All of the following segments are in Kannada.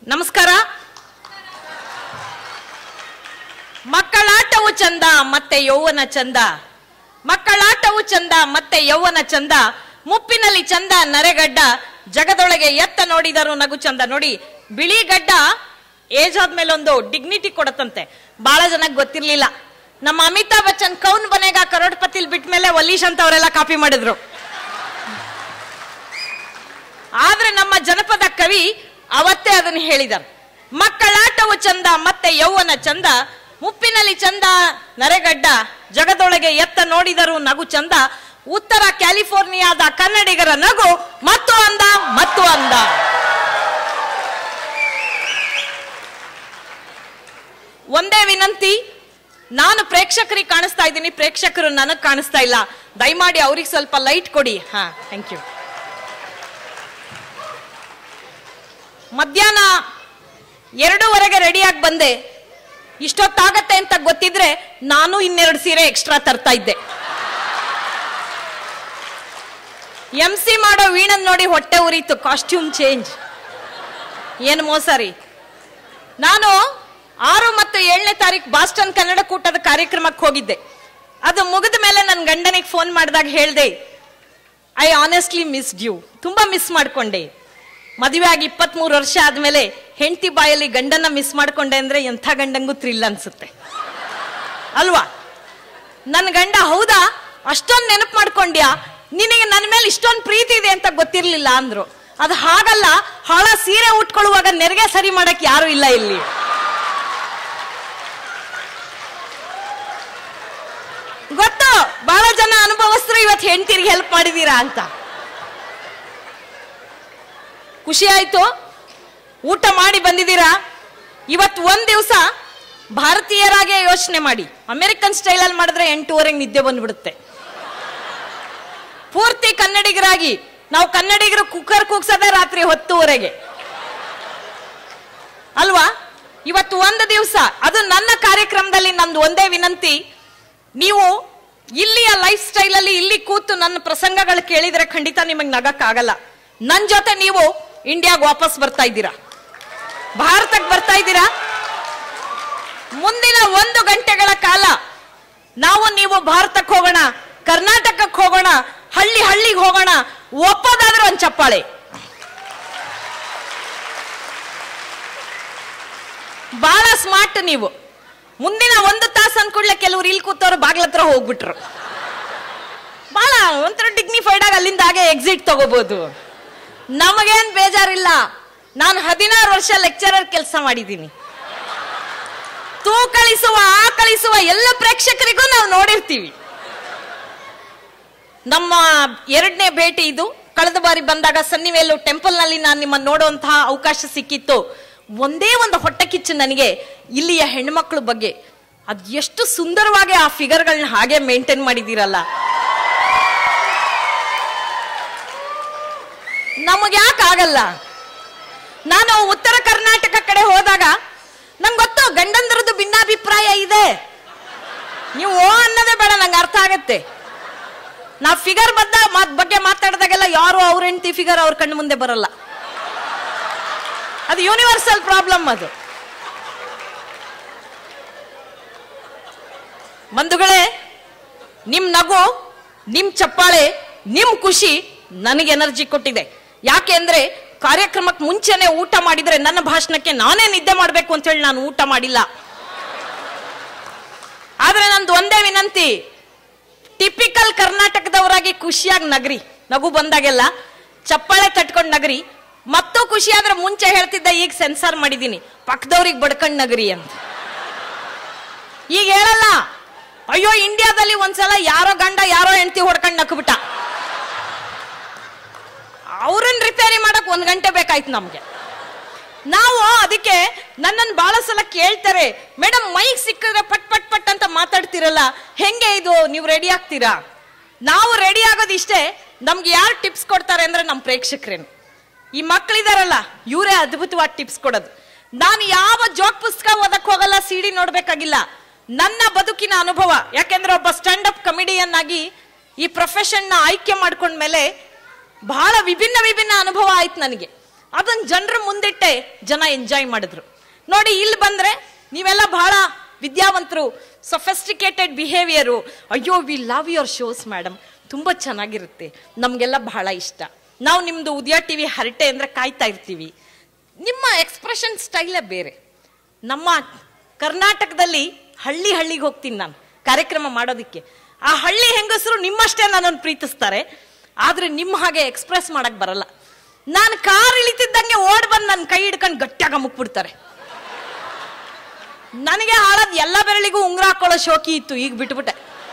ನಮಸ್ಕಾರ ಮಕ್ಕಳಾಟವು ಚಂದ ಮತ್ತೆ ಯೌವನ ಚಂದ ಮಕ್ಕಳಾಟವು ಚಂದ ಮತ್ತೆ ಯೌವನ ಚಂದ ಮುಪ್ಪಿನಲ್ಲಿ ಚಂದ ನರೆಗಡ್ಡ ಜಗದೊಳಗೆ ಎತ್ತ ನೋಡಿದರು ನಗು ಚಂದ ನೋಡಿ ಬಿಳಿ ಗಡ್ಡ ಏಜ್ ಆದ್ಮೇಲೆ ಒಂದು ಡಿಗ್ನಿಟಿ ಕೊಡತ್ತಂತೆ ಬಹಳ ಜನಕ್ಕೆ ಗೊತ್ತಿರ್ಲಿಲ್ಲ ನಮ್ಮ ಅಮಿತಾಬ್ ಬಚ್ಚನ್ ಕೌನ್ ಬನೆಗ ಕರೋಡ್ಪತಿಲ್ ಬಿಟ್ಟ ಮೇಲೆ ವಲೀಶ್ ಅಂತ ಅವರೆಲ್ಲ ಕಾಪಿ ಮಾಡಿದ್ರು ಆದ್ರೆ ನಮ್ಮ ಜನಪದ ಕವಿ ಅವತ್ತೇ ಅದನ್ನು ಹೇಳಿದರು ಮಕ್ಕಳಾಟವು ಚಂದ ಮತ್ತೆ ಯೌವನ ಚಂದ ಮುಪ್ಪಿನಲ್ಲಿ ಚಂದ ನರೆಗಡ್ಡ ಜಗದೊಳಗೆ ಎತ್ತ ನೋಡಿದರು ನಗು ಚಂದ ಉತ್ತರ ಕ್ಯಾಲಿಫೋರ್ನಿಯಾದ ಕನ್ನಡಿಗರ ನಗು ಮತ್ತು ಅಂದ ಮತ್ತು ಅಂದ ಒಂದೇ ವಿನಂತಿ ನಾನು ಪ್ರೇಕ್ಷಕರಿಗೆ ಕಾಣಿಸ್ತಾ ಇದ್ದೀನಿ ಪ್ರೇಕ್ಷಕರು ನನಗ್ ಕಾಣಿಸ್ತಾ ಇಲ್ಲ ದಯಮಾಡಿ ಅವ್ರಿಗೆ ಸ್ವಲ್ಪ ಲೈಟ್ ಕೊಡಿ ಹಾ ಥ್ಯಾಂಕ್ ಯು ಮಧ್ಯಾಹ್ನ ಎರಡೂವರೆಗೆ ರೆಡಿಯಾಗಿ ಬಂದೆ ಇಷ್ಟೊತ್ತಾಗತ್ತೆ ಅಂತ ಗೊತ್ತಿದ್ರೆ ನಾನು ಇನ್ನೆರಡು ಸೀರೆ ಎಕ್ಸ್ಟ್ರಾ ತರ್ತಾ ಇದ್ದೆ ಎಂ ಸಿ ಮಾಡೋ ವೀಣನ್ ನೋಡಿ ಹೊಟ್ಟೆ ಉರಿತು ಕಾಸ್ಟ್ಯೂಮ್ ಚೇಂಜ್ ಏನು ಮೋಸ ರೀ ನಾನು ಆರು ಮತ್ತು ಏಳನೇ ತಾರೀಕು ಬಾಸ್ಟನ್ ಕನ್ನಡ ಕೂಟದ ಕಾರ್ಯಕ್ರಮಕ್ಕೆ ಹೋಗಿದ್ದೆ ಅದು ಮುಗಿದ ಮೇಲೆ ನನ್ನ ಗಂಡನಿಗೆ ಫೋನ್ ಮಾಡಿದಾಗ ಹೇಳ್ದೆ ಐ ಆನೆಸ್ಟ್ಲಿ ಮಿಸ್ಡ್ ಯು ತುಂಬಾ ಮಿಸ್ ಮಾಡ್ಕೊಂಡೆ ಮದುವೆ ಆಗಿ ಇಪ್ಪತ್ಮೂರು ವರ್ಷ ಆದ್ಮೇಲೆ ಹೆಂಡತಿ ಬಾಯಲ್ಲಿ ಗಂಡನ್ನ ಮಿಸ್ ಮಾಡ್ಕೊಂಡೆ ಅಂದ್ರೆ ಎಂಥ ಗಂಡಂಗೂ ಥ್ರಿಲ್ ಅನ್ಸುತ್ತೆ ಅಲ್ವಾ ನನ್ನ ಗಂಡ ಹೌದಾ ಅಷ್ಟೊಂದು ನೆನಪು ಮಾಡ್ಕೊಂಡ್ಯಾ ನಿನಗೆ ನನ್ನ ಮೇಲೆ ಇಷ್ಟೊಂದು ಪ್ರೀತಿ ಇದೆ ಅಂತ ಗೊತ್ತಿರ್ಲಿಲ್ಲ ಅಂದ್ರು ಅದು ಹಾಗಲ್ಲ ಹಾಳ ಸೀರೆ ಉಟ್ಕೊಳ್ಳುವಾಗ ನೆರಿಗೆ ಸರಿ ಮಾಡಕ್ ಯಾರು ಇಲ್ಲ ಇಲ್ಲಿ ಗೊತ್ತು ಬಹಳ ಜನ ಅನುಭವಸ್ಥರು ಇವತ್ತು ಹೆಂಡತಿರಿಗೆ ಹೆಲ್ಪ್ ಮಾಡಿದೀರಾ ಅಂತ ಖುಷಿ ಆಯ್ತು ಊಟ ಮಾಡಿ ಬಂದಿದ್ದೀರಾ ಇವತ್ತು ಒಂದ್ ದಿವಸ ಭಾರತೀಯರಾಗೆ ಯೋಚನೆ ಮಾಡಿ ಅಮೆರಿಕನ್ ಸ್ಟೈಲಲ್ಲಿ ಮಾಡಿದ್ರೆ ಎಂಟೂವರೆಗೆ ನಿದ್ದೆ ಬಂದ್ಬಿಡುತ್ತೆ ಪೂರ್ತಿ ಕನ್ನಡಿಗರಾಗಿ ನಾವು ಕನ್ನಡಿಗರು ಕುಕ್ಕರ್ ಕೂಗ್ಸೋದೇ ರಾತ್ರಿ ಹೊತ್ತುವರೆಗೆ ಅಲ್ವಾ ಇವತ್ತು ಒಂದು ದಿವಸ ಅದು ನನ್ನ ಕಾರ್ಯಕ್ರಮದಲ್ಲಿ ನಂದು ಒಂದೇ ವಿನಂತಿ ನೀವು ಇಲ್ಲಿಯ ಲೈಫ್ ಸ್ಟೈಲ್ ಅಲ್ಲಿ ಇಲ್ಲಿ ಕೂತು ನನ್ನ ಪ್ರಸಂಗಗಳು ಕೇಳಿದ್ರೆ ಖಂಡಿತ ನಿಮಗೆ ನಗಕ್ಕಾಗಲ್ಲ ನನ್ನ ಜೊತೆ ನೀವು ಇಂಡಿಯಾಗ ವಾಪಸ್ ಬರ್ತಾ ಇದ್ದೀರಾ ಭಾರತಕ್ಕೆ ಬರ್ತಾ ಇದ್ದೀರಾ ಮುಂದಿನ ಒಂದು ಗಂಟೆಗಳ ಕಾಲ ನಾವು ನೀವು ಭಾರತಕ್ಕೆ ಹೋಗೋಣ ಕರ್ನಾಟಕಕ್ಕೆ ಹೋಗೋಣ ಹಳ್ಳಿ ಹಳ್ಳಿಗೆ ಹೋಗೋಣ ಒಪ್ಪೋದಾದ್ರೆ ಒಂದು ಚಪ್ಪಾಳೆ ಬಹಳ ಸ್ಮಾರ್ಟ್ ನೀವು ಮುಂದಿನ ಒಂದು ತಾಸು ಅನ್ಕೂಡ್ಲೆ ಕೆಲವ್ರು ಇಲ್ಲಿ ಕೂತವ್ರು ಬಾಗ್ಲ ಹತ್ರ ಹೋಗ್ಬಿಟ್ರು ಬಹಳ ಒಂಥರ ಡಿಗ್ನಿಫೈಡ್ ಆಗಿ ಅಲ್ಲಿಂದ ಹಾಗೆ ಎಕ್ಸಿಟ್ ತಗೋಬಹುದು ನಮಗೇನ್ ಬೇಜಾರಿಲ್ಲ ನಾನು ಹದಿನಾರು ವರ್ಷ ಲೆಕ್ಚರರ್ ಕೆಲಸ ಮಾಡಿದ್ದೀನಿ ತೂ ಕಳಿಸುವ ಆ ಕಳಿಸುವ ಎಲ್ಲ ಪ್ರೇಕ್ಷಕರಿಗೂ ನಾವು ನೋಡಿರ್ತೀವಿ ನಮ್ಮ ಎರಡನೇ ಭೇಟಿ ಇದು ಕಳೆದ ಬಾರಿ ಬಂದಾಗ ಸನ್ನಿವೇಲು ಟೆಂಪಲ್ ನಲ್ಲಿ ನಾನು ನಿಮ್ಮನ್ನು ನೋಡುವಂತಹ ಅವಕಾಶ ಸಿಕ್ಕಿತ್ತು ಒಂದೇ ಒಂದು ಹೊಟ್ಟೆ ಕಿಚ್ಚು ನನಗೆ ಇಲ್ಲಿಯ ಹೆಣ್ಮಕ್ಳ ಬಗ್ಗೆ ಅದ್ ಎಷ್ಟು ಸುಂದರವಾಗಿ ಆ ಫಿಗರ್ಗಳನ್ನ ಹಾಗೆ ಮೇಂಟೈನ್ ಮಾಡಿದ್ದೀರಲ್ಲ ನಮಗೆ ಯಾಕೆ ಆಗಲ್ಲ ನಾನು ಉತ್ತರ ಕರ್ನಾಟಕ ಕಡೆ ಹೋದಾಗ ನಂಗೆ ಗೊತ್ತು ಗಂಡಂದ್ರದ್ದು ಭಿನ್ನಾಭಿಪ್ರಾಯ ಇದೆ ನೀವು ಓ ಅನ್ನೋದೇ ಬೇಡ ನಂಗೆ ಅರ್ಥ ಆಗತ್ತೆ ನಾ ಫಿಗರ್ ಬದ್ದ ಮಾತ್ ಬಗ್ಗೆ ಮಾತಾಡಿದಾಗೆಲ್ಲ ಯಾರು ಅವ್ರ ಹೆಂಡತಿ ಫಿಗರ್ ಅವ್ರ ಕಣ್ಣು ಮುಂದೆ ಬರಲ್ಲ ಅದು ಯೂನಿವರ್ಸಲ್ ಪ್ರಾಬ್ಲಮ್ ಅದು ಬಂಧುಗಳೇ ನಿಮ್ ನಗು ನಿಮ್ ಚಪ್ಪಾಳೆ ನಿಮ್ ಖುಷಿ ನನಗೆ ಎನರ್ಜಿ ಕೊಟ್ಟಿದೆ ಯಾಕೆ ಅಂದ್ರೆ ಕಾರ್ಯಕ್ರಮಕ್ಕೆ ಮುಂಚೆನೆ ಊಟ ಮಾಡಿದ್ರೆ ನನ್ನ ಭಾಷಣಕ್ಕೆ ನಾನೇ ನಿದ್ದೆ ಮಾಡ್ಬೇಕು ಅಂತ ಹೇಳಿ ನಾನು ಊಟ ಮಾಡಿಲ್ಲ ಆದ್ರೆ ನಂದು ಒಂದೇ ವಿನಂತಿ ಟಿಪಿಕಲ್ ಕರ್ನಾಟಕದವರಾಗಿ ಖುಷಿಯಾಗಿ ನಗರಿ ನಗು ಬಂದಾಗೆಲ್ಲ ಚಪ್ಪಾಳೆ ತಟ್ಕೊಂಡ್ ನಗರಿ ಮತ್ತೂ ಖುಷಿ ಆದ್ರೆ ಮುಂಚೆ ಹೇಳ್ತಿದ್ದೆ ಈಗ ಸೆನ್ಸಾರ್ ಮಾಡಿದೀನಿ ಪಕ್ಕದವ್ರಿಗೆ ಬಡ್ಕೊಂಡ್ ನಗರಿ ಅಂತ ಈಗ ಹೇಳಲ್ಲ ಅಯ್ಯೋ ಇಂಡಿಯಾದಲ್ಲಿ ಒಂದ್ಸಲ ಯಾರೋ ಗಂಡ ಯಾರೋ ಹೆಂಡತಿ ಹೊಡ್ಕೊಂಡ್ ನಕ್ಬಿಟ್ಟ ಅವ್ರನ್ನ ರಿಪೇರಿ ಮಾಡಕ್ ಒಂದ್ ಗಂಟೆ ಬೇಕಾಯ್ತು ನಮ್ಗೆ ನಾವು ಅದಕ್ಕೆ ನನ್ನನ್ನು ಬಹಳ ಸಲ ಕೇಳ್ತಾರೆ ಮೇಡಮ್ ಮೈಕ್ ಸಿಕ್ಕಿದ್ರೆ ಪಟ್ ಪಟ್ ಪಟ್ ಅಂತ ಮಾತಾಡ್ತಿರಲ್ಲ ಹೆಂಗೆ ಇದು ನೀವು ರೆಡಿ ಆಗ್ತೀರಾ ನಾವು ರೆಡಿ ಆಗೋದು ಇಷ್ಟೇ ನಮ್ಗೆ ಯಾರು ಟಿಪ್ಸ್ ಕೊಡ್ತಾರೆ ಅಂದ್ರೆ ನಮ್ಮ ಪ್ರೇಕ್ಷಕರೇನು ಈ ಮಕ್ಕಳಿದಾರಲ್ಲ ಇವರೇ ಅದ್ಭುತವಾದ ಟಿಪ್ಸ್ ಕೊಡೋದು ನಾನು ಯಾವ ಜೋಕ್ ಪುಸ್ತಕ ಓದಕ್ ಹೋಗಲ್ಲ ಸಿಡಿ ನೋಡ್ಬೇಕಾಗಿಲ್ಲ ನನ್ನ ಬದುಕಿನ ಅನುಭವ ಯಾಕೆಂದ್ರೆ ಒಬ್ಬ ಸ್ಟ್ಯಾಂಡ್ ಅಪ್ ಕಮಿಡಿಯನ್ ಆಗಿ ಈ ಪ್ರೊಫೆಷನ್ ನ ಆಯ್ಕೆ ಮಾಡ್ಕೊಂಡ್ಮೇಲೆ ಬಹಳ ವಿಭಿನ್ನ ವಿಭಿನ್ನ ಅನುಭವ ಆಯ್ತು ನನಗೆ ಅದನ್ನ ಜನರ ಮುಂದಿಟ್ಟೆ ಜನ ಎಂಜಾಯ್ ಮಾಡಿದ್ರು ನೋಡಿ ಇಲ್ಲಿ ಬಂದ್ರೆ ನೀವೆಲ್ಲ ಬಹಳ ವಿದ್ಯಾವಂತರು ಸೊಫೆಸ್ಟಿಕೇಟೆಡ್ ಬಿಹೇವಿಯರು ಅಯ್ಯೋ we love your shows madam ತುಂಬಾ ಚೆನ್ನಾಗಿರುತ್ತೆ ನಮ್ಗೆಲ್ಲ ಬಹಳ ಇಷ್ಟ ನಾವು ನಿಮ್ದು ಉದಯ ಟಿವಿ ಹರಟೆ ಅಂದ್ರೆ ಕಾಯ್ತಾ ಇರ್ತೀವಿ ನಿಮ್ಮ ಎಕ್ಸ್ಪ್ರೆಷನ್ ಸ್ಟೈಲೇ ಬೇರೆ ನಮ್ಮ ಕರ್ನಾಟಕದಲ್ಲಿ ಹಳ್ಳಿ ಹಳ್ಳಿಗೆ ಹೋಗ್ತೀನಿ ನಾನು ಕಾರ್ಯಕ್ರಮ ಮಾಡೋದಕ್ಕೆ ಆ ಹಳ್ಳಿ ಹೆಂಗಸರು ನಿಮ್ಮಷ್ಟೇ ನನ್ನನ್ನು ಪ್ರೀತಿಸ್ತಾರೆ ಆದ್ರೆ ನಿಮ್ಮ ಹಾಗೆ ಎಕ್ಸ್ಪ್ರೆಸ್ ಮಾಡಕ್ ಬರಲ್ಲ ನಾನು ಕಾರ್ ಇಳಿತಿದ್ದಂಗೆ ಓಡ್ ಬಂದು ನನ್ನ ಕೈ ಹಿಡ್ಕೊಂಡು ಗಟ್ಟಿಯಾಗ ಮುಕ್ಬಿಡ್ತಾರೆ ನನಗೆ ಹಾಳದ್ ಎಲ್ಲ ಬೆರಳಿಗೂ ಉಂಗುರ ಹಾಕೊಳ್ಳೋ ಶೋಕಿ ಇತ್ತು ಈಗ ಬಿಟ್ಬಿಟ್ಟೆ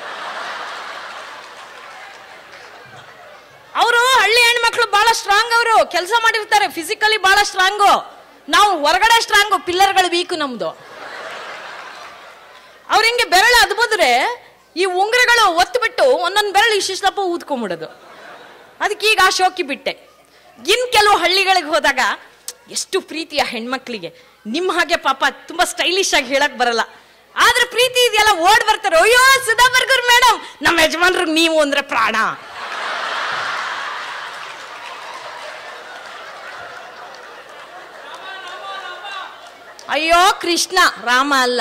ಅವರು ಹಳ್ಳಿ ಹೆಣ್ಮಕ್ಳು ಬಹಳ ಸ್ಟ್ರಾಂಗ್ ಅವರು ಕೆಲಸ ಮಾಡಿರ್ತಾರೆ ಫಿಸಿಕಲಿ ಬಹಳ ಸ್ಟ್ರಾಂಗು ನಾವು ಹೊರಗಡೆ ಸ್ಟ್ರಾಂಗು ಪಿಲ್ಲರ್ಗಳು ವೀಕು ನಮ್ದು ಅವ್ರ ಹಿಂಗೆ ಬೆರಳು ಅದ್ಬೋದ್ರೆ ಈ ಉಂಗುರಗಳು ಒತ್ತು ಬಿಟ್ಟು ಒಂದೊಂದು ಬೆರಳು ಇಷ್ಟಿಷ್ಟಪ್ಪ ಊದ್ಕೊಂಬಿಡೋದು ಅದಕ್ಕೆ ಈಗ ಆ ಶೋಕಿ ಬಿಟ್ಟೆ ಇನ್ ಕೆಲವು ಹಳ್ಳಿಗಳಿಗೆ ಹೋದಾಗ ಎಷ್ಟು ಪ್ರೀತಿಯ ಹೆಣ್ಮಕ್ಳಿಗೆ ನಿಮ್ಮ ಹಾಗೆ ಪಾಪ ತುಂಬಾ ಸ್ಟೈಲಿಶ್ ಆಗಿ ಹೇಳಕ್ ಬರಲ್ಲ ಆದ್ರೆ ಪ್ರೀತಿ ಇದೆಯಲ್ಲ ಓಡ್ ಬರ್ತಾರೆ ಅಯ್ಯೋ ಸುಧಾಬರ್ಗರ್ ಮೇಡಮ್ ನಮ್ಮ ಯಜಮಾನ್ರಿಗೆ ನೀವು ಅಂದ್ರೆ ಪ್ರಾಣ ಅಯ್ಯೋ ಕೃಷ್ಣ ರಾಮ ಅಲ್ಲ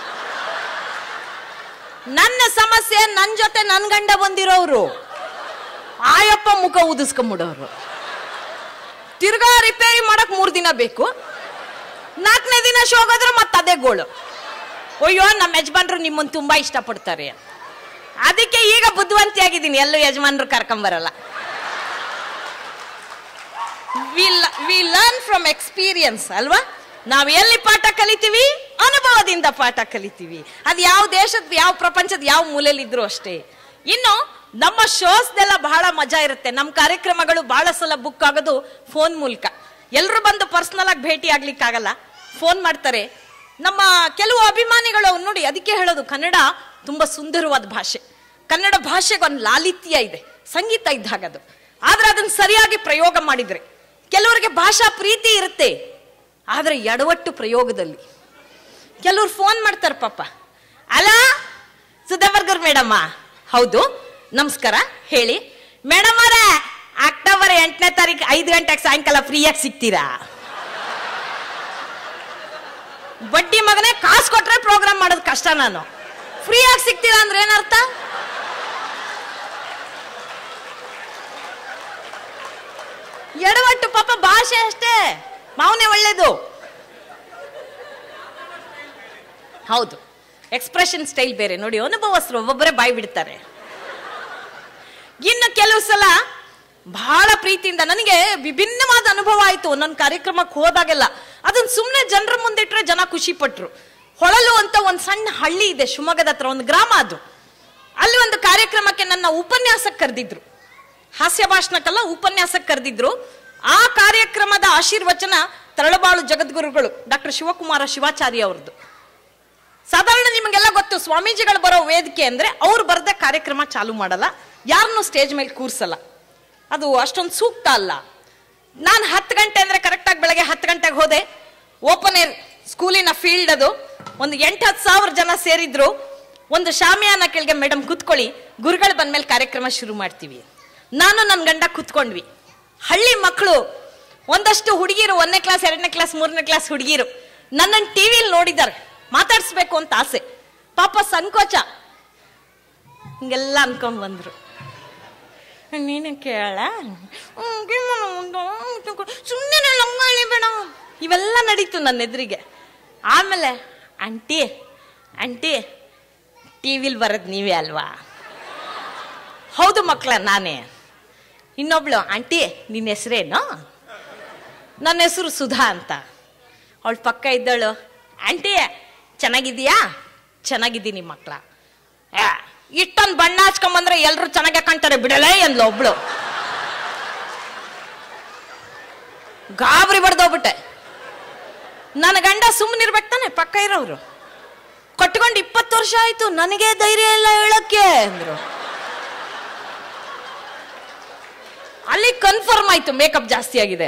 ನನ್ನ ಸಮಸ್ಯೆ ನನ್ನ ಜೊತೆ ನನ್ ಗಂಡ ಬಂದಿರೋರು ಆಯಪ್ಪ ಮುಖ ಊದಿಸ್ಕೊಂಬಿಡೋರು ತಿರ್ಗಾ ರಿಪೇರಿ ಮಾಡಕ್ ಮೂರ್ ದಿನ ಬೇಕು ನಾಲ್ಕನೇ ದಿನ ಶೋಗಾದ್ರೆ ಮತ್ತೆ ಅದೇ ಗೋಳು ಅಯ್ಯೋ ನಮ್ಮ ಯಜಮಾನ್ರು ನಿಮ್ಮನ್ನ ತುಂಬಾ ಇಷ್ಟಪಡ್ತಾರೆ ಅದಕ್ಕೆ ಈಗ ಬುದ್ಧಿವಂತಿ ಆಗಿದ್ದೀನಿ ಎಲ್ಲೂ ಯಜಮಾನ್ರು ಕರ್ಕೊಂಬರಲ್ಲ ವಿ ಲರ್ನ್ ಫ್ರಮ್ ಎಕ್ಸ್ಪೀರಿಯನ್ಸ್ ಅಲ್ವಾ ನಾವ್ ಎಲ್ಲಿ ಪಾಠ ಕಲಿತೀವಿ ಅನುಭವದಿಂದ ಪಾಠ ಕಲಿತೀವಿ ಅದು ಯಾವ ದೇಶದ ಯಾವ ಪ್ರಪಂಚದ ಯಾವ ಮೂಲೆಯಲ್ಲಿ ಇದ್ರು ಅಷ್ಟೇ ಇನ್ನು ನಮ್ಮ ಶೋಸ್ದೆಲ್ಲ ಬಹಳ ಮಜಾ ಇರುತ್ತೆ ನಮ್ಮ ಕಾರ್ಯಕ್ರಮಗಳು ಬಹಳ ಸಲ ಬುಕ್ ಆಗೋದು ಫೋನ್ ಮೂಲಕ ಎಲ್ಲರೂ ಬಂದು ಪರ್ಸನಲ್ ಆಗಿ ಭೇಟಿ ಆಗ್ಲಿಕ್ಕಾಗಲ್ಲ ಫೋನ್ ಮಾಡ್ತಾರೆ ನಮ್ಮ ಕೆಲವು ಅಭಿಮಾನಿಗಳು ಅವ್ರು ನೋಡಿ ಅದಕ್ಕೆ ಹೇಳೋದು ಕನ್ನಡ ತುಂಬಾ ಸುಂದರವಾದ ಭಾಷೆ ಕನ್ನಡ ಭಾಷೆಗೆ ಒಂದು ಲಾಲಿತ್ಯ ಇದೆ ಸಂಗೀತ ಇದ್ದ ಹಾಗದು ಆದ್ರೆ ಅದನ್ನ ಸರಿಯಾಗಿ ಪ್ರಯೋಗ ಮಾಡಿದ್ರೆ ಕೆಲವರಿಗೆ ಭಾಷಾ ಪ್ರೀತಿ ಇರುತ್ತೆ ಆದ್ರೆ ಎಡವಟ್ಟು ಪ್ರಯೋಗದಲ್ಲಿ ಕೆಲವ್ರು ಫೋನ್ ಮಾಡ್ತಾರೆ ಪಾಪ ಅಲ್ಲ ಸುಧಾವರ್ಗರ್ ಮೇಡಮ್ಮ ಹೌದು ನಮಸ್ಕಾರ ಹೇಳಿ ಮೇಡಮ್ ಅವರೇ ಅಕ್ಟೋಬರ್ ಎಂಟನೇ ತಾರೀಕು ಐದು ಗಂಟೆಗೆ ಸಾಯಂಕಾಲ ಫ್ರೀಯಾಗಿ ಸಿಗ್ತೀರಾ ಬಡ್ಡಿ ಮಗನೇ ಕಾಸು ಕೊಟ್ರೆ ಪ್ರೋಗ್ರಾಮ್ ಮಾಡೋದು ಕಷ್ಟ ನಾನು ಫ್ರೀಯಾಗಿ ಸಿಗ್ತೀರಾ ಅಂದ್ರೆ ಏನರ್ಥ ಎಡವಟ್ಟು ಪಾಪ ಭಾಷೆ ಅಷ್ಟೇ ಭಾವನೆ ಒಳ್ಳೇದು ಹೌದು ಎಕ್ಸ್ಪ್ರೆಷನ್ ಸ್ಟೈಲ್ ಬೇರೆ ನೋಡಿ ಅನುಭವಸ್ಥರು ಒಬ್ಬೊಬ್ಬರೇ ಬಾಯಿ ಬಿಡ್ತಾರೆ ಇನ್ನು ಕೆಲವು ಸಲ ಬಹಳ ಪ್ರೀತಿಯಿಂದ ನನಗೆ ವಿಭಿನ್ನವಾದ ಅನುಭವ ಆಯ್ತು ನನ್ನ ಕಾರ್ಯಕ್ರಮಕ್ಕೆ ಹೋದಾಗೆಲ್ಲ ಅದನ್ನ ಸುಮ್ಮನೆ ಜನರ ಮುಂದಿಟ್ರೆ ಜನ ಖುಷಿ ಪಟ್ರು ಹೊಳಲು ಅಂತ ಒಂದು ಸಣ್ಣ ಹಳ್ಳಿ ಇದೆ ಶಿವಮೊಗ್ಗದ ಹತ್ರ ಒಂದು ಗ್ರಾಮ ಅದು ಅಲ್ಲಿ ಒಂದು ಕಾರ್ಯಕ್ರಮಕ್ಕೆ ನನ್ನ ಉಪನ್ಯಾಸಕ್ಕೆ ಕರೆದಿದ್ರು ಹಾಸ್ಯ ಭಾಷಣಕ್ಕೆಲ್ಲ ಉಪನ್ಯಾಸಕ್ಕೆ ಕರೆದಿದ್ರು ಆ ಕಾರ್ಯಕ್ರಮದ ಆಶೀರ್ವಚನ ತರಳಬಾಳು ಜಗದ್ಗುರುಗಳು ಡಾಕ್ಟರ್ ಶಿವಕುಮಾರ ಶಿವಾಚಾರ್ಯ ಅವ್ರದ್ದು ಸಾಧಾರಣ ನಿಮಗೆಲ್ಲ ಗೊತ್ತು ಸ್ವಾಮೀಜಿಗಳು ಬರೋ ವೇದಿಕೆ ಅಂದ್ರೆ ಅವ್ರು ಬರದೆ ಕಾರ್ಯಕ್ರಮ ಚಾಲು ಮಾಡಲ್ಲ ಯಾರನ್ನೂ ಸ್ಟೇಜ್ ಮೇಲೆ ಕೂರ್ಸಲ್ಲ ಅದು ಅಷ್ಟೊಂದು ಸೂಕ್ತ ಅಲ್ಲ ನಾನು ಹತ್ತು ಗಂಟೆ ಅಂದ್ರೆ ಕರೆಕ್ಟಾಗಿ ಬೆಳಗ್ಗೆ ಹತ್ತು ಗಂಟೆಗೆ ಹೋದೆ ಓಪನ್ ಏರ್ ಸ್ಕೂಲಿನ ಫೀಲ್ಡ್ ಅದು ಒಂದು ಎಂಟು ಹತ್ತು ಸಾವಿರ ಜನ ಸೇರಿದ್ರು ಒಂದು ಶಾಮಿಯಾನ ಕೆಳಗೆ ಮೇಡಮ್ ಕುತ್ಕೊಳ್ಳಿ ಗುರುಗಳು ಬಂದ್ಮೇಲೆ ಕಾರ್ಯಕ್ರಮ ಶುರು ಮಾಡ್ತೀವಿ ನಾನು ನನ್ನ ಗಂಡ ಕುತ್ಕೊಂಡ್ವಿ ಹಳ್ಳಿ ಮಕ್ಕಳು ಒಂದಷ್ಟು ಹುಡುಗಿರು ಒಂದನೇ ಕ್ಲಾಸ್ ಎರಡನೇ ಕ್ಲಾಸ್ ಮೂರನೇ ಕ್ಲಾಸ್ ಹುಡುಗಿರು ನನ್ನನ್ನು ಟಿವಿಲಿ ನೋಡಿದ್ದಾರೆ ಮಾತಾಡಿಸ್ಬೇಕು ಅಂತ ಆಸೆ ಪಾಪ ಸಂಕೋಚ ಹಿಂಗೆಲ್ಲ ಅನ್ಕೊಂಡ್ ಬಂದ್ರು ನೀನು ಕೇಳ ಸುಮ್ಮನೆ ಲಂಗ ಬೇಡ ಇವೆಲ್ಲ ನಡೀತು ನನ್ನ ಎದುರಿಗೆ ಆಮೇಲೆ ಆಂಟಿ ಆಂಟಿ ಟಿವಿಲ್ ಬರೋದು ನೀವೇ ಅಲ್ವಾ ಹೌದು ಮಕ್ಕಳ ನಾನೇ ಇನ್ನೊಬ್ಳು ಆಂಟಿ ನಿನ್ನ ಹೆಸರೇನು ನನ್ನ ಹೆಸರು ಸುಧಾ ಅಂತ ಅವಳ ಪಕ್ಕ ಇದ್ದಳು ಆಂಟಿ ಚೆನ್ನಾಗಿದೀಯಾ ಚೆನ್ನಾಗಿದ್ದೀನಿ ಮಕ್ಕಳ ಇಷ್ಟೊಂದು ಬಣ್ಣ ಹಚ್ಕೊಂಬಂದ್ರೆ ಎಲ್ರು ಚೆನ್ನಾಗೆ ಕಾಣ್ತಾರೆ ಬಿಡಲೇ ಎಂದ್ಲು ಒಬ್ಳು ಗಾಬರಿ ಬಡ್ದೋಗ್ಬಿಟ್ಟೆ ನನ್ನ ಗಂಡ ಸುಮ್ಮನಿರ್ಬೇಕು ತಾನೆ ಪಕ್ಕ ಇರೋರು ಕಟ್ಕೊಂಡು ಇಪ್ಪತ್ತು ವರ್ಷ ಆಯ್ತು ನನಗೆ ಧೈರ್ಯ ಇಲ್ಲ ಹೇಳಕ್ಕೆ ಅಂದ್ರು ಅಲ್ಲಿ ಕನ್ಫರ್ಮ್ ಆಯ್ತು ಮೇಕಪ್ ಜಾಸ್ತಿ ಆಗಿದೆ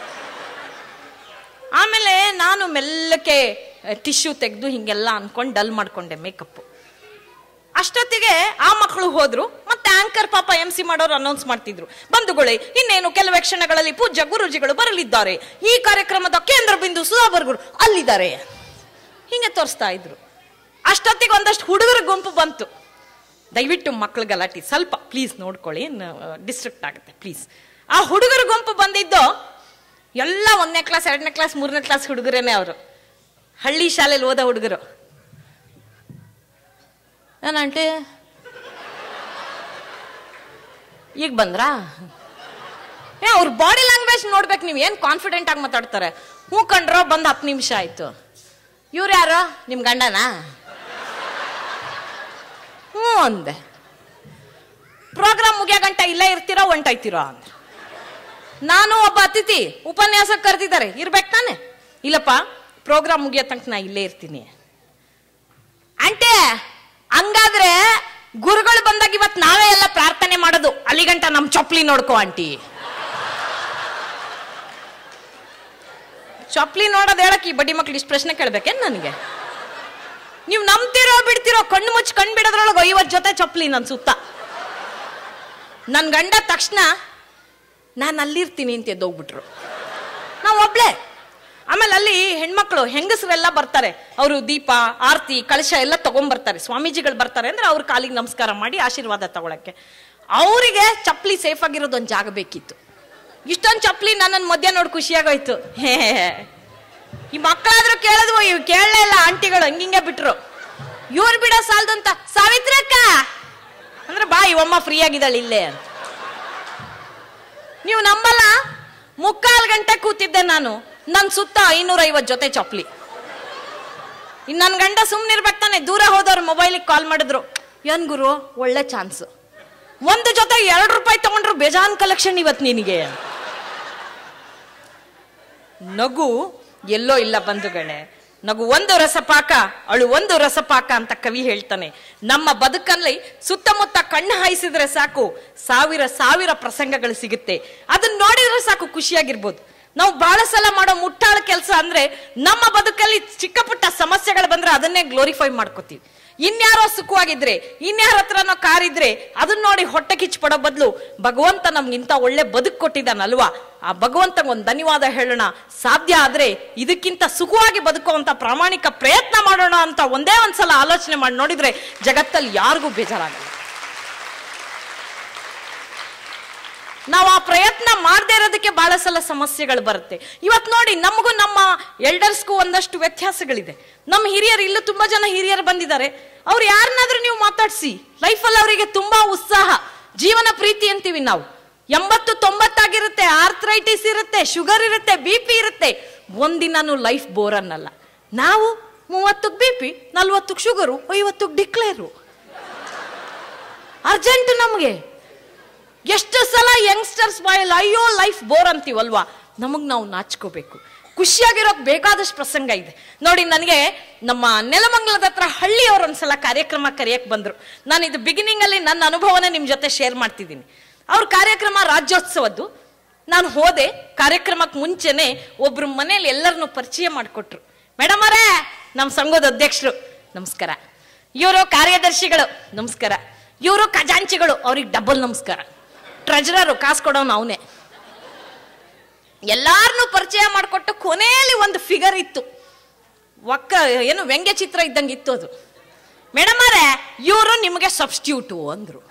ಆಮೇಲೆ ನಾನು ಮೆಲ್ಲಕ್ಕೆ ಟಿಶ್ಯೂ ತೆಗೆದು ಹಿಂಗೆಲ್ಲ ಅನ್ಕೊಂಡು ಡಲ್ ಮಾಡ್ಕೊಂಡೆ ಮೇಕಪ್ ಅಷ್ಟೊತ್ತಿಗೆ ಆ ಮಕ್ಕಳು ಹೋದ್ರು ಮತ್ತೆ ಆಂಕರ್ ಪಾಪ ಎಂ ಸಿ ಮಾಡೋರು ಅನೌನ್ಸ್ ಮಾಡ್ತಿದ್ರು ಬಂಧುಗಳೇ ಇನ್ನೇನು ಕೆಲವೇ ಕ್ಷಣಗಳಲ್ಲಿ ಪೂಜ್ಯ ಗುರುಜಿಗಳು ಬರಲಿದ್ದಾರೆ ಈ ಕಾರ್ಯಕ್ರಮದ ಕೇಂದ್ರ ಬಿಂದು ಸುಧಾಬರ್ಗುರು ಅಲ್ಲಿದ್ದಾರೆ ಹಿಂಗೆ ತೋರಿಸ್ತಾ ಇದ್ರು ಅಷ್ಟೊತ್ತಿಗೆ ಒಂದಷ್ಟು ಹುಡುಗರ ಗುಂಪು ಬಂತು ದಯವಿಟ್ಟು ಮಕ್ಳ ಗಲಾಟೆ ಸ್ವಲ್ಪ ಪ್ಲೀಸ್ ನೋಡ್ಕೊಳ್ಳಿ ಡಿಸ್ಟ್ರಿಕ್ಟ್ ಆಗುತ್ತೆ ಪ್ಲೀಸ್ ಆ ಹುಡುಗರ ಗುಂಪು ಬಂದಿದ್ದು ಎಲ್ಲ ಒಂದನೇ ಕ್ಲಾಸ್ ಎರಡನೇ ಕ್ಲಾಸ್ ಮೂರನೇ ಕ್ಲಾಸ್ ಹುಡುಗರೇನೆ ಅವರು ಹಳ್ಳಿ ಶಾಲೆಯಲ್ಲಿ ಓದೋ ಹುಡುಗರು ಏನಂಟಿ ಈಗ ಬಂದ್ರಾ ಏ ಅವ್ರ ಬಾಡಿ ಲ್ಯಾಂಗ್ವೇಜ್ ನೋಡ್ಬೇಕು ನೀವು ಏನು ಕಾನ್ಫಿಡೆಂಟ್ ಆಗಿ ಮಾತಾಡ್ತಾರೆ ಹ್ಞೂ ಕಂಡ್ರೋ ಬಂದು ಹತ್ತು ನಿಮಿಷ ಆಯ್ತು ಇವ್ರು ಯಾರು ನಿಮ್ಮ ಗಂಡನಾ ಹ್ಞೂ ಅಂದೆ ಪ್ರೋಗ್ರಾಮ್ ಮುಗಿಯೋ ಗಂಟ ಇಲ್ಲೇ ಇರ್ತೀರೋ ಹೊಂಟೈತಿರೋ ಅಂದ ನಾನು ಒಬ್ಬ ಅತಿಥಿ ಉಪನ್ಯಾಸಕ್ಕೆ ಕರೆದಿದ್ದಾರೆ ಇರ್ಬೇಕು ತಾನೆ ಇಲ್ಲಪ್ಪ ಪ್ರೋಗ್ರಾಮ್ ಮುಗಿಯೋ ತನಕ ನಾ ಇಲ್ಲೇ ಇರ್ತೀನಿ ಅಂಟೆ ಹಂಗಾದ್ರೆ ಗುರುಗಳು ಬಂದಾಗ ಇವತ್ತು ನಾವೇ ಎಲ್ಲ ಪ್ರಾರ್ಥನೆ ಮಾಡೋದು ಅಲ್ಲಿಗಂಟ ನಮ್ ಚೊಪ್ಲಿ ನೋಡ್ಕೋ ಆಂಟಿ ಚೊಪ್ಲಿ ನೋಡೋದು ಹೇಳಕ್ ಈ ಬಡ್ಡಿ ಮಕ್ಳು ಇಷ್ಟು ಪ್ರಶ್ನೆ ಕೇಳ್ಬೇಕೇನ್ ನನಗೆ ನೀವು ನಂಬ್ತಿರೋ ಬಿಡ್ತಿರೋ ಕಣ್ಣು ಮುಚ್ಚಿ ಕಣ್ ಬಿಡೋದ್ರೊಳಗೆ ಐವತ್ತು ಜೊತೆ ಚೊಪ್ಲಿ ನನ್ ಸುತ್ತ ನನ್ ಗಂಡ ತಕ್ಷಣ ನಾನು ಅಲ್ಲಿರ್ತೀನಿ ಅಂತ ಎದ್ದೋಗ್ಬಿಟ್ರು ನಾವು ಒಬ್ಳೆ ಆಮೇಲೆ ಅಲ್ಲಿ ಹೆಣ್ಮಕ್ಳು ಹೆಂಗಸರೆಲ್ಲ ಬರ್ತಾರೆ ಅವರು ದೀಪ ಆರತಿ ಕಳಶ ಎಲ್ಲ ತಗೊಂಡ್ಬರ್ತಾರೆ ಸ್ವಾಮೀಜಿಗಳು ಬರ್ತಾರೆ ಅಂದ್ರೆ ಅವ್ರ ಕಾಲಿಗೆ ನಮಸ್ಕಾರ ಮಾಡಿ ಆಶೀರ್ವಾದ ತಗೊಳಕ್ಕೆ ಅವರಿಗೆ ಚಪ್ಪಲಿ ಸೇಫ್ ಆಗಿರೋದು ಒಂದು ಜಾಗ ಬೇಕಿತ್ತು ಇಷ್ಟೊಂದು ಚಪ್ಪಲಿ ನನ್ನನ್ನು ಮಧ್ಯ ನೋಡಿ ಖುಷಿಯಾಗೋಯ್ತು ಹೇ ಈ ಮಕ್ಕಳಾದ್ರೂ ಕೇಳಿದ್ವು ಇವ್ ಕೇಳಲೇ ಇಲ್ಲ ಆಂಟಿಗಳು ಹಂಗಿಂಗೆ ಬಿಟ್ರು ಇವ್ರು ಬಿಡೋ ಸಾಲದು ಅಂತ ಸಾವಿತ್ರಕ್ಕ ಅಂದ್ರೆ ಬಾ ಇವಮ್ಮ ಫ್ರೀ ಆಗಿದ್ದಾಳೆ ಇಲ್ಲೇ ಅಂತ ನೀವು ನಂಬಲ್ಲ ಮುಕ್ಕಾಲು ಗಂಟೆ ಕೂತಿದ್ದೆ ನಾನು ನನ್ನ ಸುತ್ತ ಐನೂರ ಐವತ್ತು ಜೊತೆ ಚಪ್ಪಲಿ ಇನ್ನು ನನ್ನ ಗಂಡ ಸುಮ್ಮನಿರ್ಬೇಕು ತಾನೆ ದೂರ ಹೋದವ್ರು ಮೊಬೈಲಿಗೆ ಕಾಲ್ ಮಾಡಿದ್ರು ಏನ್ ಗುರು ಒಳ್ಳೆ ಚಾನ್ಸ್ ಒಂದು ಜೊತೆ ಎರಡು ರೂಪಾಯಿ ತಗೊಂಡ್ರು ಬೇಜಾನ್ ಕಲೆಕ್ಷನ್ ಇವತ್ತು ನಿನಗೆ ನಗು ಎಲ್ಲೋ ಇಲ್ಲ ಬಂಧುಗಳೇ ನಗು ಒಂದು ರಸಪಾಕ ಅಳು ಒಂದು ರಸಪಾಕ ಅಂತ ಕವಿ ಹೇಳ್ತಾನೆ ನಮ್ಮ ಬದುಕಲ್ಲಿ ಸುತ್ತಮುತ್ತ ಕಣ್ಣು ಹಾಯಿಸಿದ್ರೆ ಸಾಕು ಸಾವಿರ ಸಾವಿರ ಪ್ರಸಂಗಗಳು ಸಿಗುತ್ತೆ ಅದನ್ನ ನೋಡಿದ್ರೆ ಸಾಕು ಖುಷಿಯಾಗಿರ್ಬೋದು ನಾವು ಬಹಳ ಸಲ ಮಾಡೋ ಮುಟ್ಟಾಳ ಕೆಲಸ ಅಂದ್ರೆ ನಮ್ಮ ಬದುಕಲ್ಲಿ ಚಿಕ್ಕ ಪುಟ್ಟ ಸಮಸ್ಯೆಗಳು ಬಂದ್ರೆ ಅದನ್ನೇ ಗ್ಲೋರಿಫೈ ಮಾಡ್ಕೋತೀವಿ ಇನ್ಯಾರೋ ಸುಖವಾಗಿದ್ರೆ ಇನ್ಯಾರ ಹತ್ರನೋ ಕಾರಿದ್ರೆ ಅದನ್ನ ನೋಡಿ ಹೊಟ್ಟೆ ಕಿಚ್ಚು ಪಡೋ ಬದಲು ಭಗವಂತ ನಮ್ಗೆ ಇಂಥ ಒಳ್ಳೆ ಬದುಕು ಕೊಟ್ಟಿದ್ದಾನಲ್ವಾ ಆ ಭಗವಂತಂಗೆ ಒಂದು ಧನ್ಯವಾದ ಹೇಳೋಣ ಸಾಧ್ಯ ಆದ್ರೆ ಇದಕ್ಕಿಂತ ಸುಖವಾಗಿ ಬದುಕುವಂತ ಪ್ರಾಮಾಣಿಕ ಪ್ರಯತ್ನ ಮಾಡೋಣ ಅಂತ ಒಂದೇ ಒಂದ್ಸಲ ಆಲೋಚನೆ ಮಾಡಿ ನೋಡಿದ್ರೆ ಜಗತ್ತಲ್ಲಿ ಯಾರಿಗೂ ಬೇಜಾರಾಗಲ್ಲ ನಾವು ಆ ಪ್ರಯತ್ನ ಮಾಡದೇ ಇರೋದಕ್ಕೆ ಬಹಳ ಸಲ ಸಮಸ್ಯೆಗಳು ಬರುತ್ತೆ ಇವತ್ತು ನೋಡಿ ನಮಗೂ ನಮ್ಮ ಎಲ್ಡರ್ಸ್ಗೂ ಒಂದಷ್ಟು ವ್ಯತ್ಯಾಸಗಳಿದೆ ನಮ್ಮ ಹಿರಿಯರು ಇಲ್ಲೂ ತುಂಬಾ ಜನ ಹಿರಿಯರು ಬಂದಿದ್ದಾರೆ ಅವ್ರು ಯಾರನ್ನಾದ್ರೂ ನೀವು ಮಾತಾಡಿಸಿ ಲೈಫಲ್ಲಿ ಅವರಿಗೆ ತುಂಬಾ ಉತ್ಸಾಹ ಜೀವನ ಪ್ರೀತಿ ಅಂತೀವಿ ನಾವು ಎಂಬತ್ತು ತೊಂಬತ್ತಾಗಿರುತ್ತೆ ಆರ್ಥರೈಟಿಸ್ ಇರುತ್ತೆ ಶುಗರ್ ಇರುತ್ತೆ ಬಿ ಪಿ ಇರುತ್ತೆ ಒಂದಿನೂ ಲೈಫ್ ಬೋರ್ ಅನ್ನಲ್ಲ ನಾವು ಮೂವತ್ತಕ್ಕೆ ಬಿ ಪಿ ನಲ್ವತ್ತಕ್ಕೆ ಶುಗರು ಐವತ್ತಕ್ಕೆ ಡಿಕ್ಲೇರು ಅರ್ಜೆಂಟ್ ನಮಗೆ ಎಷ್ಟು ಸಲ ಯಂಗ್ಸ್ಟರ್ಸ್ ಬಾಯಲ್ಲಿ ಅಯ್ಯೋ ಲೈಫ್ ಬೋರ್ ಅಂತೀವಲ್ವಾ ನಮಗ್ ನಾವು ನಾಚ್ಕೋಬೇಕು ಖುಷಿಯಾಗಿರೋಕ್ ಬೇಕಾದಷ್ಟು ಪ್ರಸಂಗ ಇದೆ ನೋಡಿ ನನಗೆ ನಮ್ಮ ನೆಲಮಂಗಲದ ಹತ್ರ ಹಳ್ಳಿಯವರು ಒಂದ್ಸಲ ಕಾರ್ಯಕ್ರಮ ಕರೆಯಕ್ ಬಂದ್ರು ನಾನು ಇದು ಬಿಗಿನಿಂಗ್ ಅಲ್ಲಿ ನನ್ನ ಅನುಭವನ ನಿಮ್ ಜೊತೆ ಶೇರ್ ಮಾಡ್ತಿದ್ದೀನಿ ಅವ್ರ ಕಾರ್ಯಕ್ರಮ ರಾಜ್ಯೋತ್ಸವದ್ದು ನಾನು ಹೋದೆ ಕಾರ್ಯಕ್ರಮಕ್ಕೆ ಮುಂಚೆನೆ ಒಬ್ರು ಮನೇಲಿ ಎಲ್ಲರನ್ನು ಪರಿಚಯ ಮಾಡಿಕೊಟ್ರು ಮೇಡಮ್ ಅವರೇ ನಮ್ಮ ಸಂಘದ ಅಧ್ಯಕ್ಷರು ನಮಸ್ಕಾರ ಇವರು ಕಾರ್ಯದರ್ಶಿಗಳು ನಮಸ್ಕಾರ ಇವರು ಖಜಾಂಚಿಗಳು ಅವ್ರಿಗೆ ಡಬಲ್ ನಮಸ್ಕಾರ ಟ್ರೆಜರರು ಕಾಸು ಕೊಡೋನು ಅವನೇ ಎಲ್ಲಾರನ್ನೂ ಪರಿಚಯ ಮಾಡಿಕೊಟ್ಟು ಕೊನೆಯಲ್ಲಿ ಒಂದು ಫಿಗರ್ ಇತ್ತು ಒಕ್ಕ ಏನು ವ್ಯಂಗ್ಯ ಚಿತ್ರ ಇದ್ದಂಗೆ ಇತ್ತು ಅದು ಮೇಡಮ್ ಅವರೇ ಇವರು ನಿಮಗೆ ಸಬ್ಸ್ಟ್ಯೂಟು ಅಂದ್ರು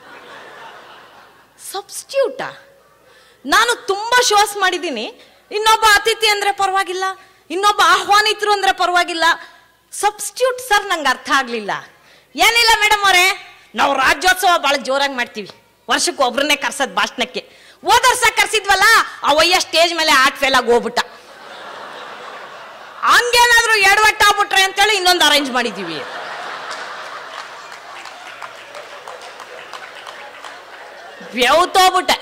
ಸಬ್ಸ್ಟ್ಯೂಟಾ ನಾನು ತುಂಬಾ ಶೋಸ್ ಮಾಡಿದ್ದೀನಿ ಇನ್ನೊಬ್ಬ ಅತಿಥಿ ಅಂದ್ರೆ ಪರವಾಗಿಲ್ಲ ಇನ್ನೊಬ್ಬ ಆಹ್ವಾನಿತರು ಅಂದ್ರೆ ಪರವಾಗಿಲ್ಲ ಸಬ್ಸ್ಟ್ಯೂಟ್ ಸರ್ ನಂಗೆ ಅರ್ಥ ಆಗ್ಲಿಲ್ಲ ಏನಿಲ್ಲ ಮೇಡಮ್ ಅವರೇ ನಾವು ರಾಜ್ಯೋತ್ಸವ ಬಹಳ ಜೋರಾಗಿ ಮಾಡ್ತೀವಿ ವರ್ಷಕ್ಕೆ ಒಬ್ರನ್ನೇ ಕರ್ಸದ್ ಭಾಷಣಕ್ಕೆ ಹೋದ ವರ್ಷ ಕರ್ಸಿದ್ವಲ್ಲ ಅವಯ್ಯ ಸ್ಟೇಜ್ ಮೇಲೆ ಆಟ್ ಫೇಲ್ ಆಗಿ ಹೋಗ್ಬಿಟ್ಟ ಹಂಗೇನಾದ್ರೂ ಎಡವಟ್ಟ ಆಗ್ಬಿಟ್ರೆ ಅಂತೇಳಿ ಇನ್ನೊಂದು ಅರೇಂಜ್ ಮಾಡಿದೀವಿ ಬೆವ್ತೋಗ್ಬಿಟ್ಟೆ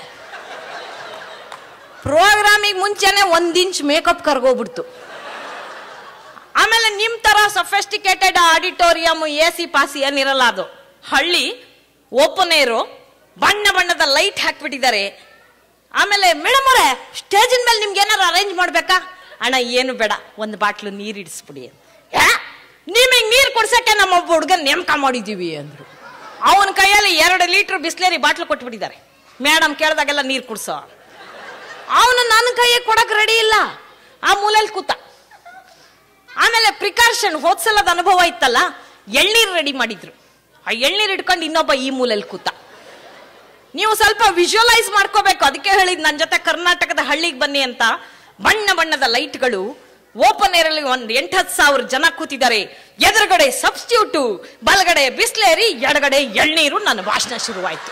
ಪ್ರೋಗ್ರಾಮಿಗೆ ಮುಂಚೆನೆ ಒಂದ್ ಇಂಚ್ ಮೇಕಪ್ ಕರ್ಗೋಗ್ಬಿಡ್ತು ಆಮೇಲೆ ನಿಮ್ ತರ ಸಫೆಸ್ಟಿಕೇಟೆಡ್ ಆಡಿಟೋರಿಯಂ ಎ ಸಿ ಪಾಸಿ ಏನಿರಲ್ಲ ಅದು ಹಳ್ಳಿ ಓಪನ್ ಏರು ಬಣ್ಣ ಬಣ್ಣದ ಲೈಟ್ ಹಾಕ್ಬಿಟ್ಟಿದ್ದಾರೆ ಆಮೇಲೆ ಮೇಡಮ್ ಅವರೇ ಸ್ಟೇಜಿನ ಮೇಲೆ ನಿಮ್ಗೆ ಏನಾರು ಅರೇಂಜ್ ಮಾಡ್ಬೇಕಾ ಅಣ್ಣ ಏನು ಬೇಡ ಒಂದು ಬಾಟ್ಲು ನೀರು ಇಡಿಸ್ಬಿಡಿ ಯಾ ನಿಮಗೆ ನೀರು ಕುಡ್ಸಕ್ಕೆ ನಮ್ಮ ಒಬ್ಬ ಹುಡುಗನ್ ನೇಮಕ ಮಾಡಿದೀವಿ ಅಂದ್ರು ಅವನ ಕೈಯಲ್ಲಿ ಎರಡು ಲೀಟರ್ ಬಿಸ್ಲೇರಿ ಬಾಟ್ಲು ಕೊಟ್ಬಿಟ್ಟಿದ್ದಾರೆ ಮೇಡಮ್ ಕೇಳಿದಾಗೆಲ್ಲ ನೀರು ಕುಡ್ಸೋ ಅವನು ನನ್ನ ಕೈಗೆ ಕೊಡಕ್ ರೆಡಿ ಇಲ್ಲ ಆ ಮೂಲೆಯಲ್ಲಿ ಕೂತ ಆಮೇಲೆ ಪ್ರಿಕಾಷನ್ ಹೋದ್ಸಲದ ಅನುಭವ ಇತ್ತಲ್ಲ ಎಳ್ನೀರು ರೆಡಿ ಮಾಡಿದ್ರು ಆ ಎಳ್ನೀರು ಇಟ್ಕೊಂಡು ಇನ್ನೊಬ್ಬ ಈ ಮೂಲೆಯಲ್ಲಿ ಕೂತ ನೀವು ಸ್ವಲ್ಪ ವಿಜುವಲೈಸ್ ಮಾಡ್ಕೋಬೇಕು ಅದಕ್ಕೆ ಹೇಳಿದ್ ನನ್ನ ಜೊತೆ ಕರ್ನಾಟಕದ ಹಳ್ಳಿಗೆ ಬನ್ನಿ ಅಂತ ಬಣ್ಣ ಬಣ್ಣದ ಲೈಟ್ಗಳು ಓಪನ್ ಏರ್ ಅಲ್ಲಿ ಒಂದ್ ಎಂಟತ್ತು ಸಾವಿರ ಜನ ಕೂತಿದ್ದಾರೆ ಎದುರುಗಡೆ ಸಬ್ಸ್ಟ್ಯೂಟು ಬಲಗಡೆ ಬಿಸ್ಲೇರಿ ಎಡಗಡೆ ಎಳ್ನೀರು ನನ್ನ ಭಾಷಣ ಶುರುವಾಯ್ತು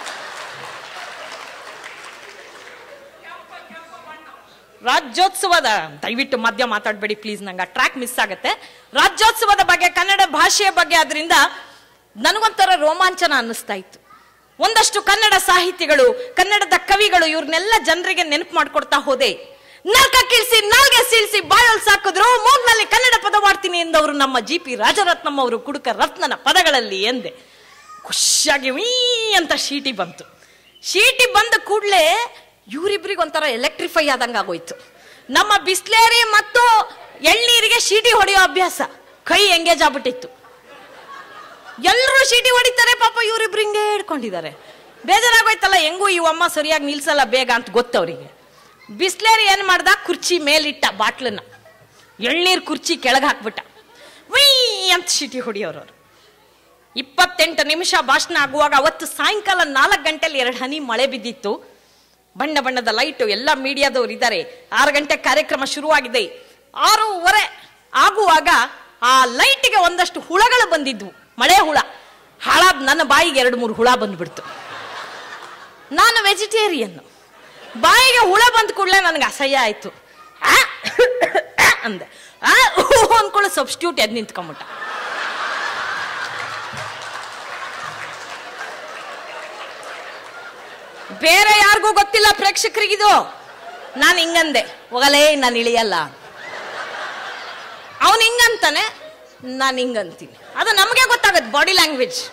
ರಾಜ್ಯೋತ್ಸವದ ದಯವಿಟ್ಟು ಮಧ್ಯ ಮಾತಾಡಬೇಡಿ ಪ್ಲೀಸ್ ನಂಗೆ ಟ್ರ್ಯಾಕ್ ಮಿಸ್ ಆಗುತ್ತೆ ರಾಜ್ಯೋತ್ಸವದ ಬಗ್ಗೆ ಕನ್ನಡ ಭಾಷೆಯ ಬಗ್ಗೆ ಅದರಿಂದ ನನಗೊಂಥರ ರೋಮಾಂಚನ ಅನ್ನಿಸ್ತಾ ಇತ್ತು ಒಂದಷ್ಟು ಕನ್ನಡ ಸಾಹಿತಿಗಳು ಕನ್ನಡದ ಕವಿಗಳು ಇವ್ರನ್ನೆಲ್ಲ ಜನರಿಗೆ ನೆನಪು ಮಾಡ್ಕೊಡ್ತಾ ಹೋದೆ ನಲ್ಕ ಕಿಲ್ಸಿ ನಾಲ್ಗೆ ಸೀಳ್ಸಿ ಬಾಯಲ್ ಸಾಕಿದ್ರು ಮೂಗ್ನಲ್ಲಿ ಕನ್ನಡ ಪದ ಮಾಡ್ತೀನಿ ಎಂದವರು ನಮ್ಮ ಜಿ ಪಿ ರಾಜರತ್ನಂ ಅವರು ಕುಡುಕ ರತ್ನನ ಪದಗಳಲ್ಲಿ ಎಂದೆ ಖುಷಿಯಾಗಿ ವೀ ಅಂತ ಶೀಟಿ ಬಂತು ಶೀಟಿ ಬಂದ ಕೂಡಲೇ ಇವರಿಬ್ರಿಗೆ ಒಂಥರ ಎಲೆಕ್ಟ್ರಿಫೈ ಆದಂಗೆ ಆಗೋಯ್ತು ನಮ್ಮ ಬಿಸ್ಲೇರಿ ಮತ್ತು ಎಳ್ನೀರಿಗೆ ಶೀಟಿ ಹೊಡೆಯೋ ಅಭ್ಯಾಸ ಕೈ ಎಂಗೇಜ್ ಆಗ್ಬಿಟ್ಟಿತ್ತು ಎಲ್ಲರೂ ಶೀಟಿ ಹೊಡಿತಾರೆ ಪಾಪ ಇವರಿಬ್ರು ಹಿಂಗೆ ಹಿಡ್ಕೊಂಡಿದ್ದಾರೆ ಬೇಜಾರಾಗೋಯ್ತಲ್ಲ ಹೆಂಗೂ ಈ ಅಮ್ಮ ಸರಿಯಾಗಿ ನಿಲ್ಸಲ್ಲ ಬೇಗ ಅಂತ ಗೊತ್ತವರಿಗೆ ಬಿಸ್ಲೇರಿ ಏನ್ ಮಾಡ್ದ ಕುರ್ಚಿ ಮೇಲಿಟ್ಟ ಬಾಟ್ಲನ್ನ ಎಳ್ನೀರ್ ಕುರ್ಚಿ ಕೆಳಗೆ ಹಾಕ್ಬಿಟ್ಟ ವೀ ಅಂತ ಶೀಟಿ ಹೊಡಿಯೋರವ್ರು ಇಪ್ಪತ್ತೆಂಟು ನಿಮಿಷ ಭಾಷಣ ಆಗುವಾಗ ಅವತ್ತು ಸಾಯಂಕಾಲ ನಾಲ್ಕು ಗಂಟೆಲಿ ಎರಡು ಹನಿ ಮಳೆ ಬಿದ್ದಿತ್ತು ಬಣ್ಣ ಬಣ್ಣದ ಲೈಟು ಎಲ್ಲ ಮೀಡಿಯಾದವ್ರು ಇದ್ದಾರೆ ಆರು ಗಂಟೆ ಕಾರ್ಯಕ್ರಮ ಶುರುವಾಗಿದೆ ಆರೂವರೆ ಆಗುವಾಗ ಆ ಲೈಟಿಗೆ ಒಂದಷ್ಟು ಹುಳಗಳು ಬಂದಿದ್ವು ಮಳೆ ಹುಳ ಹಾಳಾದ ನನ್ನ ಬಾಯಿಗೆ ಎರಡು ಮೂರು ಹುಳ ಬಂದ್ಬಿಡ್ತು ನಾನು ವೆಜಿಟೇರಿಯನ್ ಬಾಯಿಗೆ ಹುಳ ಬಂದ ಕೂಡಲೇ ನನಗೆ ಅಸಹ್ಯ ಆಯ್ತು ಆ, ಅಂದೆ ಆ ಅಂದ್ಕೊಳ್ಳೋ ಸಬ್ಸ್ಟ್ಯೂಟ್ ಎದ್ದು ನಿಂತ್ಕೊಂಬಿಟ್ಟ ಬೇರೆ ಯಾರಿಗೂ ಗೊತ್ತಿಲ್ಲ ಪ್ರೇಕ್ಷಕರಿಗಿದು ನಾನು ಹಿಂಗಂದೆ ಹೋಗಲೇ ನಾನು ಇಳಿಯಲ್ಲ ಅವನು ಹಿಂಗಂತಾನೆ ನಾನು ಹಿಂಗಂತೀನಿ ಅದು ನಮಗೆ ಗೊತ್ತಾಗತ್ತೆ ಬಾಡಿ ಲ್ಯಾಂಗ್ವೇಜ್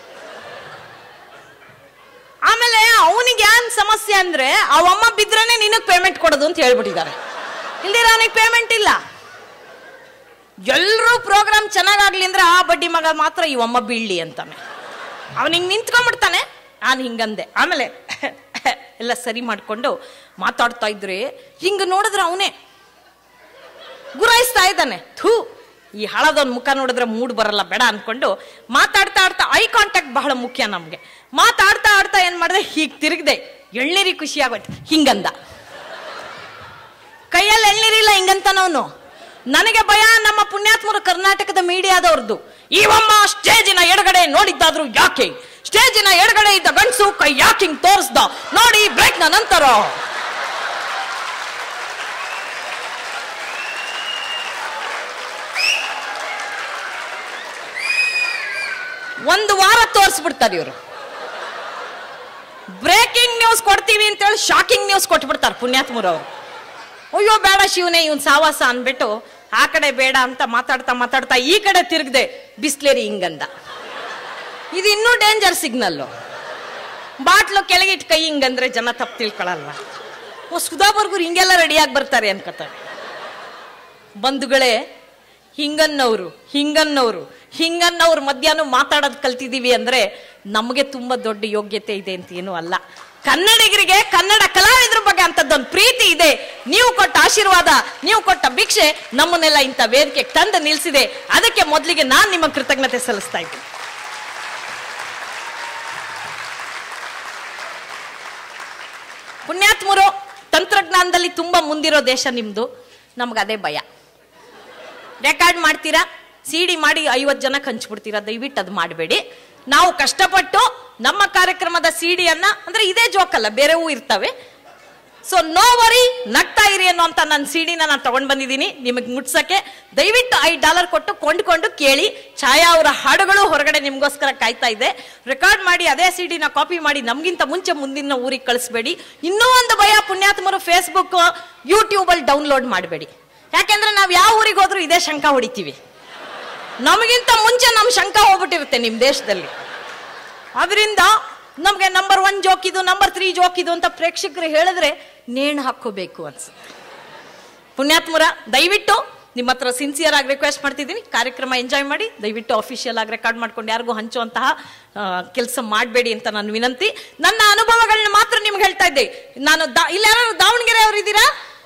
ಆಮೇಲೆ ಅವನಿಗೆ ಏನ್ ಸಮಸ್ಯೆ ಅಂದ್ರೆ ಅವಮ್ಮ ಬಿದ್ರೇನೆ ನಿನಗ್ ಪೇಮೆಂಟ್ ಕೊಡೋದು ಅಂತ ಹೇಳ್ಬಿಟ್ಟಿದ್ದಾರೆ ಇಲ್ದಿರ ಅವನಿಗೆ ಪೇಮೆಂಟ್ ಇಲ್ಲ ಎಲ್ಲರೂ ಪ್ರೋಗ್ರಾಮ್ ಚೆನ್ನಾಗಾಗ್ಲಿ ಅಂದ್ರೆ ಆ ಬಡ್ಡಿ ಮಗ ಮಾತ್ರ ಇವಮ್ಮ ಬೀಳ್ಲಿ ಅಂತಾನೆ ಅವನು ಹಿಂಗ್ ನಿಂತ್ಕೊಂಡ್ಬಿಡ್ತಾನೆ ನಾನು ಹಿಂಗಂದೆ ಆಮೇಲೆ ಎಲ್ಲ ಸರಿ ಮಾಡ್ಕೊಂಡು ಮಾತಾಡ್ತಾ ಇದ್ರೆ ಹಿಂಗ ನೋಡಿದ್ರೆ ಅವನೇ ಗುರಾಯಿಸ್ತಾ ಇದ್ದಾನೆ ಥೂ ಈ ಹಳದೊಂದು ಮುಖ ನೋಡಿದ್ರೆ ಮೂಡ್ ಬರಲ್ಲ ಬೇಡ ಅನ್ಕೊಂಡು ಮಾತಾಡ್ತಾ ಆಡ್ತಾ ಐ ಕಾಂಟ್ಯಾಕ್ಟ್ ಬಹಳ ಮುಖ್ಯ ನಮ್ಗೆ ಮಾತಾಡ್ತಾ ಆಡ್ತಾ ಏನ್ ಮಾಡಿದೆ ಹೀಗ್ ತಿರುಗ್ದೆ ಎಳ್ನೀರಿ ಖುಷಿ ಆಗೋಯ್ತು ಹಿಂಗಂದ ಕೈಯಲ್ಲಿ ಎಳ್ನೀರಿಲ್ಲ ಹಿಂಗಂತಾನವನು ನನಗೆ ಭಯ ನಮ್ಮ ಪುಣ್ಯಾತ್ಮರು ಕರ್ನಾಟಕದ ಮೀಡಿಯಾದವ್ರದ್ದು ಇವಮ್ಮ ಸ್ಟೇಜಿನ ಎಡಗಡೆ ನೋಡಿದ್ದಾದ್ರು ಯಾಕೆ ಸ್ಟೇಜಿನ ಎಡಗಡೆ ಇದ್ದ ಗಂಡಸು ಕೈ ಯಾಕೆ ಹಿಂಗ್ ತೋರಿಸ್ದ ನೋಡಿ ಬ್ರೇಕ್ನ ನಂತರ ಒಂದು ವಾರ ತೋರಿಸ್ಬಿಡ್ತಾರೆ ಇವರು ಬ್ರೇಕಿಂಗ್ ನ್ಯೂಸ್ ಕೊಡ್ತೀವಿ ಅಂತೇಳಿ ಶಾಕಿಂಗ್ ನ್ಯೂಸ್ ಕೊಟ್ಬಿಡ್ತಾರೆ ಪುಣ್ಯಾತ್ಮರು ಅವರು ಅಯ್ಯೋ ಬೇಡ ಶಿವನೇ ಇವನ್ ಸಾವಾಸ ಅನ್ಬಿಟ್ಟು ಆ ಕಡೆ ಬೇಡ ಅಂತ ಮಾತಾಡ್ತಾ ಮಾತಾಡ್ತಾ ಈ ಕಡೆ ತಿರುಗದೆ ಬಿಸ್ಲೇರಿ ಹಿಂಗಂದ ಇದು ಇನ್ನೂ ಡೇಂಜರ್ ಸಿಗ್ನಲ್ಲು ಬಾಟ್ಲು ಕೆಳಗಿಟ್ಟು ಕೈ ಹಿಂಗಂದ್ರೆ ಜನ ತಪ್ಪು ತಿಳ್ಕೊಳಲ್ಲ ಓ ಸುಧಾಬರ್ಗರು ಹಿಂಗೆಲ್ಲ ರೆಡಿಯಾಗಿ ಬರ್ತಾರೆ ಅನ್ಕೋತಾರೆ ಬಂಧುಗಳೇ ಹಿಂಗನ್ನವರು ಹಿಂಗನ್ನವರು ಹಿಂಗನ್ನವ್ರು ಮಧ್ಯಾಹ್ನ ಮಾತಾಡೋದು ಕಲ್ತಿದೀವಿ ಅಂದ್ರೆ ನಮಗೆ ತುಂಬಾ ದೊಡ್ಡ ಯೋಗ್ಯತೆ ಇದೆ ಅಂತ ಏನೂ ಅಲ್ಲ ಕನ್ನಡಿಗರಿಗೆ ಕನ್ನಡ ಕಲಾವಿದ್ರ ಬಗ್ಗೆ ಅಂತದ್ದೊಂದು ಪ್ರೀತಿ ಇದೆ ನೀವು ಕೊಟ್ಟ ಆಶೀರ್ವಾದ ನೀವು ಕೊಟ್ಟ ಭಿಕ್ಷೆ ನಮ್ಮನ್ನೆಲ್ಲ ಇಂಥ ವೇದಿಕೆಗೆ ತಂದು ನಿಲ್ಸಿದೆ ಅದಕ್ಕೆ ಮೊದಲಿಗೆ ನಾನು ನಿಮ್ಮ ಕೃತಜ್ಞತೆ ಸಲ್ಲಿಸ್ತಾ ಇದ್ದೀನಿ ಪುಣ್ಯಾತ್ಮರು ತಂತ್ರಜ್ಞಾನದಲ್ಲಿ ತುಂಬಾ ಮುಂದಿರೋ ದೇಶ ನಿಮ್ದು ನಮ್ಗೆ ಅದೇ ಭಯ ರೆಕಾರ್ಡ್ ಮಾಡ್ತೀರಾ ಸಿಡಿ ಮಾಡಿ ಐವತ್ತು ಜನಕ್ಕೆ ಹಂಚ್ಬಿಡ್ತೀರಾ ದಯವಿಟ್ಟು ಅದು ಮಾಡಬೇಡಿ ನಾವು ಕಷ್ಟಪಟ್ಟು ನಮ್ಮ ಕಾರ್ಯಕ್ರಮದ ಸಿಡಿಯನ್ನ ಅಂದ್ರೆ ಇದೇ ಜೋಕಲ್ಲ ಬೇರೆವೂ ಇರ್ತವೆ ಸೊ ನೋ ವರಿ ನಗ್ತಾ ಇರಿ ಅನ್ನೋಂತ ನನ್ನ ಸಿಡಿನ ನಾನು ತಗೊಂಡ್ ಬಂದಿದ್ದೀನಿ ನಿಮಗೆ ಮುಟ್ಸಕ್ಕೆ ದಯವಿಟ್ಟು ಐದು ಡಾಲರ್ ಕೊಟ್ಟು ಕೊಂಡ್ಕೊಂಡು ಕೇಳಿ ಛಾಯಾ ಅವರ ಹಾಡುಗಳು ಹೊರಗಡೆ ನಿಮ್ಗೋಸ್ಕರ ಕಾಯ್ತಾ ಇದೆ ರೆಕಾರ್ಡ್ ಮಾಡಿ ಅದೇ ಸಿಡಿನ ಕಾಪಿ ಮಾಡಿ ನಮ್ಗಿಂತ ಮುಂಚೆ ಮುಂದಿನ ಊರಿಗೆ ಕಳಿಸ್ಬೇಡಿ ಇನ್ನೂ ಒಂದು ಭಯ ಪುಣ್ಯಾತ್ಮರು ಫೇಸ್ಬುಕ್ ಯೂಟ್ಯೂಬ್ ಅಲ್ಲಿ ಡೌನ್ಲೋಡ್ ಮಾಡಬೇಡಿ ಯಾಕೆಂದ್ರೆ ನಾವು ಯಾವ ಊರಿಗೆ ಹೋದ್ರೂ ಇದೇ ಶಂಕ ಹೊಡಿತೀವಿ ನಮಗಿಂತ ಮುಂಚೆ ನಮ್ಮ ಶಂಕ ಹೋಗ್ಬಿಟ್ಟಿರುತ್ತೆ ನಿಮ್ಮ ದೇಶದಲ್ಲಿ ಅದರಿಂದ ನಮಗೆ ನಂಬರ್ ಒನ್ ಜೋಕ್ ಇದು ನಂಬರ್ ತ್ರೀ ಜೋಕ್ ಇದು ಅಂತ ಪ್ರೇಕ್ಷಕರು ಹೇಳಿದ್ರೆ ನೇಣು ಹಾಕೋಬೇಕು ಅನ್ಸುತ್ತೆ ಪುಣ್ಯಾತ್ಮರ ದಯವಿಟ್ಟು ನಿಮ್ಮ ಹತ್ರ ಸಿನ್ಸಿಯರ್ ಆಗಿ ರಿಕ್ವೆಸ್ಟ್ ಮಾಡ್ತಿದ್ದೀನಿ ಕಾರ್ಯಕ್ರಮ ಎಂಜಾಯ್ ಮಾಡಿ ದಯವಿಟ್ಟು ಅಫಿಷಿಯಲ್ ಆಗಿ ರೆಕಾರ್ಡ್ ಮಾಡ್ಕೊಂಡು ಯಾರಿಗೂ ಹಂಚುವಂತಹ ಕೆಲಸ ಮಾಡಬೇಡಿ ಅಂತ ನಾನು ವಿನಂತಿ ನನ್ನ ಅನುಭವಗಳನ್ನ ಮಾತ್ರ ನಿಮ್ಗೆ ಹೇಳ್ತಾ ಇದ್ದೆ ನಾನು ದಾ- ಇಲ್ಲಿ ಯಾರು ದಾವಣಗೆರೆ ಅವರು ಇದ್ದೀರಾ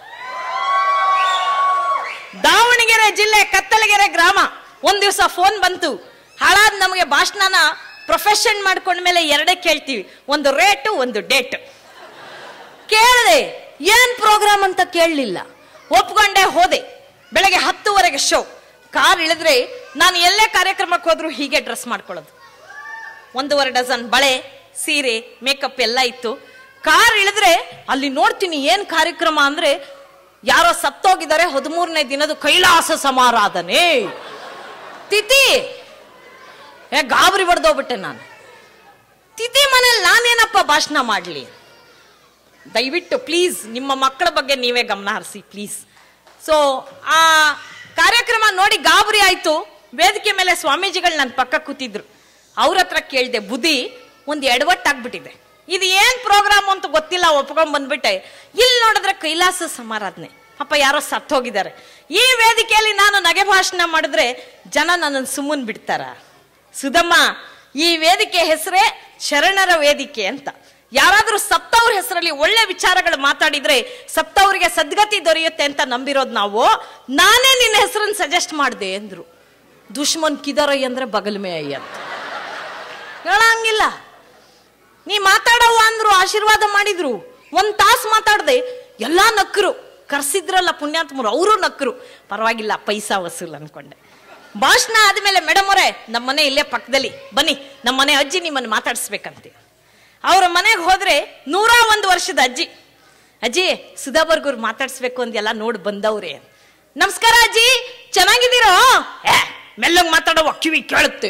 ದಾವಣಗೆರೆ ಜಿಲ್ಲೆ ಕತ್ತಲಗೆರೆ ಗ್ರಾಮ ಒಂದ್ ದಿವಸ ಫೋನ್ ಬಂತು ಹಾಳಾದ್ ನಮಗೆ ಭಾಷಣನ ಪ್ರೊಫೆಷನ್ ಮಾಡ್ಕೊಂಡ್ಮೇಲೆ ಎರಡೇ ಕೇಳ್ತೀವಿ ಒಂದು ರೇಟು ಒಂದು ಡೇಟ್ ಕೇಳಿದೆ ಏನ್ ಪ್ರೋಗ್ರಾಮ್ ಅಂತ ಕೇಳಲಿಲ್ಲ ಒಪ್ಕೊಂಡೆ ಹೋದೆ ಬೆಳಗ್ಗೆ ಹತ್ತುವರೆಗೆ ಶೋ ಕಾರ್ ಇಳಿದ್ರೆ ನಾನು ಎಲ್ಲೇ ಕಾರ್ಯಕ್ರಮಕ್ಕೆ ಹೋದ್ರು ಹೀಗೆ ಡ್ರೆಸ್ ಮಾಡ್ಕೊಳ್ಳೋದು ಒಂದೂವರೆ ಡಜನ್ ಬಳೆ ಸೀರೆ ಮೇಕಪ್ ಎಲ್ಲ ಇತ್ತು ಕಾರ್ ಇಳಿದ್ರೆ ಅಲ್ಲಿ ನೋಡ್ತೀನಿ ಏನ್ ಕಾರ್ಯಕ್ರಮ ಅಂದ್ರೆ ಯಾರೋ ಸತ್ತೋಗಿದ್ದಾರೆ ಹದಿಮೂರನೇ ದಿನದ ಕೈಲಾಸ ಸಮಾರಾಧನೆ ತಿಥಿ ಏ ಗಾಬರಿ ಬಡ್ದೋಗ್ಬಿಟ್ಟೆ ನಾನು ತಿಥಿ ಮನೇಲಿ ನಾನೇನಪ್ಪ ಭಾಷಣ ಮಾಡ್ಲಿ ದಯವಿಟ್ಟು ಪ್ಲೀಸ್ ನಿಮ್ಮ ಮಕ್ಕಳ ಬಗ್ಗೆ ನೀವೇ ಗಮನ ಹರಿಸಿ ಪ್ಲೀಸ್ ಸೊ ಆ ಕಾರ್ಯಕ್ರಮ ನೋಡಿ ಗಾಬರಿ ಆಯ್ತು ವೇದಿಕೆ ಮೇಲೆ ಸ್ವಾಮೀಜಿಗಳು ನನ್ನ ಪಕ್ಕ ಕೂತಿದ್ರು ಅವ್ರ ಹತ್ರ ಕೇಳಿದೆ ಬುದ್ಧಿ ಒಂದು ಎಡವಟ್ಟಾಗ್ಬಿಟ್ಟಿದೆ ಇದು ಏನ್ ಪ್ರೋಗ್ರಾಮ್ ಅಂತ ಗೊತ್ತಿಲ್ಲ ಒಪ್ಕೊಂಡ್ ಬಂದ್ಬಿಟ್ಟೆ ಇಲ್ಲಿ ನೋಡಿದ್ರೆ ಕೈಲಾಸ ಸಮಾರಾಧನೆ ಪಾಪ ಯಾರೋ ಸತ್ತೋಗಿದ್ದಾರೆ ಈ ವೇದಿಕೆಯಲ್ಲಿ ನಾನು ನಗೆ ಭಾಷಣ ಮಾಡಿದ್ರೆ ಜನ ನನ್ನನ್ನು ಸುಮ್ಮನ್ ಬಿಡ್ತಾರ ಸುಧಮ್ಮ ಈ ವೇದಿಕೆ ಹೆಸರೇ ಶರಣರ ವೇದಿಕೆ ಅಂತ ಯಾರಾದ್ರೂ ಸತ್ತವ್ರ ಹೆಸರಲ್ಲಿ ಒಳ್ಳೆ ವಿಚಾರಗಳು ಮಾತಾಡಿದ್ರೆ ಸತ್ತವ್ರಿಗೆ ಸದ್ಗತಿ ದೊರೆಯುತ್ತೆ ಅಂತ ನಂಬಿರೋದು ನಾವು ನಾನೇ ನಿನ್ನ ಹೆಸರನ್ನ ಸಜೆಸ್ಟ್ ಮಾಡಿದೆ ಅಂದ್ರು ದುಶ್ಮನ್ ಕಿದರಯ್ಯ ಅಂದ್ರೆ ಬಗಲ್ಮೆ ಅಯ್ಯ ಅಂತ ಹೇಳಂಗಿಲ್ಲ ನೀ ಮಾತಾಡವ್ವ ಅಂದ್ರು ಆಶೀರ್ವಾದ ಮಾಡಿದ್ರು ಒಂದ್ ತಾಸು ಮಾತಾಡ್ದೆ ಎಲ್ಲಾ ನಕ್ಕರು ಕರ್ಸಿದ್ರಲ್ಲ ಪುಣ್ಯಾತ್ಮರು ಅವರು ನಕ್ಕರು ಪರವಾಗಿಲ್ಲ ಪೈಸಾ ವಸೂಲ್ ಅನ್ಕೊಂಡೆ ಭಾಷಣ ಆದ್ಮೇಲೆ ಮೇಡಮ್ ಅವರೇ ನಮ್ಮನೆ ಇಲ್ಲೇ ಪಕ್ಕದಲ್ಲಿ ಬನ್ನಿ ನಮ್ಮನೆ ಅಜ್ಜಿ ನಿಮ್ಮನ್ನು ಮಾತಾಡಿಸ್ಬೇಕಂತೆ ಅವ್ರ ಮನೆಗೆ ಹೋದ್ರೆ ನೂರ ಒಂದು ವರ್ಷದ ಅಜ್ಜಿ ಅಜ್ಜಿ ಸುಧಾ ಬರ್ಗೂರ್ ಮಾತಾಡ್ಸ್ಬೇಕು ಅಂದೆಲ್ಲ ನೋಡಿ ಬಂದವ್ರೆ ನಮಸ್ಕಾರ ಅಜ್ಜಿ ಚೆನ್ನಾಗಿದ್ದೀರೋ ಏ ಮೆಲ್ಲಂಗ್ ಮಾತಾಡೋ ಕಿವಿ ಕೇಳುತ್ತೆ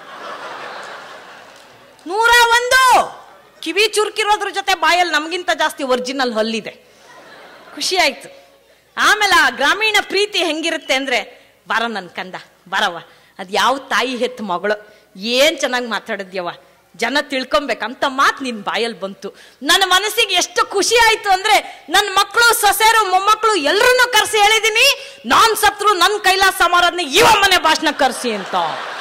ನೂರ ಒಂದು ಕಿವಿ ಚುರುಕಿರೋದ್ರ ಜೊತೆ ಬಾಯಲ್ಲಿ ನಮಗಿಂತ ಜಾಸ್ತಿ ಒರಿಜಿನಲ್ ಹಲ್ಲಿದೆ ಖುಷಿ ಆಯ್ತು ಆಮೇಲೆ ಆ ಗ್ರಾಮೀಣ ಪ್ರೀತಿ ಹೆಂಗಿರುತ್ತೆ ಅಂದ್ರೆ ಬರ ನನ್ ಕಂದ ಬರವ ಅದ್ ಯಾವ ತಾಯಿ ಹೆತ್ತ ಮಗಳು ಏನ್ ಚೆನ್ನಾಗಿ ಮಾತಾಡಿದ್ಯವ ಜನ ತಿಳ್ಕೊಬೇಕಂತ ಮಾತು ನಿನ್ ಬಾಯಲ್ಲಿ ಬಂತು ನನ್ನ ಮನಸ್ಸಿಗೆ ಎಷ್ಟು ಖುಷಿ ಆಯ್ತು ಅಂದ್ರೆ ನನ್ನ ಮಕ್ಕಳು ಸೊಸೆರು ಮೊಮ್ಮಕ್ಕಳು ಎಲ್ರನ್ನೂ ಕರ್ಸಿ ಹೇಳಿದೀನಿ ನಾನ್ ಸತ್ರು ನನ್ ಕೈಲಾಸ ಸಮಾರಾಧನೆ ಇವ ಮನೆ ಭಾಷಣ ಕರ್ಸಿ ಅಂತ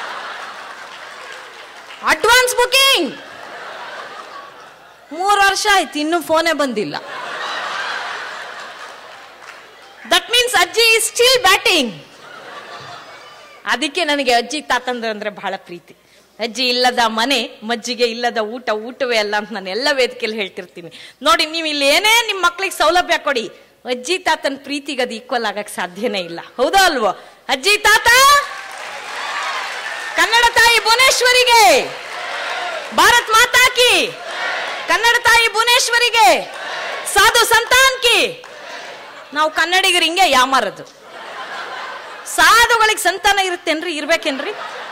ಅಡ್ವಾನ್ಸ್ ಬುಕಿಂಗ್ ಮೂರು ವರ್ಷ ಆಯ್ತು ಇನ್ನೂ ಫೋನೇ ಬಂದಿಲ್ಲ ದಟ್ ಮೀನ್ಸ್ ಅಜ್ಜಿ ಇಸ್ ಸ್ಟಿಲ್ ಬ್ಯಾಟಿಂಗ್ ಅದಕ್ಕೆ ನನಗೆ ಅಜ್ಜಿ ತಾತಂದ್ರ ಅಂದ್ರೆ ಬಹಳ ಪ್ರೀತಿ ಅಜ್ಜಿ ಇಲ್ಲದ ಮನೆ ಮಜ್ಜಿಗೆ ಇಲ್ಲದ ಊಟ ಊಟವೇ ಅಲ್ಲ ಅಂತ ನಾನು ಎಲ್ಲ ವೇದಿಕೆಯಲ್ಲಿ ಹೇಳ್ತಿರ್ತೀನಿ ನೋಡಿ ನೀವು ಇಲ್ಲಿ ಏನೇ ನಿಮ್ಮ ಮಕ್ಳಿಗೆ ಸೌಲಭ್ಯ ಕೊಡಿ ಅಜ್ಜಿ ತಾತನ ಪ್ರೀತಿಗೆ ಅದು ಈಕ್ವಲ್ ಆಗಕ್ ಸಾಧ್ಯನೇ ಇಲ್ಲ ಹೌದಾ ಅಲ್ವೋ ಅಜ್ಜಿ ತಾತ ಕನ್ನಡ ತಾಯಿ ಭುವನೇಶ್ವರಿಗೆ ಭಾರತ್ ಮಾತಾ ಕಿ ಕನ್ನಡ ತಾಯಿ ಭುವನೇಶ್ವರಿಗೆ ಸಾಧು ಸಂತಾನ್ ಕಿ ನಾವು ಕನ್ನಡಿಗರು ಹಿಂಗೆ ಯಾಮಾರದು ಸಾಧುಗಳಿಗೆ ಸಂತಾನ ಇರುತ್ತೇನ್ರಿ ಇರ್ಬೇಕೇನ್ರಿ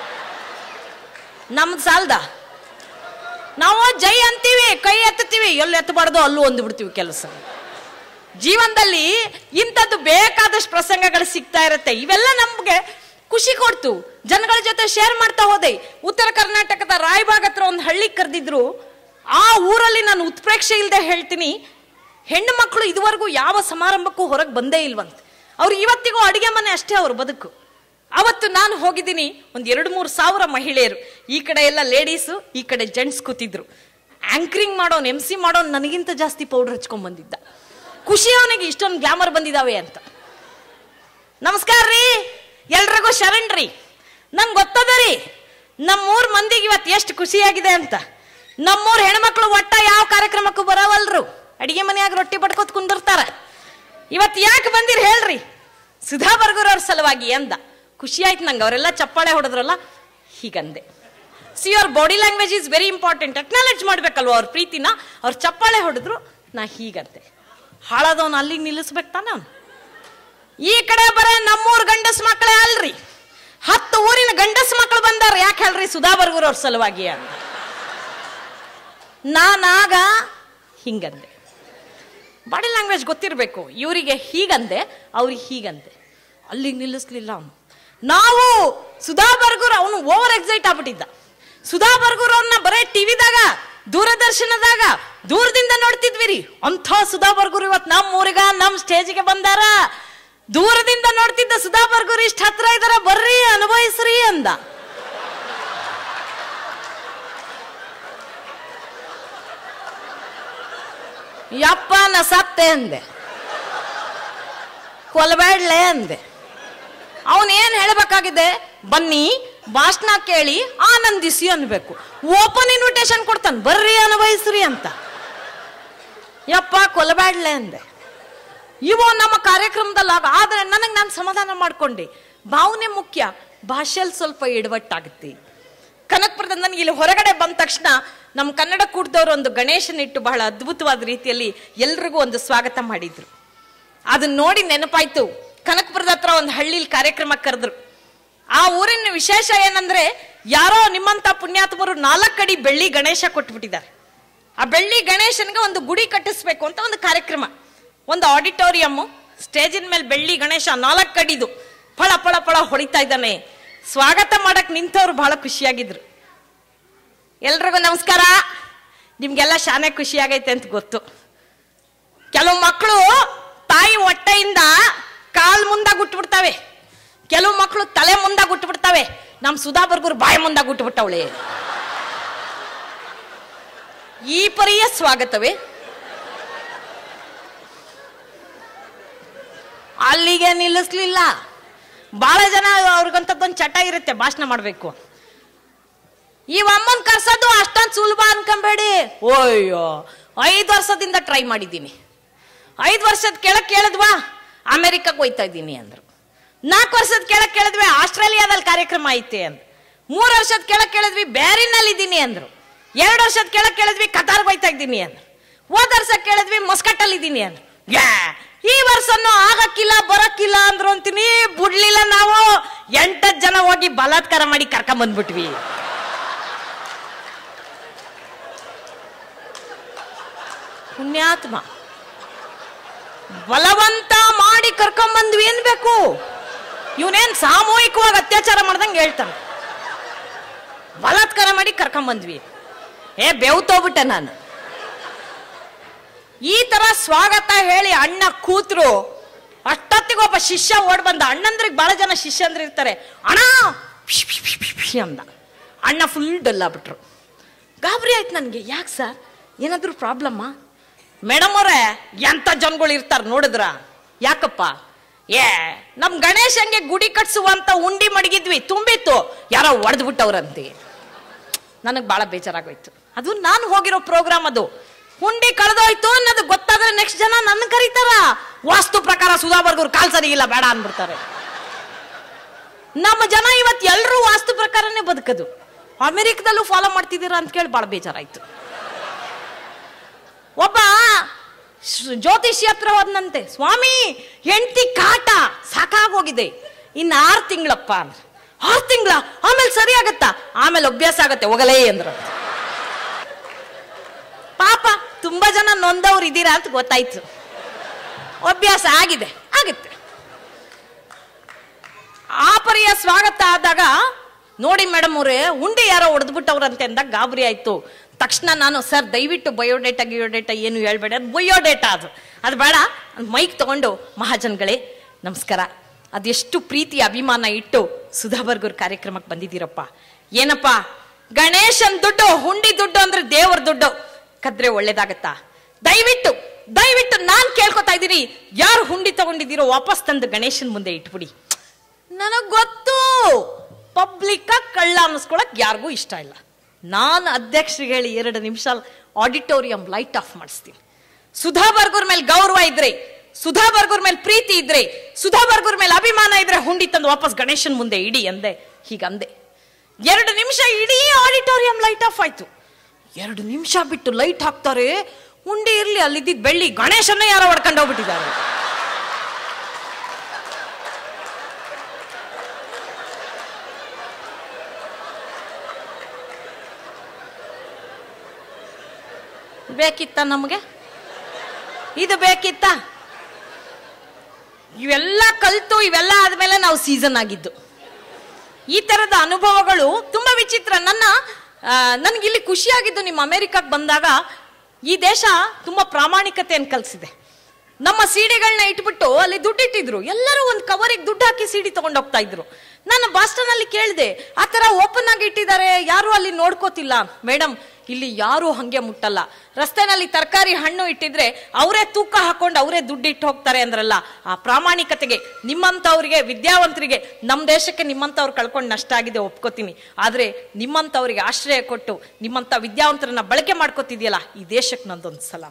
ನಮ್ದು ಸಾಲ್ದ ನಾವು ಜೈ ಅಂತೀವಿ ಕೈ ಎತ್ತುತ್ತೀವಿ ಎಲ್ಲಿ ಎತ್ತಬಾರ್ದು ಅಲ್ಲೂ ಒಂದು ಬಿಡ್ತೀವಿ ಕೆಲಸ ಜೀವನದಲ್ಲಿ ಇಂಥದ್ದು ಬೇಕಾದಷ್ಟು ಪ್ರಸಂಗಗಳು ಸಿಗ್ತಾ ಇರುತ್ತೆ ಇವೆಲ್ಲ ನಮ್ಗೆ ಖುಷಿ ಕೊಡ್ತು ಜನಗಳ ಜೊತೆ ಶೇರ್ ಮಾಡ್ತಾ ಹೋದೆ ಉತ್ತರ ಕರ್ನಾಟಕದ ರಾಯಬಾಗ್ ಹತ್ರ ಒಂದು ಹಳ್ಳಿ ಕರೆದಿದ್ರು ಆ ಊರಲ್ಲಿ ನಾನು ಉತ್ಪ್ರೇಕ್ಷೆ ಇಲ್ಲದೆ ಹೇಳ್ತೀನಿ ಹೆಣ್ಣು ಮಕ್ಕಳು ಇದುವರೆಗೂ ಯಾವ ಸಮಾರಂಭಕ್ಕೂ ಹೊರಗೆ ಬಂದೇ ಇಲ್ವಂತ ಅವ್ರು ಇವತ್ತಿಗೂ ಅಡಿಗೆ ಮನೆ ಅಷ್ಟೇ ಅವ್ರ ಬದುಕು ಅವತ್ತು ನಾನು ಹೋಗಿದ್ದೀನಿ ಒಂದು ಎರಡು ಮೂರು ಸಾವಿರ ಮಹಿಳೆಯರು ಈ ಕಡೆ ಎಲ್ಲ ಲೇಡೀಸು ಈ ಕಡೆ ಜೆಂಟ್ಸ್ ಕೂತಿದ್ರು ಆಂಕರಿಂಗ್ ಮಾಡೋನ್ ಎಮ್ ಸಿ ಮಾಡೋನ್ ನನಗಿಂತ ಜಾಸ್ತಿ ಪೌಡರ್ ಹಚ್ಕೊಂಡ್ ಬಂದಿದ್ದ ಖುಷಿ ಅವನಿಗೆ ಇಷ್ಟೊಂದು ಗ್ಲಾಮರ್ ಬಂದಿದಾವೆ ಅಂತ ನಮಸ್ಕಾರ ರೀ ಎಲ್ರಿಗೂ ಶರಣ್ರಿ ನಂಗೆ ಗೊತ್ತದ ರೀ ನಮ್ಮೂರ್ ಮಂದಿಗೆ ಇವತ್ತು ಎಷ್ಟು ಖುಷಿಯಾಗಿದೆ ಅಂತ ನಮ್ಮೂರ್ ಹೆಣ್ಮಕ್ಳು ಒಟ್ಟ ಯಾವ ಕಾರ್ಯಕ್ರಮಕ್ಕೂ ಬರವಲ್ರು ಅಡಿಗೆ ಮನೆಯಾಗ ರೊಟ್ಟಿ ಬಡ್ಕೋತ್ ಕುಂದಿರ್ತಾರ ಇವತ್ತು ಯಾಕೆ ಬಂದಿರ್ ಹೇಳ್ರಿ ಸುಧಾ ಬರ್ಗೂರ್ ಅವ್ರ ಸಲುವಾಗಿ ಅಂದ ಖುಷಿ ಆಯ್ತು ನಂಗೆ ಅವರೆಲ್ಲ ಚಪ್ಪಾಳೆ ಹೊಡೆದ್ರಲ್ಲ ಹೀಗಂದೆ see your body language is very important acknowledge ಮಾಡ್ಬೇಕಲ್ವ ಅವ್ರ ಪ್ರೀತಿನ ಅವ್ರ ಚಪ್ಪಾಳೆ ಹೊಡೆದ್ರು ನಾ ಹೀಗಂತೆ ಹಾಳಾದವನು ಅಲ್ಲಿಗೆ ನಿಲ್ಲಿಸ್ಬೇಕು ತಾನ ಅವ್ನು ಈ ಕಡೆ ಬರೇ ನಮ್ಮೂರ್ ಗಂಡಸ್ ಮಕ್ಕಳೇ ಅಲ್ರಿ ಹತ್ತು ಊರಿನ ಗಂಡಸ್ ಮಕ್ಕಳು ಬಂದಾರ ಯಾಕೆ ಹೇಳ್ರಿ ಸುಧಾ ಬರ್ಗೂರ್ ಅವ್ರ ಸಲುವಾಗಿ ಅಂತ ನಾನಾಗ ಹಿಂಗಂದೆ ಬಾಡಿ ಲ್ಯಾಂಗ್ವೇಜ್ ಗೊತ್ತಿರಬೇಕು ಇವರಿಗೆ ಹೀಗಂದೆ ಅವ್ರಿಗೆ ಹೀಗಂದೆ ಅಲ್ಲಿಗೆ ನಿಲ್ಲಿಸ್ಲಿಲ್ಲ ಅವನು ನಾವು ಸುಧಾ ಬರ್ಗೂರ್ ಅವನು ಓವರ್ ಎಕ್ಸೈಟ್ ಆಗ್ಬಿಟ್ಟಿದ್ದ ಸುಧಾ ಬರ್ಗೂರ್ ಅವನ್ನ ಬರೇ ಟಿವಿದಾಗ ದೂರದರ್ಶನದಾಗ ದೂರದಿಂದ ನೋಡ್ತಿದ್ವಿ ರೀ ಅಂಥ ಸುಧಾ ಬರ್ಗೂರ್ ಇವತ್ತು ನಮ್ಮ ಊರಿಗ ನಮ್ಮ ಸ್ಟೇಜ್ಗೆ ಬಂದಾರ ದೂರದಿಂದ ನೋಡ್ತಿದ್ದ ಸುಧಾ ಬರ್ಗೂರ್ ಇಷ್ಟ ಹತ್ರ ಇದಾರ ಬರ್ರಿ ಅನುಭವಿಸ್ರಿ ಅಂದ ಯಪ್ಪ ನ ಸತ್ತೆ ಅಂದೆ ಕೊಲ್ಬೇಡ್ಲೆ ಅಂದೆ ಅವನೇನ್ ಹೇಳ್ಬೇಕಾಗಿದೆ ಬನ್ನಿ ಭಾಷಣ ಕೇಳಿ ಆನಂದಿಸಿ ಅನ್ಬೇಕು ಓಪನ್ ಇನ್ವಿಟೇಷನ್ ಕೊಡ್ತಾನೆ ಬರ್ರಿ ಅನುಭವಿಸ್ರಿ ಅಂತ ಯಪ್ಪ ಕೊಲಬೇಡ್ಲೆ ಅಂದೆ ಇವು ನಮ್ಮ ಕಾರ್ಯಕ್ರಮದಲ್ಲಿ ಆಗ ಆದ್ರೆ ನನಗೆ ನಾನು ಸಮಾಧಾನ ಮಾಡ್ಕೊಂಡೆ ಭಾವನೆ ಮುಖ್ಯ ಭಾಷೆಯಲ್ಲಿ ಸ್ವಲ್ಪ ಎಡವಟ್ಟಾಗುತ್ತೆ ಕನಕಪುರದ ನನಗೆ ಇಲ್ಲಿ ಹೊರಗಡೆ ಬಂದ ತಕ್ಷಣ ನಮ್ಮ ಕನ್ನಡ ಕೂಟದವರು ಒಂದು ಗಣೇಶನ ಇಟ್ಟು ಬಹಳ ಅದ್ಭುತವಾದ ರೀತಿಯಲ್ಲಿ ಎಲ್ರಿಗೂ ಒಂದು ಸ್ವಾಗತ ಮಾಡಿದ್ರು ಅದನ್ನ ನೋಡಿ ನೆನಪಾಯ್ತು ಕನಕಪುರದ ಹತ್ರ ಒಂದು ಹಳ್ಳಿಲಿ ಕಾರ್ಯಕ್ರಮ ಕರೆದ್ರು ಆ ಊರಿನ ವಿಶೇಷ ಏನಂದ್ರೆ ಯಾರೋ ನಿಮ್ಮಂತ ಪುಣ್ಯಾತ್ಮರು ನಾಲ್ಕಡಿ ಬೆಳ್ಳಿ ಗಣೇಶ ಕೊಟ್ಬಿಟ್ಟಿದ್ದಾರೆ ಆ ಬೆಳ್ಳಿ ಗಣೇಶನ್ಗೆ ಒಂದು ಗುಡಿ ಕಟ್ಟಿಸ್ಬೇಕು ಅಂತ ಒಂದು ಕಾರ್ಯಕ್ರಮ ಒಂದು ಆಡಿಟೋರಿಯಂ ಸ್ಟೇಜಿನ ಮೇಲೆ ಬೆಳ್ಳಿ ಗಣೇಶ ನಾಲ್ಕು ಕಡಿದು ಫಳ ಫಳ ಫಳ ಹೊಡಿತಾ ಇದ್ದಾನೆ ಸ್ವಾಗತ ಮಾಡಕ್ ನಿಂತವ್ರು ಬಹಳ ಖುಷಿಯಾಗಿದ್ರು ಎಲ್ರಿಗೂ ನಮಸ್ಕಾರ ನಿಮ್ಗೆಲ್ಲ ಶಾನೆ ಖುಷಿಯಾಗೈತೆ ಅಂತ ಗೊತ್ತು ಕೆಲವು ಮಕ್ಕಳು ತಾಯಿ ಹೊಟ್ಟೆಯಿಂದ ಕಾಲ್ ಮುಂದಾಗ ಬಿಟ್ಬಿಡ್ತಾವೆ ಕೆಲವು ಮಕ್ಕಳು ತಲೆ ಮುಂದಾಗ ಬಿಟ್ಬಿಡ್ತಾವೆ ನಮ್ ಸುಧಾ ಬರ್ಗೂರು ಬಾಯಿ ಮುಂದಾಗ ಬಿಟ್ಬಿಟ್ಟವಳೆ ಈ ಪರಿಯ ಸ್ವಾಗತವೇ ಅಲ್ಲಿಗೆ ನಿಲ್ಲಿಸ್ಲಿಲ್ಲ ಬಹಳ ಜನ ಅವ್ರಿಗಂತದ್ದೊಂದು ಚಟ ಇರುತ್ತೆ ಭಾಷಣ ಮಾಡ್ಬೇಕು ಈ ಅಮ್ಮನ್ ಕರ್ಸೋದು ಅಷ್ಟೊಂದು ಸುಲಭ ಅನ್ಕೊಂಬೇಡಿ ಓಯ್ಯೋ ಐದು ವರ್ಷದಿಂದ ಟ್ರೈ ಮಾಡಿದ್ದೀನಿ ಐದು ವರ್ಷದ ಕೆಳಗೆ ಕೇಳಿದ್ವಾ ಅಮೆರಿಕಕ್ಕೆ ಹೋಯ್ತಾ ಇದ್ದೀನಿ ಅಂದ್ರು ನಾಲ್ಕು ವರ್ಷದ ಕೆಳಗೆ ಕೇಳಿದ್ವಿ ಆಸ್ಟ್ರೇಲಿಯಾದಲ್ಲಿ ಕಾರ್ಯಕ್ರಮ ಐತೆ ಅಂದ್ ಮೂರು ವರ್ಷದ ಕೆಳಗೆ ಕೇಳಿದ್ವಿ ಬ್ಯಾರಿನಲ್ಲಿ ಇದ್ದೀನಿ ಅಂದ್ರು ಎರಡು ವರ್ಷದ ಕೆಳಗೆ ಕೇಳಿದ್ವಿ ಕತಾರ್ಗೆ ಹೋಯ್ತಾ ಇದ್ದೀನಿ ಅಂದ್ರು ಹೋದ ವರ್ಷ ಕೇಳಿದ್ವಿ ಮಸ್ಕಟ್ಟಲ್ಲಿ ಇದ್ದೀನಿ ಅಂದ್ರು ಯಾ ಈ ವರ್ಷನೂ ಆಗಕ್ಕಿಲ್ಲ ಬರಕ್ಕಿಲ್ಲ ಅಂದ್ರು ಅಂತೀನಿ ಬಿಡ್ಲಿಲ್ಲ ನಾವು ಎಂಟತ್ತು ಜನ ಹೋಗಿ ಬಲಾತ್ಕಾರ ಮಾಡಿ ಕರ್ಕೊಂಡ್ ಬಂದ್ಬಿಟ್ವಿ ಪುಣ್ಯಾತ್ಮ ಬಲವಂತ ಮಾಡಿ ಕರ್ಕೊಂಬಂದ್ವಿ ಏನ್ ಬೇಕು ಇವನೇನ್ ಸಾಮೂಹಿಕವಾಗಿ ಅತ್ಯಾಚಾರ ಮಾಡ್ದಂಗೆ ಹೇಳ್ತಾನೆ ಬಲಾತ್ಕಾರ ಮಾಡಿ ಕರ್ಕೊಂಬಂದ್ವಿ ಏ ಬೆವ್ತೋಗ್ಬಿಟ್ಟೆ ನಾನು ಈ ತರ ಸ್ವಾಗತ ಹೇಳಿ ಅಣ್ಣ ಕೂತ್ರು ಅಷ್ಟೊತ್ತಿಗೆ ಒಬ್ಬ ಶಿಷ್ಯ ಓಡ್ ಬಂದ ಅಣ್ಣಂದ್ರಿಗೆ ಬಹಳ ಜನ ಶಿಷ್ಯಂದ್ರು ಇರ್ತಾರೆ ಅಣ್ಣ ಪಿಶ್ ಪಿಶ್ ಪಿಶ್ ಪಿಶ್ ಪಿಶ್ ಅಂದ ಅಣ್ಣ ಫುಲ್ ಡಲ್ ಆಗ್ಬಿಟ್ರು ಗಾಬರಿ ಆಯ್ತು ನನಗೆ ಯಾಕೆ ಸರ್ ಏನಾದರೂ ಪ್ರಾಬ್ಲಮ್ಮಾ ಮೇಡಮ್ ಅವರೇ ಎಂಥ ಜನಗಳು ಇರ್ತಾರೆ ನೋಡಿದ್ರ ಯಾಕಪ್ಪ ಏ ನಮ್ ಗಣೇಶಂಗೆ ಗುಡಿ ಕಟ್ಸುವಂತ ಉಂಡಿ ಮಡಗಿದ್ವಿ ತುಂಬಿತ್ತು ಯಾರೋ ಒಡೆದ್ಬಿಟ್ಟವ್ರಂತೆ ನನಗೆ ಭಾಳ ಬೇಜಾರಾಗೋಯ್ತು ಅದು ನಾನು ಹೋಗಿರೋ ಪ್ರೋಗ್ರಾಮ್ ಅದು ಹುಂಡಿ ಕಳೆದೋಯ್ತು ಅನ್ನೋದು ಗೊತ್ತಾದ್ರೆ ನೆಕ್ಸ್ಟ್ ಜನ ನನ್ನ ಕರೀತಾರ ವಾಸ್ತು ಪ್ರಕಾರ ಸುಧಾ ಬರ್ಗೂರ್ ಕಾಲ್ ಸರಿ ಇಲ್ಲ ಬೇಡ ಅನ್ಬಿಡ್ತಾರೆ ನಮ್ಮ ಜನ ಇವತ್ತು ಎಲ್ಲರೂ ವಾಸ್ತು ಪ್ರಕಾರನೇ ಬದುಕದು ಅಮೆರಿಕದಲ್ಲೂ ಫಾಲೋ ಮಾಡ್ತಿದ್ದೀರಾ ಅಂತ ಕೇಳಿ ಭಾಳ ಬೇಜಾರಾಯ್ತು ಒಬ್ಬ ಶ್ರ- ಜ್ಯೋತಿಷಿ ಹತ್ರ ಹೋದ್ನಂತೆ ಸ್ವಾಮಿ ಹೆಂಡತಿ ಕಾಟ ಸಾಕಾಗೋಗಿದೆ ಇನ್ನು ಆರು ತಿಂಗಳಪ್ಪ ಅಂದ್ರೆ ಆರು ತಿಂಗಳ ಆಮೇಲೆ ಸರಿ ಆಗತ್ತಾ ಆಮೇಲೆ ಅಭ್ಯಾಸ ಆಗತ್ತೆ ಹೋಗಲೇ ಅಂದ್ರ ಪಾಪ ತುಂಬಾ ಜನ ನೊಂದವ್ರು ಇದ್ದೀರಾ ಅಂತ ಗೊತ್ತಾಯ್ತು ಅಭ್ಯಾಸ ಆಗಿದೆ ಆಗುತ್ತೆ ಆ ಪರಿಯ ಸ್ವಾಗತ ಆದಾಗ ನೋಡಿ ಮೇಡಮ್ ಅವರೇ ಉಂಡೆ ಯಾರೋ ಹೊಡೆದ್ಬಿಟ್ಟವ್ರಂತೆ ಅಂದಾಗ ಗಾಬರಿ ಆಯ್ತು ತಕ್ಷಣ ನಾನು ಸರ್ ದಯವಿಟ್ಟು ಬಯೋಡೇಟಾ ಗಿಯೋಡೇಟಾ ಏನು ಹೇಳ್ಬೇಡಿ ಅದು ಬಯೋಡೇಟಾ ಅದು ಅದು ಬೇಡ ಮೈಕ್ ತಗೊಂಡು ಮಹಾಜನ್ಗಳೇ ನಮಸ್ಕಾರ ಅದೆಷ್ಟು ಪ್ರೀತಿ ಅಭಿಮಾನ ಇಟ್ಟು ಸುಧಾ ಬರ್ಗೂರ್ ಕಾರ್ಯಕ್ರಮಕ್ಕೆ ಬಂದಿದ್ದೀರಪ್ಪ ಏನಪ್ಪ ಗಣೇಶನ್ ದುಡ್ಡು ಹುಂಡಿ ದುಡ್ಡು ಅಂದ್ರೆ ದೇವ್ರ ದುಡ್ಡು ಕದ್ರೆ ಒಳ್ಳೇದಾಗತ್ತಾ ದಯವಿಟ್ಟು ದಯವಿಟ್ಟು ನಾನ್ ಕೇಳ್ಕೊತಾ ಇದ್ದೀನಿ ಯಾರು ಹುಂಡಿ ತಗೊಂಡಿದ್ದೀರೋ ವಾಪಸ್ ತಂದು ಗಣೇಶನ್ ಮುಂದೆ ಇಟ್ಬಿಡಿ ನನಗ್ ಗೊತ್ತು ಪಬ್ಲಿಕ್ ಕಳ್ಳ ಅನ್ನಿಸ್ಕೊಳಕ್ ಯಾರಿಗೂ ಇಷ್ಟ ಇಲ್ಲ ನಾನು ಅಧ್ಯಕ್ಷರಿಗೆ ಹೇಳಿ ಎರಡು ನಿಮಿಷ ಆಡಿಟೋರಿಯಂ ಲೈಟ್ ಆಫ್ ಮಾಡಿಸ್ತೀನಿ ಸುಧಾ ಬರ್ಗೂರ್ ಮೇಲೆ ಗೌರವ ಇದ್ರೆ ಸುಧಾ ಬರ್ಗೂರ್ ಮೇಲೆ ಪ್ರೀತಿ ಇದ್ರೆ ಸುಧಾ ಬರ್ಗೂರ್ ಮೇಲೆ ಅಭಿಮಾನ ಇದ್ರೆ ಹುಂಡಿ ತಂದು ವಾಪಸ್ ಗಣೇಶನ್ ಮುಂದೆ ಇಡಿ ಅಂದೆ ಹೀಗಂದೆ ಎರಡು ನಿಮಿಷ ಇಡೀ ಆಡಿಟೋರಿಯಂ ಲೈಟ್ ಆಫ್ ಆಯ್ತು ಎರಡು ನಿಮಿಷ ಬಿಟ್ಟು ಲೈಟ್ ಹಾಕ್ತಾರೆ ಹುಂಡಿ ಇರ್ಲಿ ಅಲ್ಲಿದ್ದಿದ್ ಬೆಳ್ಳಿ ಗಣೇಶನ್ನೇ ಯಾರೋ ಹೊಡ್ಕೊಂಡು ಹೋಗ್ಬಿಟ್ಟಿದ್ದಾರೆ ಬೇಕಿತ್ತ ನಮಗೆ ಇದು ಬೇಕಿತ್ತ ಇವೆಲ್ಲ ಕಲ್ತು ಇವೆಲ್ಲ ಆದ್ಮೇಲೆ ನಾವು ಸೀಸನ್ ಆಗಿದ್ದು ಈ ತರದ ಅನುಭವಗಳು ತುಂಬಾ ವಿಚಿತ್ರ ನನ್ನ ನನ್ಗೆ ಇಲ್ಲಿ ಖುಷಿಯಾಗಿದ್ದು ನಿಮ್ಮ ಅಮೆರಿಕಕ್ಕೆ ಬಂದಾಗ ಈ ದೇಶ ತುಂಬಾ ಪ್ರಾಮಾಣಿಕತೆಯನ್ನು ಕಲಿಸಿದೆ ನಮ್ಮ ಸಿಡಿಗಳನ್ನ ಇಟ್ಬಿಟ್ಟು ಅಲ್ಲಿ ದುಡ್ಡು ಇಟ್ಟಿದ್ರು ಎಲ್ಲರೂ ಒಂದು ಕವರಿಗೆ ದುಡ್ಡು ಹಾಕಿ ಸಿಡಿ ತಗೊಂಡು ಹೋಗ್ತಾ ಇದ್ರು ನಾನು ಬಾಸ್ಟನ್ ಅಲ್ಲಿ ಕೇಳಿದೆ ಆ ತರ ಓಪನ್ ಆಗಿ ಇಟ್ಟಿದ್ದಾರೆ ಯಾರು ಅಲ್ಲಿ ನೋಡ್ಕೋತಿಲ್ಲ ಮೇಡಮ್ ಇಲ್ಲಿ ಯಾರು ಹಂಗೆ ಮುಟ್ಟಲ್ಲ ರಸ್ತೆನಲ್ಲಿ ತರಕಾರಿ ಹಣ್ಣು ಇಟ್ಟಿದ್ರೆ ಅವರೇ ತೂಕ ಹಾಕೊಂಡು ಅವರೇ ದುಡ್ಡು ಇಟ್ಟು ಹೋಗ್ತಾರೆ ಅಂದ್ರಲ್ಲ ಆ ಪ್ರಾಮಾಣಿಕತೆಗೆ ನಿಮ್ಮಂಥವ್ರಿಗೆ ವಿದ್ಯಾವಂತರಿಗೆ ನಮ್ಮ ದೇಶಕ್ಕೆ ನಿಮ್ಮಂಥವ್ರು ಕಳ್ಕೊಂಡು ನಷ್ಟ ಆಗಿದೆ ಒಪ್ಕೋತೀನಿ ಆದ್ರೆ ನಿಮ್ಮಂಥವ್ರಿಗೆ ಆಶ್ರಯ ಕೊಟ್ಟು ನಿಮ್ಮಂಥ ವಿದ್ಯಾವಂತರನ್ನ ಬಳಕೆ ಮಾಡ್ಕೋತಿದ್ಯಲ್ಲ ಈ ದೇಶಕ್ಕೆ ನಂದೊಂದು ಸಲ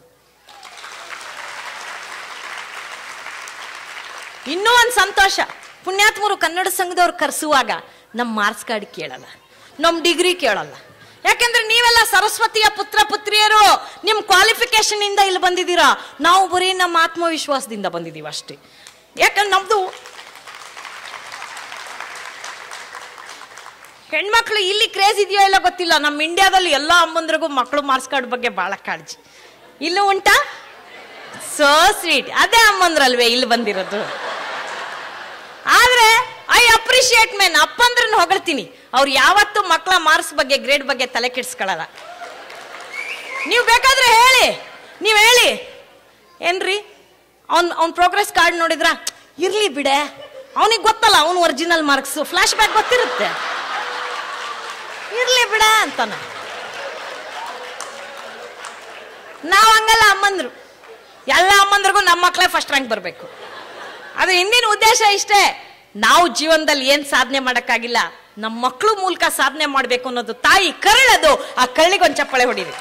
ಇನ್ನೂ ಒಂದು ಸಂತೋಷ ಪುಣ್ಯಾತ್ಮರು ಕನ್ನಡ ಸಂಘದವ್ರು ಕರೆಸುವಾಗ ನಮ್ಮ ಮಾರ್ಕ್ಸ್ ಕಾರ್ಡ್ ಕೇಳಲ್ಲ ನಮ್ಮ ಡಿಗ್ರಿ ಕೇಳಲ್ಲ ಯಾಕೆಂದ್ರೆ ನೀವೆಲ್ಲ ಸರಸ್ವತಿಯ ಪುತ್ರ ಪುತ್ರಿಯರು ನಿಮ್ ಕ್ವಾಲಿಫಿಕೇಶನ್ ಇಂದ ಇಲ್ಲಿ ಬಂದಿದ್ದೀರಾ ನಾವು ಬರೀ ನಮ್ಮ ಆತ್ಮವಿಶ್ವಾಸದಿಂದ ಬಂದಿದ್ದೀವಿ ಅಷ್ಟೇ ಯಾಕಂದ್ರೆ ನಮ್ದು ಹೆಣ್ಮಕ್ಳು ಇಲ್ಲಿ ಕ್ರೇಜ್ ಇದೆಯೋ ಇಲ್ಲ ಗೊತ್ತಿಲ್ಲ ನಮ್ಮ ಇಂಡಿಯಾದಲ್ಲಿ ಎಲ್ಲ ಅಮ್ಮಂದ್ರಿಗೂ ಮಕ್ಕಳು ಮಾರ್ಕ್ಸ್ ಕಾರ್ಡ್ ಬಗ್ಗೆ ಬಹಳ ಕಾಳಜಿ ಇಲ್ಲೂ ಉಂಟಾ ಸೋ ಸ್ವೀಟ್ ಅದೇ ಅಮ್ಮಂದ್ರಲ್ವೇ ಇಲ್ಲಿ ಬಂದಿರೋದು ಆದ್ರೆ ಐ ಅಪ್ರಿಶಿಯೇಟ್ ಮೆನ್ ಅಪ್ಪಂದ್ರನ್ನ ಹೊಗಳ್ತೀನಿ ಅವ್ರು ಯಾವತ್ತೂ ಮಕ್ಕಳ ಮಾರ್ಕ್ಸ್ ಬಗ್ಗೆ ಗ್ರೇಡ್ ಬಗ್ಗೆ ತಲೆ ಕೆಡಿಸ್ಕೊಳ್ಳಲ್ಲ ನೀವು ಬೇಕಾದ್ರೆ ಹೇಳಿ ನೀವು ಹೇಳಿ ಏನ್ರಿ ಅವ್ನ್ ಅವ್ನ್ ಪ್ರೋಗ್ರೆಸ್ ಕಾರ್ಡ್ ನೋಡಿದ್ರ ಇರ್ಲಿ ಬಿಡೆ ಅವನಿಗೆ ಗೊತ್ತಲ್ಲ ಅವನು ಒರಿಜಿನಲ್ ಮಾರ್ಕ್ಸ್ ಫ್ಲಾಶ್ ಬ್ಯಾಕ್ ಗೊತ್ತಿರುತ್ತೆ ಇರ್ಲಿ ಬಿಡ ಅಂತಾನ ನಾವ್ ಹಂಗಲ್ಲ ಅಮ್ಮಂದ್ರು ಎಲ್ಲ ಅಮ್ಮಂದ್ರಿಗೂ ನಮ್ಮ ಮಕ್ಕಳೇ ಫಸ್ಟ್ ರ್ಯಾಂಕ್ ಬರಬೇಕು ಅದು ಹಿಂದಿನ ಉದ್ದೇಶ ಇಷ್ಟೇ ನಾವು ಜೀವನದಲ್ಲಿ ಏನ್ ಸಾಧನೆ ಮಾಡಕ್ಕಾಗಿಲ್ಲ ನಮ್ಮ ಮಕ್ಕಳು ಮೂಲಕ ಸಾಧನೆ ಮಾಡ್ಬೇಕು ಅನ್ನೋದು ತಾಯಿ ಕರಳದು ಆ ಕರಳಿಗೆ ಒಂದ್ ಚಪ್ಪಳೆ ಹೊಡೀರಿ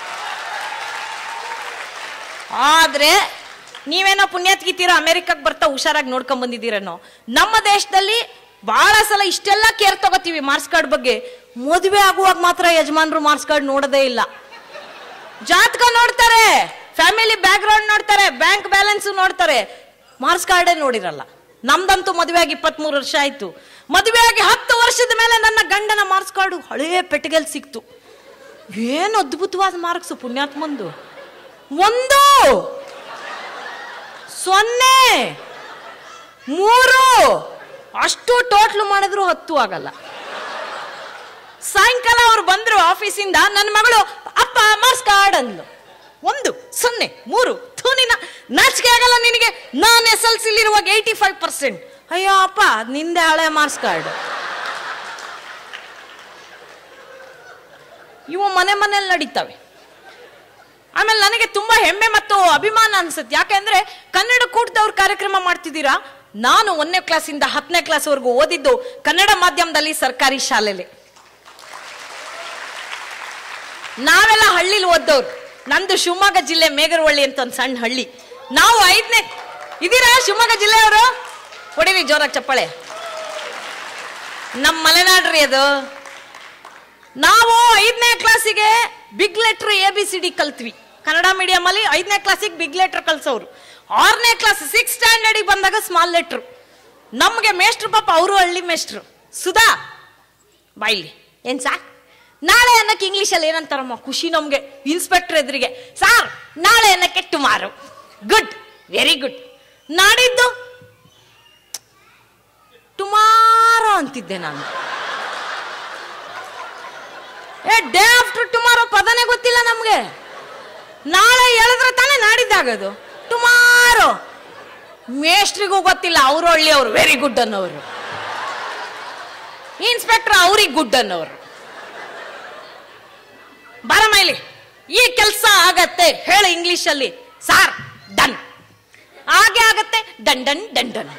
ಆದ್ರೆ ನೀವೇನೋ ಪುಣ್ಯಾತ್ಗಿತೀರೋ ಅಮೆರಿಕಕ್ಕೆ ಬರ್ತಾ ಹುಷಾರಾಗಿ ನೋಡ್ಕೊಂಡ್ ಬಂದಿದ್ದೀರೇನೋ ನಮ್ಮ ದೇಶದಲ್ಲಿ ಬಹಳ ಸಲ ಇಷ್ಟೆಲ್ಲ ಕೇರ್ ತಗೋತೀವಿ ಮಾರ್ಕ್ಸ್ ಕಾರ್ಡ್ ಬಗ್ಗೆ ಮದುವೆ ಆಗುವಾಗ ಮಾತ್ರ ಯಜಮಾನ್ರು ಮಾರ್ಕ್ಸ್ ಕಾರ್ಡ್ ನೋಡೋದೇ ಇಲ್ಲ ಜಾತಕ ನೋಡ್ತಾರೆ ಫ್ಯಾಮಿಲಿ ಬ್ಯಾಕ್ ಗ್ರೌಂಡ್ ನೋಡ್ತಾರೆ ಬ್ಯಾಂಕ್ ಬ್ಯಾಲೆನ್ಸ್ ನೋಡ್ತಾರೆ ಮಾರ್ಕ್ಸ್ ಕಾರ್ಡೇ ನೋಡಿರಲ್ಲ ನಮ್ದಂತೂ ಮದುವೆ ಆಗಿ ಇಪ್ಪತ್ಮೂರು ವರ್ಷ ಆಯ್ತು ಮದುವೆ ಆಗಿ ಹತ್ತು ವರ್ಷದ ಮೇಲೆ ನನ್ನ ಗಂಡನ ಮಾರ್ಕ್ಸ್ ಕಾರ್ಡು ಹಳೆಯ ಪೆಟ್ಟಿಗೆಲ್ ಸಿಕ್ತು ಏನು ಅದ್ಭುತವಾದ ಮಾರ್ಕ್ಸ್ ಪುಣ್ಯಾತ್ಮಂದು ಒಂದು ಸೊನ್ನೆ ಮೂರು ಅಷ್ಟು ಟೋಟ್ಲು ಮಾಡಿದ್ರು ಹತ್ತು ಆಗಲ್ಲ ಸಾಯಂಕಾಲ ಅವ್ರು ಬಂದ್ರು ಆಫೀಸಿಂದ ನನ್ನ ಮಗಳು ಅಪ್ಪ ಮಾರ್ಕ್ಸ್ ಕಾರ್ಡ್ ಅಂದ್ಲು ಒಂದು ಸೊನ್ನೆ ಮೂರು ಥೂನಿನ ನಾಚಿಕೆ ಆಗಲ್ಲ ನಿನಗೆ ನಾನು ಎಸ್ ಎಲ್ ಸಿಲಿರುವಾಗ ಏಯ್ಟಿ ಫೈವ್ ಪರ್ಸೆಂಟ್ ಅಯ್ಯೋ ಅಪ್ಪ ನಿಂದೆ ಹಳೆ ಮಾರ್ಕ್ಸ್ ಕಾರ್ಡ್ ಇವು ಮನೆ ಮನೇಲಿ ನಡೀತವೆ ಆಮೇಲೆ ನನಗೆ ತುಂಬಾ ಹೆಮ್ಮೆ ಮತ್ತು ಅಭಿಮಾನ ಅನ್ಸುತ್ತೆ ಯಾಕೆಂದ್ರೆ ಕನ್ನಡ ಕೂಟದವ್ರ ಕಾರ್ಯಕ್ರಮ ಮಾಡ್ತಿದ್ದೀರಾ ನಾನು ಒಂದನೇ ಕ್ಲಾಸಿಂದ ಹತ್ತನೇ ಕ್ಲಾಸ್ವರೆಗೂ ಓದಿದ್ದು ಕನ್ನಡ ಮಾಧ್ಯಮದಲ್ಲಿ ಸರ್ಕಾರಿ ಶಾಲೆಲಿ ನಾವೆಲ್ಲ ಹಳ್ಳಿಲಿ ಓದ್ದವ್ರು ನಂದು ಶಿವಮೊಗ್ಗ ಜಿಲ್ಲೆ ಮೇಗರವಳ್ಳಿ ಅಂತ ಒಂದು ಸಣ್ಣ ಹಳ್ಳಿ ನಾವು ಐದನೇ ಇದೀರಾ ಶಿವಮೊಗ್ಗ ಜಿಲ್ಲೆಯವರು ಹೊಡಿರಿ ಜೋರಾಗಿ ಚಪ್ಪಾಳೆ ನಮ್ಮ ಮಲೆನಾಡ್ರಿ ಅದು ನಾವು ಐದನೇ ಕ್ಲಾಸಿಗೆ big letter A B C D ಕಲ್ತ್ವಿ ಕನ್ನಡ ಮೀಡಿಯಂ ಅಲ್ಲಿ ಐದನೇ ಕ್ಲಾಸಿಗೆ ಬಿಗ್ ಲೆಟರ್ ಕಲ್ಸೋರು ಆರನೇ ಕ್ಲಾಸ್ ಸಿಕ್ಸ್ ಸ್ಟ್ಯಾಂಡರ್ಡಿಗೆ ಬಂದಾಗ ಸ್ಮಾಲ್ ಲೆಟ್ರು ನಮಗೆ ಮೇಷ್ಟ್ರು ಪಾಪ ಅವರು ಹಳ್ಳಿ ಮೇಷ್ಟ್ರು ಸುಧಾ ಬಾಯ್ಲಿ ಏನ್ ಸಾ ನಾಳೆ ಅನ್ನಕ್ಕೆ ಇಂಗ್ಲೀಷಲ್ಲಿ ಏನಂತಾರಮ್ಮ ಖುಷಿ ನಮ್ಗೆ ಇನ್ಸ್ಪೆಕ್ಟರ್ ಎದುರಿಗೆ ಸಾರ್ ನಾಳೆ ಅನ್ನಕ್ಕೆ ಟುಮಾರು ಗುಡ್ ವೆರಿ ಗುಡ್ ನಾಡಿದ್ದು ಟುಮಾರೋ ಅಂತಿದ್ದೆ ನಾನು ಏ ಡೇ ಆಫ್ಟರ್ ಟುಮಾರೋ ಪದನೇ ಗೊತ್ತಿಲ್ಲ ನಮ್ಗೆ ನಾಳೆ ಹೇಳಿದ್ರೆ ತಾನೇ ನಾಡಿದ್ದಾಗದು ಟುಮಾರೋ ಮೇಷ್ಟ್ರಿಗೂ ಗೊತ್ತಿಲ್ಲ ಅವರು ಹಳ್ಳಿಯವರು ವೆರಿ ಗುಡ್ ಅನ್ನೋರು ಇನ್ಸ್ಪೆಕ್ಟರ್ ಅವ್ರಿಗೆ ಗುಡ್ ಅನ್ನೋರು ಬಾರಮ್ಮ ಇಲ್ಲಿ ಈ ಕೆಲಸ ಆಗತ್ತೆ ಹೇಳು ಇಂಗ್ಲಿಷಲ್ಲಿ ಸಾರ್ ಡನ್ ಹಾಗೆ ಆಗತ್ತೆ ಡನ್ ಡನ್ ಡನ್ ಡನ್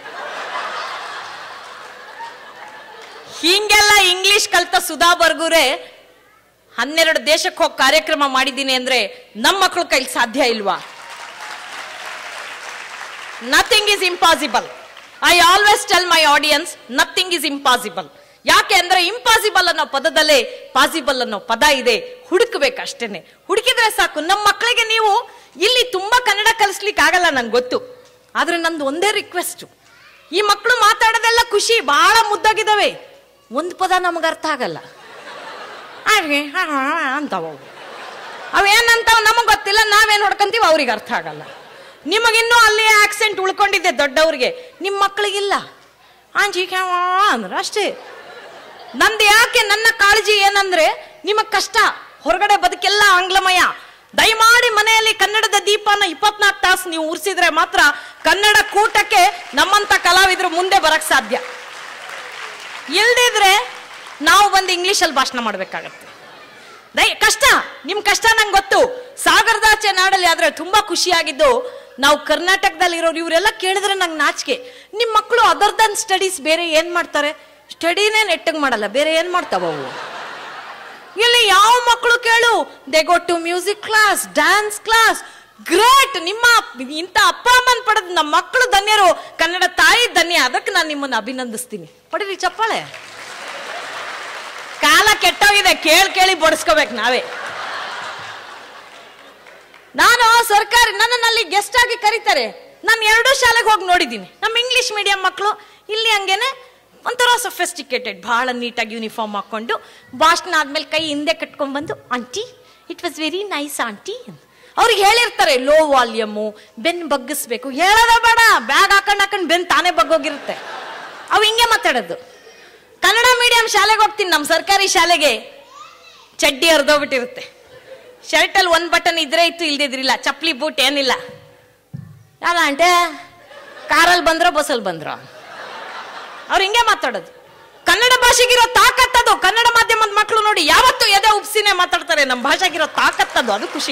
ಹಿಂಗೆಲ್ಲ ಇಂಗ್ಲಿಷ್ ಕಲ್ತ ಸುಧಾ ಬರ್ಗೂರೆ ಹನ್ನೆರಡು ದೇಶಕ್ಕೆ ಹೋಗಿ ಕಾರ್ಯಕ್ರಮ ಮಾಡಿದ್ದೀನಿ ಅಂದ್ರೆ ನಮ್ಮ ಮಕ್ಕಳು ಕೈಲಿ ಸಾಧ್ಯ ಇಲ್ವಾ nothing is impossible I always tell my audience nothing is impossible ಯಾಕೆ ಅಂದ್ರೆ ಇಂಪಾಸಿಬಲ್ ಅನ್ನೋ ಪದದಲ್ಲೇ ಪಾಸಿಬಲ್ ಅನ್ನೋ ಪದ ಇದೆ ಹುಡುಕ್ಬೇಕು ಅಷ್ಟೇನೆ ಹುಡುಕಿದ್ರೆ ಸಾಕು ನಮ್ಮ ಮಕ್ಕಳಿಗೆ ನೀವು ಇಲ್ಲಿ ತುಂಬಾ ಕನ್ನಡ ಕಲಿಸ್ಲಿಕ್ಕೆ ಆಗಲ್ಲ ನಂಗೆ ಗೊತ್ತು ಆದ್ರೆ ನಂದು ಒಂದೇ ರಿಕ್ವೆಸ್ಟ್ ಈ ಮಕ್ಕಳು ಮಾತಾಡೋದೆಲ್ಲ ಖುಷಿ ಬಹಳ ಮುದ್ದಾಗಿದ್ದಾವೆ ಒಂದು ಪದ ನಮಗೆ ಅರ್ಥ ಆಗಲ್ಲ ಹಾಗೆ ಹಾ ಹಾ ಅಂತಾವ ಅವು ಅವೇನಂತಾವ ನಮಗೆ ಗೊತ್ತಿಲ್ಲ ನಾವೇನ್ ಹೊಡ್ಕಂತೀವಿ ಅವ್ರಿಗೆ ಅರ್ಥ ಆಗಲ್ಲ ನಿಮಗಿನ್ನೂ ಅಲ್ಲಿ ಆಕ್ಸೆಂಟ್ ಉಳ್ಕೊಂಡಿದೆ ದೊಡ್ಡವ್ರಿಗೆ ನಿಮ್ಮ ಮಕ್ಕಳಿಗಿಲ್ಲ ಆಂಜಿ ಕ್ಯಾವ ಅಂದ್ರೆ ಅಷ್ಟೇ ನಂದು ಯಾಕೆ ನನ್ನ ಕಾಳಜಿ ಏನಂದ್ರೆ ನಿಮಗ್ ಕಷ್ಟ ಹೊರಗಡೆ ಬದುಕೆಲ್ಲ ಆಂಗ್ಲಮಯ ದಯಮಾಡಿ ಮನೆಯಲ್ಲಿ ಕನ್ನಡದ ದೀಪನ ಇಪ್ಪತ್ನಾಲ್ಕು ತಾಸು ನೀವು ಉರಿಸಿದ್ರೆ ಮಾತ್ರ ಕನ್ನಡ ಕೂಟಕ್ಕೆ ನಮ್ಮಂತ ಕಲಾವಿದರು ಮುಂದೆ ಬರಕ್ ಸಾಧ್ಯ ಇಲ್ದಿದ್ರೆ ನಾವು ಬಂದು ಇಂಗ್ಲಿಷಲ್ಲಿ ಭಾಷಣ ಮಾಡ್ಬೇಕಾಗತ್ತೆ ದೈ ಕಷ್ಟ ನಿಮ್ ಕಷ್ಟ ನಂಗೆ ಗೊತ್ತು ಸಾಗರದಾಚೆ ನಾಡಲ್ಲಿ ಆದ್ರೆ ತುಂಬಾ ಖುಷಿಯಾಗಿದ್ದು ನಾವು ಕರ್ನಾಟಕದಲ್ಲಿ ಇರೋರು ಇವರೆಲ್ಲ ಕೇಳಿದ್ರೆ ನಂಗೆ ನಾಚಿಕೆ ನಿಮ್ಮ ಮಕ್ಕಳು ಅದರ್ ದನ್ ಸ್ಟಡೀಸ್ ಬೇರೆ ಏನ್ ಮಾಡ್ತಾರೆ ಸ್ಟಡಿನೇ ನೆಟ್ಟಗ್ ಮಾಡಲ್ಲ ಬೇರೆ ಏನ್ ಮಾಡ್ತಾವ ಅವು ಇಲ್ಲಿ ಯಾವ ಮಕ್ಕಳು ಕೇಳು they go to music class dance class great ನಿಮ್ಮ ಇಂಥ ಅಪ್ಪ ಅಮ್ಮನ್ ಪಡೆದ ನಮ್ಮ ಮಕ್ಕಳು ಧನ್ಯರು ಕನ್ನಡ ತಾಯಿ ಧನ್ಯ ಅದಕ್ಕೆ ನಾನು ನಿಮ್ಮನ್ನ ಅಭಿನಂದಿಸ್ತೀನಿ ಪಡಿರಿ ಚಪ್ಪಾಳೆ ಕಾಲ ಕೆಟ್ಟೋಗಿದೆ ಕೇಳಿ ಕೇಳಿ ಬಡಿಸ್ಕೋಬೇಕು ನಾವೇ ನಾನು ಸರ್ಕಾರಿ ನನ್ನಲ್ಲಿ ಗೆಸ್ಟ್ ಆಗಿ ಕರೀತಾರೆ ನಾನು ಎರಡೂ ಶಾಲೆಗೆ ಹೋಗಿ ನೋಡಿದ್ದೀನಿ ನಮ್ಮ ಇಂಗ್ಲಿಷ್ ಮೀಡಿಯಂ ಮಕ್ಕಳು ಇಲ್ಲಿ ಹಂಗೇನೆ ಒಂಥರ ಸೊಫೆಸ್ಟಿಕೇಟೆಡ್ ಬಹಳ ನೀಟಾಗಿ ಯೂನಿಫಾರ್ಮ್ ಹಾಕೊಂಡು ಭಾಷಣ ಆದ್ಮೇಲೆ ಕೈ ಹಿಂದೆ ಕಟ್ಕೊಂಡ್ ಬಂದು aunty it was very nice aunty ಅವ್ರಿಗೆ ಹೇಳಿರ್ತಾರೆ ಲೋ ವಾಲ್ಯೂಮು ಬೆನ್ ಬಗ್ಗಿಸ್ಬೇಕು ಹೇಳೋದ ಬೇಡ ಬ್ಯಾಗ್ ಹಾಕೊಂಡ್ ಹಾಕೊಂಡ್ ಬೆನ್ ತಾನೇ ಬಗ್ಗೋಗಿರುತ್ತೆ ಅವು ಹಿಂಗೆ ಮಾತಾಡೋದು ಕನ್ನಡ ಮೀಡಿಯಂ ಶಾಲೆಗೆ ಹೋಗ್ತೀನಿ ನಮ್ಮ ಸರ್ಕಾರಿ ಶಾಲೆಗೆ ಚಡ್ಡಿ ಹರಿದೋಗ್ಬಿಟ್ಟಿರುತ್ತೆ ಶರ್ಟಲ್ಲಿ ಒಂದು ಬಟನ್ ಇದ್ರೆ ಇತ್ತು ಇಲ್ದಿದ್ರಿಲ್ಲ ಚಪ್ಪಲಿ ಬೂಟ್ ಏನಿಲ್ಲ ಯಾರ ಅಂಟೆ ಕಾರಲ್ಲಿ ಬಂದ್ರೋ ಬಸ್ಸಲ್ಲಿ ಬಂದ್ರೋ ಅವ್ರು ಹಿಂಗೆ ಮಾತಾಡೋದು ಕನ್ನಡ ಭಾಷೆಗಿರೋ ತಾಕತ್ತದು ಕನ್ನಡ ಮಾಧ್ಯಮದ ಮಕ್ಕಳು ನೋಡಿ ಯಾವತ್ತು ಎದೆ ಉಪ್ಸಿನೇ ಮಾತಾಡ್ತಾರೆ ನಮ್ಮ ಭಾಷೆಗಿರೋ ತಾಕತ್ತದು ಅದು ಖುಷಿ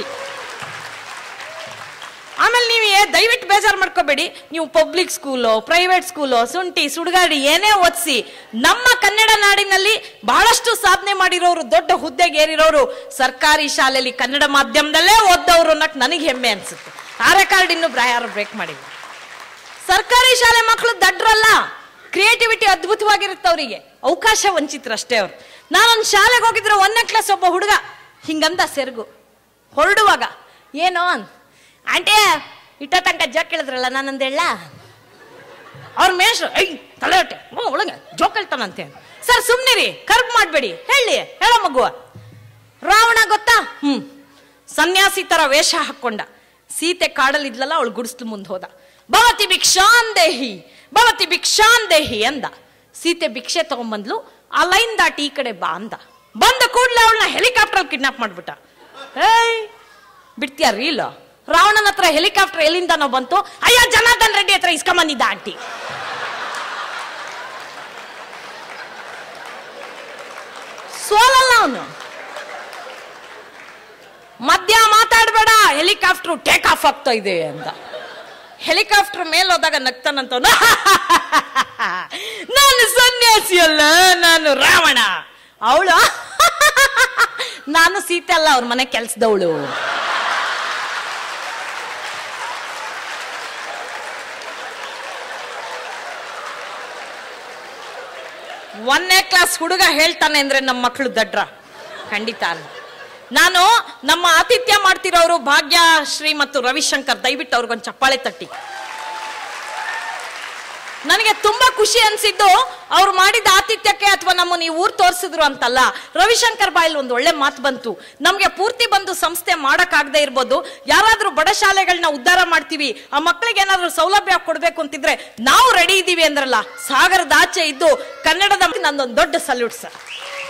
ಆಮೇಲೆ ನೀವು ಏ- ದಯವಿಟ್ಟು ಬೇಜಾರು ಮಾಡ್ಕೋಬೇಡಿ ನೀವು ಪಬ್ಲಿಕ್ ಸ್ಕೂಲು ಪ್ರೈವೇಟ್ ಸ್ಕೂಲು ಸುಂಟಿ ಸುಡುಗಾಡಿ ಏನೇ ಓದಿಸಿ ನಮ್ಮ ಕನ್ನಡ ನಾಡಿನಲ್ಲಿ ಬಹಳಷ್ಟು ಸಾಧನೆ ಮಾಡಿರೋರು ದೊಡ್ಡ ಹುದ್ದೆಗೆ ಏರಿರೋರು ಸರ್ಕಾರಿ ಶಾಲೆಯಲ್ಲಿ ಕನ್ನಡ ಮಾಧ್ಯಮದಲ್ಲೇ ಓದ್ದವರು ಅನ್ನಕ್ ನನಗೆ ಹೆಮ್ಮೆ ಅನ್ಸುತ್ತೆ ಆ ರೆಕಾರ್ಡ್ ಇನ್ನು ಯಾರು ಬ್ರೇಕ್ ಮಾಡಿಲ್ಲ ಸರ್ಕಾರಿ ಶಾಲೆ ಮಕ್ಕಳು ದಡ್ರಲ್ಲ ಕ್ರಿಯೇಟಿವಿಟಿ ಅದ್ಭುತವಾಗಿರುತ್ತೆ ಅವರಿಗೆ ಅವಕಾಶ ವಂಚಿತರಷ್ಟೇ ಅವ್ರು ನಾನೊಂದು ಶಾಲೆಗೆ ಹೋಗಿದ್ರೆ ಒಂದನೇ ಕ್ಲಾಸ್ ಒಬ್ಬ ಹುಡುಗ ಹಿಂಗಂದ ಸೆರಗು ಹೊರಡುವಾಗ ಏನೋ ಅನ್ ಆಂಟಿ ಇಟ್ಟ ತನಕ ಜೋಕ್ ಕೇಳಿದ್ರಲ್ಲ ನಾನಂದ ಹೇಳ ಅವ್ರ ಮೇಷ್ರು ಐ ತಲೆ ಹೊಟ್ಟೆ ಓ ಒಳಗೆ ಜೋಕ್ ಹೇಳ್ತಾನಂತೆ ಸರ್ ಸುಮ್ನಿರಿ ಕರ್ಬ್ ಮಾಡಬೇಡಿ ಹೇಳಿ ಹೇಳೋ ಮಗುವ ರಾವಣ ಗೊತ್ತಾ ಹ್ಮ್ ಸನ್ಯಾಸಿ ತರ ವೇಷ ಹಾಕೊಂಡ ಸೀತೆ ಕಾಡಲಿದ್ಲಲ್ಲ ಅವಳು ಗುಡಿಸ್ಲು ಮುಂದೆ ಹೋದ ಭವತಿ ಭಿಕ್ಷಾನ್ ದೇಹಿ ಭವತಿ ಭಿಕ್ಷಾನ್ ದೇಹಿ ಅಂದ ಸೀತೆ ಭಿಕ್ಷೆ ತಗೊಂಬಂದ್ಲು ಆ ಲೈನ್ ದಾಟಿ ಈ ಕಡೆ ಬಾ ಅಂದ ಬಂದ ಕೂಡ್ಲೆ ಅವಳನ್ನ ಹೆಲಿಕಾಪ್ಟರ್ ಕಿಡ್ನಾಪ್ ಮಾಡ್ಬಿಟ್ಟ ಏಯ್ ಬಿಡ್ತೀಯ ರೀಲ್ ರಾವಣನ ಹತ್ರ ಹೆಲಿಕಾಪ್ಟರ್ ಎಲ್ಲಿಂದನೋ ಬಂತು ಅಯ್ಯೋ ಜನಾರ್ದನ್ ರೆಡ್ಡಿ ಹತ್ರ ಇಸ್ಕೊಂಬಂದಿದ್ದ ಆಂಟಿ ಸೋಲಲ್ಲ ಅವನು ಮಧ್ಯ ಮಾತಾಡಬೇಡ ಹೆಲಿಕಾಪ್ಟರ್ ಟೇಕ್ ಆಫ್ ಆಗ್ತಾ ಇದೆ ಅಂತ ಹೆಲಿಕಾಪ್ಟರ್ ಮೇಲೆ ಹೋದಾಗ ನಗ್ತಾನಂತ ಅವ್ನು. ನಾನು ಸನ್ಯಾಸಿ ಅಲ್ಲ ನಾನು ರಾವಣ ಅವಳು ನಾನು ಸೀತೆ ಅಲ್ಲ ಅವ್ರ ಮನೆ ಕೆಲ್ಸದವಳು ಒಂದನೇ ಕ್ಲಾಸ್ ಹುಡುಗ ಹೇಳ್ತಾನೆ ಅಂದ್ರೆ ನಮ್ಮ ಮಕ್ಕಳು ದಡ್ರ ಖಂಡಿತ ಅಲ್ಲ ನಾನು ನಮ್ಮ ಆತಿಥ್ಯ ಮಾಡ್ತಿರೋರು ಭಾಗ್ಯಶ್ರೀ ಮತ್ತು ರವಿಶಂಕರ್ ದಯವಿಟ್ಟು ಅವ್ರಿಗೊಂದು ಚಪ್ಪಾಳೆ ತಟ್ಟಿ ನನಗೆ ತುಂಬಾ ಖುಷಿ ಅನ್ಸಿದ್ದು ಅವ್ರು ಮಾಡಿದ ಆತಿಥ್ಯಕ್ಕೆ ಅಥವಾ ನಮ್ಮ ನೀವು ಊರ್ ತೋರಿಸಿದ್ರು ಅಂತಲ್ಲ ರವಿಶಂಕರ್ ಬಾಯಲ್ಲಿ ಒಂದು ಒಳ್ಳೆ ಮಾತು ಬಂತು ನಮ್ಗೆ ಪೂರ್ತಿ ಬಂದು ಸಂಸ್ಥೆ ಮಾಡಕ್ಕಾಗದೇ ಇರ್ಬೋದು ಯಾರಾದ್ರೂ ಬಡ ಶಾಲೆಗಳನ್ನ ಉದ್ಧಾರ ಮಾಡ್ತೀವಿ ಆ ಮಕ್ಕಳಿಗೆ ಏನಾದ್ರೂ ಸೌಲಭ್ಯ ಕೊಡ್ಬೇಕು ಅಂತಿದ್ರೆ ನಾವು ರೆಡಿ ಇದೀವಿ ಅಂದ್ರಲ್ಲ ಸಾಗರದ ಆಚೆ ಇದ್ದು ಕನ್ನಡದ ನಂದೊಂದು ದೊಡ್ಡ ಸಲ್ಯೂಟ್ ಸರ್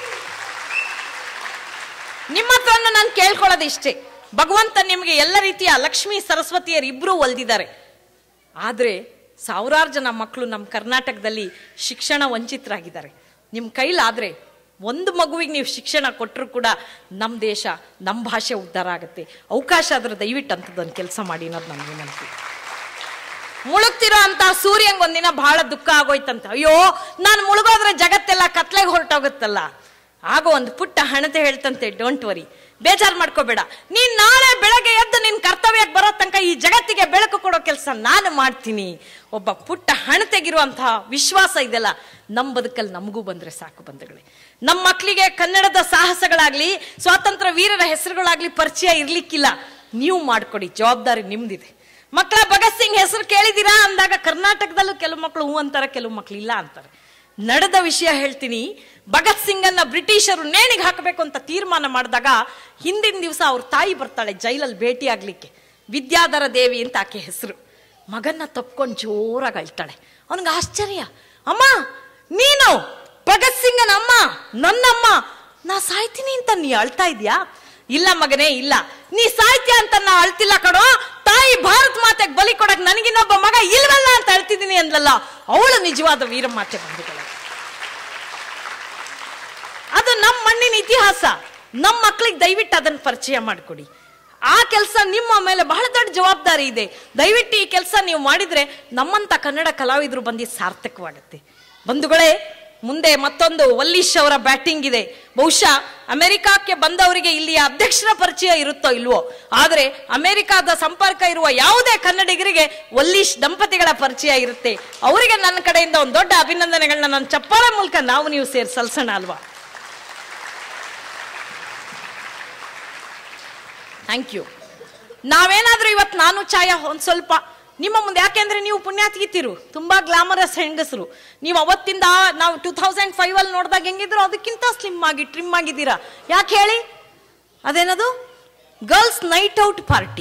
ನಿಮ್ಮ ಹತ್ರನು ನಾನು ಕೇಳ್ಕೊಳ್ಳೋದು ಇಷ್ಟೇ ಭಗವಂತ ನಿಮಗೆ ಎಲ್ಲ ರೀತಿಯ ಲಕ್ಷ್ಮೀ ಸರಸ್ವತಿಯರು ಇಬ್ರು ಒಲ್ದಿದ್ದಾರೆ ಆದ್ರೆ ಸಾವಿರಾರು ಜನ ಮಕ್ಕಳು ನಮ್ಮ ಕರ್ನಾಟಕದಲ್ಲಿ ಶಿಕ್ಷಣ ವಂಚಿತರಾಗಿದ್ದಾರೆ ನಿಮ್ಮ ಕೈಲಾದ್ರೆ ಒಂದು ಮಗುವಿಗೆ ನೀವು ಶಿಕ್ಷಣ ಕೊಟ್ಟರು ಕೂಡ ನಮ್ಮ ದೇಶ ನಮ್ಮ ಭಾಷೆ ಉದ್ಧಾರ ಆಗುತ್ತೆ ಅವಕಾಶ ಆದ್ರೆ ದಯವಿಟ್ಟು ಅಂಥದ್ದೊಂದು ಕೆಲಸ ಮಾಡಿ ಅನ್ನೋದು ನನ್ನ ವಿನಂತಿ ಮುಳುಗ್ತಿರೋ ಅಂತ ಸೂರ್ಯಂಗ್ ಒಂದಿನ ಬಹಳ ದುಃಖ ಆಗೋಯ್ತಂತ ಅಯ್ಯೋ ನಾನು ಮುಳುಗೋದ್ರೆ ಜಗತ್ತೆಲ್ಲ ಕತ್ಲೆಗೆ ಹೊರಟೋಗುತ್ತಲ್ಲ ಆಗ ಒಂದು ಪುಟ್ಟ ಹಣತೆ ಹೇಳ್ತಂತೆ ಡೋಂಟ್ ವರಿ ಬೇಜಾರ್ ಮಾಡ್ಕೋಬೇಡ ನೀನ್ ನಾಳೆ ಬೆಳಗ್ಗೆ ಎದ್ದು ನಿನ್ ಕರ್ತವ್ಯಕ್ಕೆ ಬರೋ ತನಕ ಈ ಜಗತ್ತಿಗೆ ಬೆಳಕು ಕೊಡೋ ಕೆಲಸ ನಾನು ಮಾಡ್ತೀನಿ ಒಬ್ಬ ಪುಟ್ಟ ಹಣತೆಗಿರುವಂತಹ ವಿಶ್ವಾಸ ಇದೆಲ್ಲ ನಮ್ಮ ಬದುಕಲ್ಲಿ ನಮಗೂ ಬಂದ್ರೆ ಸಾಕು ಬಂಧುಗಳೇ ನಮ್ಮ ಮಕ್ಕಳಿಗೆ ಕನ್ನಡದ ಸಾಹಸಗಳಾಗ್ಲಿ ಸ್ವಾತಂತ್ರ್ಯ ವೀರರ ಹೆಸರುಗಳಾಗ್ಲಿ ಪರಿಚಯ ಇರ್ಲಿಕ್ಕಿಲ್ಲ ನೀವು ಮಾಡ್ಕೊಡಿ ಜವಾಬ್ದಾರಿ ನಿಮ್ದಿದೆ ಮಕ್ಕಳ ಭಗತ್ ಸಿಂಗ್ ಹೆಸರು ಕೇಳಿದೀರಾ ಅಂದಾಗ ಕರ್ನಾಟಕದಲ್ಲೂ ಕೆಲವು ಮಕ್ಕಳು ಹೂ ಅಂತಾರೆ ಕೆಲವು ಮಕ್ಕಳು ಇಲ್ಲ ಅಂತಾರೆ ನಡೆದ ವಿಷಯ ಹೇಳ್ತೀನಿ ಭಗತ್ ಸಿಂಗ್ ಅನ್ನ ಬ್ರಿಟಿಷರು ನೇಣಿಗೆ ಹಾಕಬೇಕು ಅಂತ ತೀರ್ಮಾನ ಮಾಡಿದಾಗ ಹಿಂದಿನ ದಿವಸ ಅವ್ರ ತಾಯಿ ಬರ್ತಾಳೆ ಜೈಲಲ್ಲಿ ಭೇಟಿ ಆಗ್ಲಿಕ್ಕೆ ವಿದ್ಯಾಧರ ದೇವಿ ಅಂತ ಆಕೆ ಹೆಸರು ಮಗನ್ನ ತಪ್ಕೊಂಡು ಜೋರಾಗಿ ಅಳ್ತಾಳೆ ಅವನಿಗೆ ಆಶ್ಚರ್ಯ ಅಮ್ಮ ನೀನು ಭಗತ್ ಸಿಂಗನ ಅಮ್ಮ ನನ್ನಮ್ಮ ನಾ ಸಾಯ್ತೀನಿ ಅಂತ ನೀ ಅಳ್ತಾ ಇದ್ಯಾ ಇಲ್ಲ ಮಗನೇ ಇಲ್ಲ ನೀ ಸಾಹಿತ್ಯ ಅಂತ ನಾ ಅಳ್ತಿಲ್ಲ ಕಣೋ ತಾಯಿ ಭಾರತ ಮಾತೆಗೆ ಬಲಿ ಕೊಡಕ್ ನನಗಿನ್ನೊಬ್ಬ ಮಗ ಇಲ್ವಲ್ಲ ಅಂತ ಅಳ್ತಿದ್ದೀನಿ ಅಂದ್ಲಲ್ಲ ಅವಳು ನಿಜವಾದ ವೀರ ಮಾತೆ ಬಂಧುಗಳೇ ಅದು ನಮ್ಮ ಮಣ್ಣಿನ ಇತಿಹಾಸ ನಮ್ಮ ಮಕ್ಕಳಿಗೆ ದಯವಿಟ್ಟು ಅದನ್ನ ಪರಿಚಯ ಮಾಡಿಕೊಡಿ ಆ ಕೆಲಸ ನಿಮ್ಮ ಮೇಲೆ ಬಹಳ ದೊಡ್ಡ ಜವಾಬ್ದಾರಿ ಇದೆ ದಯವಿಟ್ಟು ಈ ಕೆಲಸ ನೀವು ಮಾಡಿದ್ರೆ ನಮ್ಮಂತ ಕನ್ನಡ ಕಲಾವಿದರು ಬಂದು ಸಾರ್ಥಕವಾಗುತ್ತೆ ಬಂಧುಗಳೇ ಮುಂದೆ ಮತ್ತೊಂದು ವಲ್ಲೀಶ್ ಅವರ ಬ್ಯಾಟಿಂಗ್ ಇದೆ ಬಹುಶಃ ಅಮೆರಿಕಕ್ಕೆ ಬಂದವರಿಗೆ ಇಲ್ಲಿಯ ಅಧ್ಯಕ್ಷರ ಪರಿಚಯ ಇರುತ್ತೋ ಇಲ್ವೋ ಆದ್ರೆ ಅಮೆರಿಕಾದ ಸಂಪರ್ಕ ಇರುವ ಯಾವುದೇ ಕನ್ನಡಿಗರಿಗೆ ವಲ್ಲೀಶ್ ದಂಪತಿಗಳ ಪರಿಚಯ ಇರುತ್ತೆ ಅವರಿಗೆ ನನ್ನ ಕಡೆಯಿಂದ ಒಂದು ದೊಡ್ಡ ಅಭಿನಂದನೆಗಳನ್ನ ನನ್ನ ಚಪ್ಪಾಳೆ ಮೂಲಕ ನಾವು ನೀವು ಸೇರಿ ಸಲ್ಸೋಣ ಅಲ್ವಾ ಥ್ಯಾಂಕ್ ಯು ನಾವೇನಾದ್ರೂ ಇವತ್ತು ನಾನು ಛಾಯ ಒಂದ್ ಸ್ವಲ್ಪ ನಿಮ್ಮ ಮುಂದೆ ಯಾಕೆಂದ್ರೆ ನೀವು ಪುಣ್ಯಾತ್ಗಿತ್ತಿರು ತುಂಬಾ ಗ್ಲಾಮರಸ್ ಹೆಂಗಸರು ನೀವು ಅವತ್ತಿಂದ ನಾವು ಟೂ ತೌಸಂಡ್ ಫೈವ್ ಅಲ್ಲಿ ನೋಡಿದಾಗ ಹೆಂಗಿದ್ರು ಅದಕ್ಕಿಂತ ಸ್ಲಿಮ್ ಆಗಿ ಟ್ರಿಮ್ ಆಗಿದ್ದೀರಾ ಯಾಕೆ ಹೇಳಿ ಅದೇನದು ಗರ್ಲ್ಸ್ ನೈಟ್ ಔಟ್ ಪಾರ್ಟಿ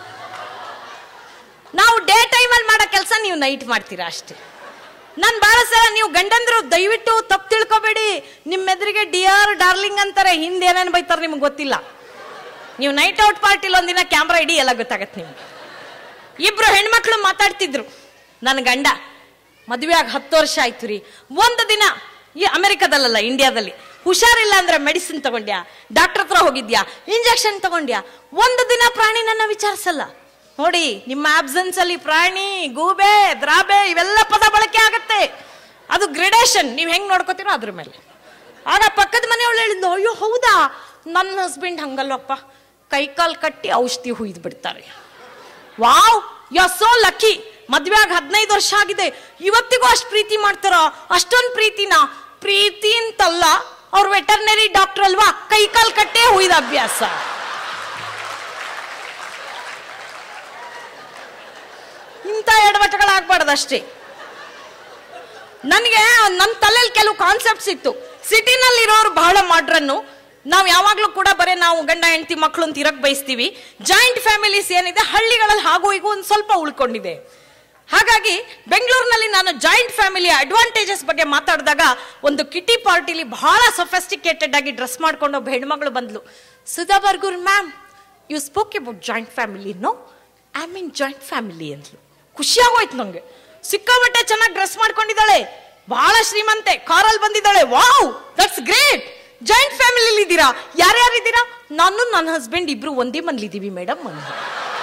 ನಾವು ಡೇ ಟೈಮಲ್ಲಿ ಮಾಡೋ ಕೆಲಸ ನೀವು ನೈಟ್ ಮಾಡ್ತೀರಾ ಅಷ್ಟೇ ನಾನು ಬಹಳ ಸಲ ನೀವು ಗಂಡಂದ್ರು ದಯವಿಟ್ಟು ತಪ್ಪು ತಿಳ್ಕೊಬೇಡಿ ನಿಮ್ಮ ಎದುರಿಗೆ ಡಿಯರ್ ಡಾರ್ಲಿಂಗ್ ಅಂತಾರೆ ಹಿಂದೆ ಏನೇನು ಬೈತಾರೆ ನಿಮ್ಗೆ ಗೊತ್ತಿಲ್ಲ ನೀವು ನೈಟ್ ಔಟ್ ಪಾರ್ಟಿಲಿ ಒಂದಿನ ಕ್ಯಾಮ್ರಾ ಇಡಿ ಎಲ್ಲ ಗೊತ್ತಾಗತ್ತೆ ನಿಮ್ಗೆ ಇಬ್ರು ಹೆಣ್ಮಕ್ಳು ಮಾತಾಡ್ತಿದ್ರು ನನ್ನ ಗಂಡ ಮದುವೆ ಆಗಿ ಹತ್ತು ವರ್ಷ ಆಯ್ತು ರೀ ಒಂದು ದಿನ ಈ ಅಮೆರಿಕದಲ್ಲಲ್ಲ ಇಂಡಿಯಾದಲ್ಲಿ ಹುಷಾರಿಲ್ಲ ಅಂದ್ರೆ ಮೆಡಿಸಿನ್ ತಗೊಂಡ್ಯಾ ಡಾಕ್ಟರ್ ಹತ್ರ ಹೋಗಿದ್ಯಾ ಇಂಜೆಕ್ಷನ್ ತಗೊಂಡ್ಯಾ ಒಂದು ದಿನ ಪ್ರಾಣಿ ನನ್ನ ವಿಚಾರಿಸಲ್ಲ ನೋಡಿ ನಿಮ್ಮ ಆಬ್ಸೆನ್ಸ್ ಅಲ್ಲಿ ಪ್ರಾಣಿ ಗೂಬೆ ದ್ರಾಬೆ ಇವೆಲ್ಲ ಪದ ಬಳಕೆ ಆಗತ್ತೆ ಅದು ಗ್ರೆಡೇಷನ್ ನೀವು ಹೆಂಗ್ ನೋಡ್ಕೋತೀರೋ ಅದ್ರ ಮೇಲೆ ಆಗ ಪಕ್ಕದ ಮನೆಯವಳು ಹೇಳಿದ್ದು ಅಯ್ಯೋ ಹೌದಾ ನನ್ನ ಹಸ್ಬೆಂಡ್ ಹಂಗಲ್ಲಪ್ಪ ಕೈಕಾಲ್ ಕಟ್ಟಿ ಔಷಧಿ ಹುಯ್ದು ಬಿಡ್ತಾರೆ ವಾವ್ ಯು ಸೋ ಲಕ್ಕಿ ಮದ್ವೆ ಆಗ ಹದಿನೈದು ವರ್ಷ ಆಗಿದೆ ಇವತ್ತಿಗೂ ಅಷ್ಟು ಪ್ರೀತಿ ಮಾಡ್ತಾರ ಅಷ್ಟೊಂದು ಪ್ರೀತಿನ ಪ್ರೀತಿ ಅಂತಲ್ಲ ಅವ್ರ ವೆಟರ್ನರಿ ಡಾಕ್ಟರ್ ಅಲ್ವಾ ಕೈಕಾಲ್ ಕಟ್ಟೆ ಹುಯ್ದ ಅಭ್ಯಾಸ ಇಂಥ ಎಡವಟ್ಟುಗಳಾಗ್ಬಾರ್ದು ಅಷ್ಟೇ ನನಗೆ ನನ್ನ ತಲೆಯಲ್ಲಿ ಕೆಲವು ಕಾನ್ಸೆಪ್ಟ್ಸ್ ಇತ್ತು ಸಿಟಿನಲ್ಲಿ ಇರೋರು ಬಹಳ ಮಾಡ್ರನ್ನು ನಾವು ಯಾವಾಗ್ಲೂ ಕೂಡ ಬರೀ ನಾವು ಗಂಡ ಹೆಂಡತಿ ಮಕ್ಕಳು ಅಂತ ಇರಕ್ ಬಯಸ್ತೀವಿ ಜಾಯಿಂಟ್ ಫ್ಯಾಮಿಲೀಸ್ ಏನಿದೆ ಹಳ್ಳಿಗಳಲ್ಲಿ ಹಾಗೂ ಈಗ ಒಂದು ಸ್ವಲ್ಪ ಉಳ್ಕೊಂಡಿದೆ ಹಾಗಾಗಿ ಬೆಂಗಳೂರಿನಲ್ಲಿ ನಾನು ಜಾಯಿಂಟ್ ಫ್ಯಾಮಿಲಿಯ ಅಡ್ವಾಂಟೇಜಸ್ ಬಗ್ಗೆ ಮಾತಾಡಿದಾಗ ಒಂದು ಕಿಟಿ ಪಾರ್ಟಿಲಿ ಬಹಳ ಸೊಫೆಸ್ಟಿಕೇಟೆಡ್ ಆಗಿ ಡ್ರೆಸ್ ಮಾಡ್ಕೊಂಡು ಒಬ್ಬ ಹೆಣ್ಮಗಳು ಬಂದ್ಲು Sudha Bargur ma'am you spoke about joint family no I mean joint family ಅಂದ್ಲು ಖುಷಿಯಾಗೋಯ್ತು ನಂಗೆ ಸಿಕ್ಕಾಬಟ್ಟೆ ಚೆನ್ನಾಗಿ ಡ್ರೆಸ್ ಮಾಡ್ಕೊಂಡಿದ್ದಾಳೆ ಬಹಳ ಶ್ರೀಮಂತೆ ಕಾರಲ್ಲಿ ಬಂದಿದ್ದಾಳೆ wow that's great joint family ಇದ್ದೀರಾ ಯಾರ್ಯಾರಿದ್ದೀರಾ ನಾನು ನನ್ನ ಹಸ್ಬೆಂಡ್ ಇಬ್ರು ಒಂದೇ ಮನ್ಲಿದ್ದೀವಿ ಮೇಡಮ್ ಅಂದ್ರು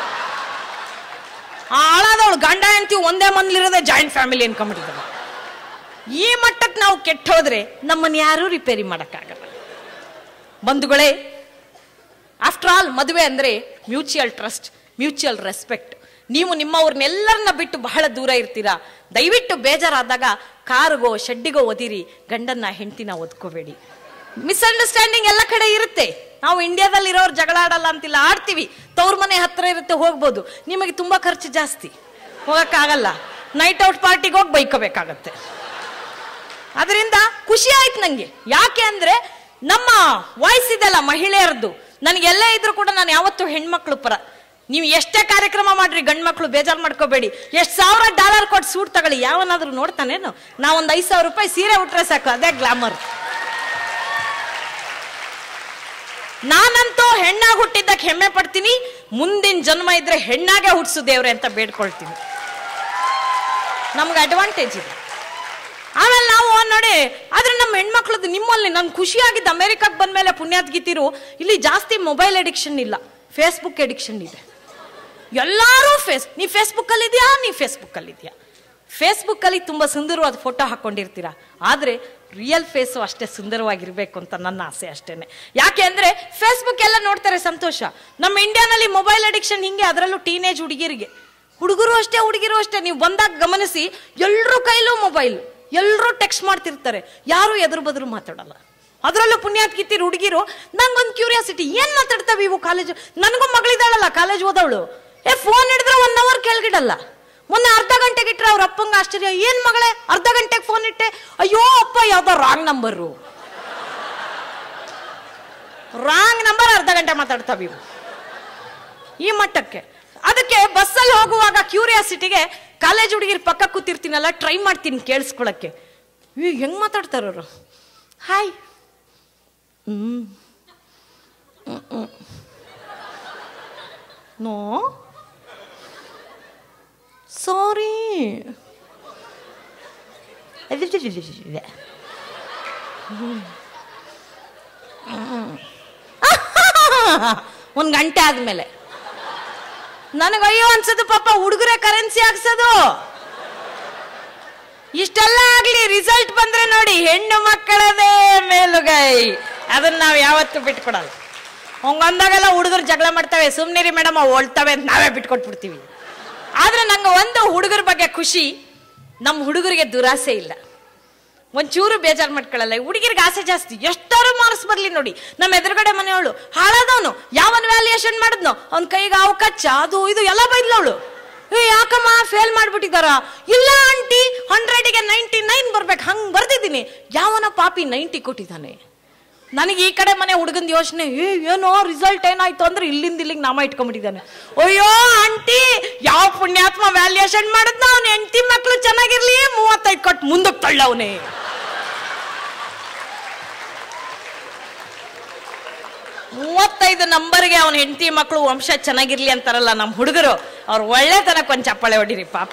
ಆಳಾದವಳು ಗಂಡ ಹೆಂಡತಿ ಒಂದೇ ಮನ್ಲಿರೋದೇ ಜಾಯಿಂಟ್ ಫ್ಯಾಮಿಲಿ ಅನ್ಕೊಂಡ್ಬಿಟ್ಟಿದ್ದಾರೆ ಈ ಮಟ್ಟಕ್ಕೆ ನಾವು ಕೆಟ್ಟ ಹೋದ್ರೆ ನಮ್ಮನ್ನ ಯಾರೂ ರಿಪೇರಿ ಮಾಡಕ್ಕಾಗಲ್ಲ ಬಂಧುಗಳೇ ಆಫ್ಟರ್ ಆಲ್ ಮದುವೆ ಅಂದ್ರೆ ಮ್ಯೂಚುವಲ್ ಟ್ರಸ್ಟ್ ಮ್ಯೂಚುವಲ್ ರೆಸ್ಪೆಕ್ಟ್ ನೀವು ನಿಮ್ಮವ್ರನ್ನೆಲ್ಲರನ್ನ ಬಿಟ್ಟು ಬಹಳ ದೂರ ಇರ್ತೀರಾ ದಯವಿಟ್ಟು ಬೇಜಾರಾದಾಗ ಕಾರುಗೋ ಶೆಡ್ಡಿಗೋ ಒದಿರಿ ಗಂಡನ್ನ ಹೆಂಡತಿನ ಒದ್ಕೋಬೇಡಿ ಮಿಸ್ಅಂಡರ್ಸ್ಟ್ಯಾಂಡಿಂಗ್ ಎಲ್ಲ ಕಡೆ ಇರುತ್ತೆ ನಾವು ಇಂಡಿಯಾದಲ್ಲಿ ಇರೋರು ಜಗಳ ಆಡಲ್ಲ ಅಂತಿಲ್ಲ ಆಡ್ತೀವಿ ತವ್ರ ಮನೆ ಹತ್ರ ಇರುತ್ತೆ ಹೋಗ್ಬೋದು ನಿಮಗೆ ತುಂಬಾ ಖರ್ಚು ಜಾಸ್ತಿ ಹೋಗಕ್ಕಾಗಲ್ಲ ನೈಟ್ ಔಟ್ ಪಾರ್ಟಿಗೆ ಹೋಗಿ ಬೈಕೋಬೇಕಾಗತ್ತೆ ಅದರಿಂದ ಖುಷಿ ಆಯ್ತು ನಂಗೆ ಯಾಕೆ ಅಂದ್ರೆ ನಮ್ಮ ವಾಯ್ಸ್ ಇದೆಲ್ಲ ಮಹಿಳೆಯರದ್ದು ನನಗೆ ಎಲ್ಲೇ ಇದ್ರು ಕೂಡ ನಾನು ಯಾವತ್ತೂ ಹೆಣ್ಮಕ್ಳು ಪರ ನೀವು ಎಷ್ಟೇ ಕಾರ್ಯಕ್ರಮ ಮಾಡ್ರಿ ಗಂಡ್ ಮಕ್ಳು ಬೇಜಾರು ಮಾಡ್ಕೋಬೇಡಿ ಎಷ್ಟು ಸಾವಿರ ಡಾಲರ್ ಕೊಟ್ಟು ಸೂಟ್ ತಗೊಳ್ಳಿ ಯಾವನಾದ್ರೂ ನೋಡ್ತಾನೇನು ನಾವೊಂದು ಐದು ಸಾವಿರ ರೂಪಾಯಿ ಸೀರೆ ಉಟ್ರೆ ಸಾಕು ಅದೇ ಗ್ಲಾಮರ್ ನಾನಂತೂ ಹೆಣ್ಣಾಗಿ ಹುಟ್ಟಿದ್ದಕ್ಕೆ ಹೆಮ್ಮೆ ಪಡ್ತೀನಿ ಮುಂದಿನ ಜನ್ಮ ಇದ್ರೆ ಹೆಣ್ಣಾಗೆ ಹುಟ್ಟಿಸು ದೇವ್ರೆ ಅಂತ ಬೇಡ್ಕೊಳ್ತೀನಿ ನಮ್ಗೆ ಅಡ್ವಾಂಟೇಜ್ ಇದೆ ಆಮೇಲೆ ನಾವು ನೋಡಿ ಆದ್ರೆ ನಮ್ಮ ಹೆಣ್ಮಕ್ಳದ್ದು ನಿಮ್ಮಲ್ಲಿ ನನ್ ಖುಷಿಯಾಗಿದ್ದು ಅಮೆರಿಕಕ್ಕೆ ಬಂದ್ಮೇಲೆ ಪುಣ್ಯಾತ್ಗಿತಿರು ಇಲ್ಲಿ ಜಾಸ್ತಿ ಮೊಬೈಲ್ ಅಡಿಕ್ಷನ್ ಇಲ್ಲ ಫೇಸ್ಬುಕ್ ಅಡಿಕ್ಷನ್ ಇದೆ ಎಲ್ಲರೂ ಫೇಸ್ ನೀ ಫೇಸ್ಬುಕ್ ಅಲ್ಲಿ ಇದೆಯಾ ನೀ ಫೇಸ್ಬುಕ್ ಅಲ್ಲಿ ಇದೆಯಾ ಫೇಸ್ಬುಕ್ ಅಲ್ಲಿ ತುಂಬಾ ಸುಂದರವಾದ ಫೋಟೋ ಹಾಕೊಂಡಿರ್ತೀರಾ ಆದ್ರೆ ರಿಯಲ್ ಫೇಸು ಅಷ್ಟೇ ಸುಂದರವಾಗಿರ್ಬೇಕು ಅಂತ ನನ್ನ ಆಸೆ ಅಷ್ಟೇನೆ ಯಾಕೆ ಅಂದ್ರೆ ಫೇಸ್ಬುಕ್ ಎಲ್ಲ ನೋಡ್ತಾರೆ ಸಂತೋಷ ನಮ್ಮ ಇಂಡಿಯಾನಲ್ಲಿ ಮೊಬೈಲ್ ಅಡಿಕ್ಷನ್ ಹಿಂಗೆ ಅದರಲ್ಲೂ ಟೀನೇಜ್ ಹುಡುಗಿರಿಗೆ ಹುಡುಗರು ಅಷ್ಟೇ ಹುಡುಗಿರು ಅಷ್ಟೇ ನೀವು ಬಂದಾಗ ಗಮನಿಸಿ ಎಲ್ರೂ ಕೈಲೂ ಮೊಬೈಲ್ ಎಲ್ಲರೂ ಟೆಕ್ಸ್ಟ್ ಮಾಡ್ತಿರ್ತಾರೆ ಯಾರು ಎದುರು ಬದ್ರು ಮಾತಾಡಲ್ಲ ಅದರಲ್ಲೂ ಪುಣ್ಯಾತ್ ಕಿತ್ತಿರು ಹುಡುಗಿರು ನಂಗೊಂದು ಕ್ಯೂರಿಯಾಸಿಟಿ ಏನ್ ಮಾತಾಡ್ತಾವೆ ಇವು ಕಾಲೇಜ್ ನನಗೂ ಮಗಳಿದ್ದಾಳಲ್ಲ ಕಾಲೇಜ್ ಓದವಳು ಏ ಫೋನ್ ಹಿಡಿದ್ರೆ ಒನ್ ಅವರ್ ಕೆಳಗಿಡಲ್ಲ ಮೊನ್ನೆ ಅರ್ಧ ಗಂಟೆಗೆ ಇಟ್ರೆ ಅವ್ರ ಅಪ್ಪಂಗ ಆಶ್ಚರ್ಯ ಏನ್ ಮಗಳೇ ಅರ್ಧ ಗಂಟೆಗೆ ಫೋನ್ ಇಟ್ಟೆ ಅಯ್ಯೋ ಅಪ್ಪ ಯಾವ್ದೋ ರಾಂಗ್ ನಂಬರು ರಾಂಗ್ ನಂಬರ್ ಅರ್ಧ ಗಂಟೆ ಮಾತಾಡ್ತಾವ ಇವು ಈ ಮಟ್ಟಕ್ಕೆ ಅದಕ್ಕೆ ಬಸ್ಸಲ್ಲಿ ಹೋಗುವಾಗ ಕ್ಯೂರಿಯಾಸಿಟಿಗೆ ಕಾಲೇಜ್ ಹುಡುಗಿರ್ ಪಕ್ಕ ಕೂತಿರ್ತೀನಲ್ಲ ಟ್ರೈ ಮಾಡ್ತೀನಿ ಕೇಳಿಸ್ಕೊಳಕ್ಕೆ ಈ ಹೆಂಗ್ ಮಾತಾಡ್ತಾರ ಅವರು ಹಾಯ್ ಹ್ಮ್ ನೋ ಸಾರಿ ಒಂದು ಗಂಟೆ ಆದ್ಮೇಲೆ ನನಗಯ್ಯೋ ಅನ್ಸದು ಪಾಪ ಹುಡುಗರ ಕರೆನ್ಸಿ ಹಾಕ್ಸೋದು ಇಷ್ಟೆಲ್ಲ ಆಗ್ಲಿ ರಿಸಲ್ಟ್ ಬಂದ್ರೆ ನೋಡಿ ಹೆಣ್ಣು ಮಕ್ಕಳದೇ ಮೇಲುಗೈ ಅದನ್ನ ನಾವು ಯಾವತ್ತೂ ಬಿಟ್ಕೊಡಲ್ಲ ಹಂಗಂದಾಗೆಲ್ಲ ಹುಡುಗರು ಜಗಳ ಮಾಡ್ತವೆ ಸುಮ್ನಿರಿ ಮೇಡಮ್ ಅವು ಒಳ್ತವೆ ಅಂತ ನಾವೇ ಬಿಟ್ಕೊಟ್ಬಿಡ್ತೀವಿ ಆದ್ರೆ ನಂಗೆ ಒಂದು ಹುಡುಗರ ಬಗ್ಗೆ ಖುಷಿ ನಮ್ಮ ಹುಡುಗರಿಗೆ ದುರಾಸೆ ಇಲ್ಲ ಒಂಚೂರು ಬೇಜಾರು ಮಾಡ್ಕೊಳ್ಳಲ್ಲ ಹುಡುಗಿರಿಗೆ ಆಸೆ ಜಾಸ್ತಿ ಎಷ್ಟಾರು ಮಾರ್ಕ್ಸ್ ಬರ್ಲಿ ನೋಡಿ ನಮ್ಮ ಎದುರುಗಡೆ ಮನೆಯವಳು ಹಾಳಾದವನು ಯಾವನ್ ವ್ಯಾಲ್ಯೂಯೇಷನ್ ಮಾಡಿದ್ನೋ ಅವ್ನ ಕೈಗೆ ಅವು ಕಚ್ಚ ಅದು ಇದು ಎಲ್ಲ ಬೈದ್ಲವಳು ಏ ಯಾಕಮ್ಮ ಫೇಲ್ ಮಾಡ್ಬಿಟ್ಟಿದಾರ ಇಲ್ಲ ಆಂಟಿ ಹಂಡ್ರೆಡಿಗೆ ನೈಂಟಿ ನೈನ್ ಬರ್ಬೇಕು ಹಂಗ್ ಬರ್ದಿದ್ದೀನಿ ಯಾವನ ಪಾಪಿ ನೈಂಟಿ ಕೊಟ್ಟಿದ್ದಾನೆ ನನಗೆ ಈ ಕಡೆ ಮನೆ ಹುಡುಗಂದ ಯೋಚನೆ ಏ ಏನೋ ರಿಸಲ್ಟ್ ಏನಾಯ್ತು ಅಂದ್ರೆ ಇಲ್ಲಿಂದ ಇಲ್ಲಿಗೆ ನಾಮ ಇಟ್ಕೊಂಡ್ಬಿಟ್ಟಿದ್ದಾನೆ ಅಯ್ಯೋ ಆಂಟಿ ಯಾವ ಪುಣ್ಯಾತ್ಮ ವ್ಯಾಲ್ಯೂಯೇಷನ್ ಮಾಡಿದ್ನ ಅವ್ನ ಹೆಂಡತಿ ಮಕ್ಳು ಚೆನ್ನಾಗಿರ್ಲಿ ಮೂವತ್ತೈದು ಕೊಟ್ಟು ಮುಂದಕ್ಕೆ ತಳ್ಳವನೇ ಮೂವತ್ತೈದು ನಂಬರ್ಗೆ ಅವನ ಹೆಂಡತಿ ಮಕ್ಕಳು ವಂಶ ಚೆನ್ನಾಗಿರ್ಲಿ ಅಂತಾರಲ್ಲ ನಮ್ಮ ಹುಡುಗರು ಅವ್ರು ಒಳ್ಳೆತನಕ್ಕೆ ಒಂದು ಚಪ್ಪಾಳೆ ಹೊಡಿರಿ ಪಾಪ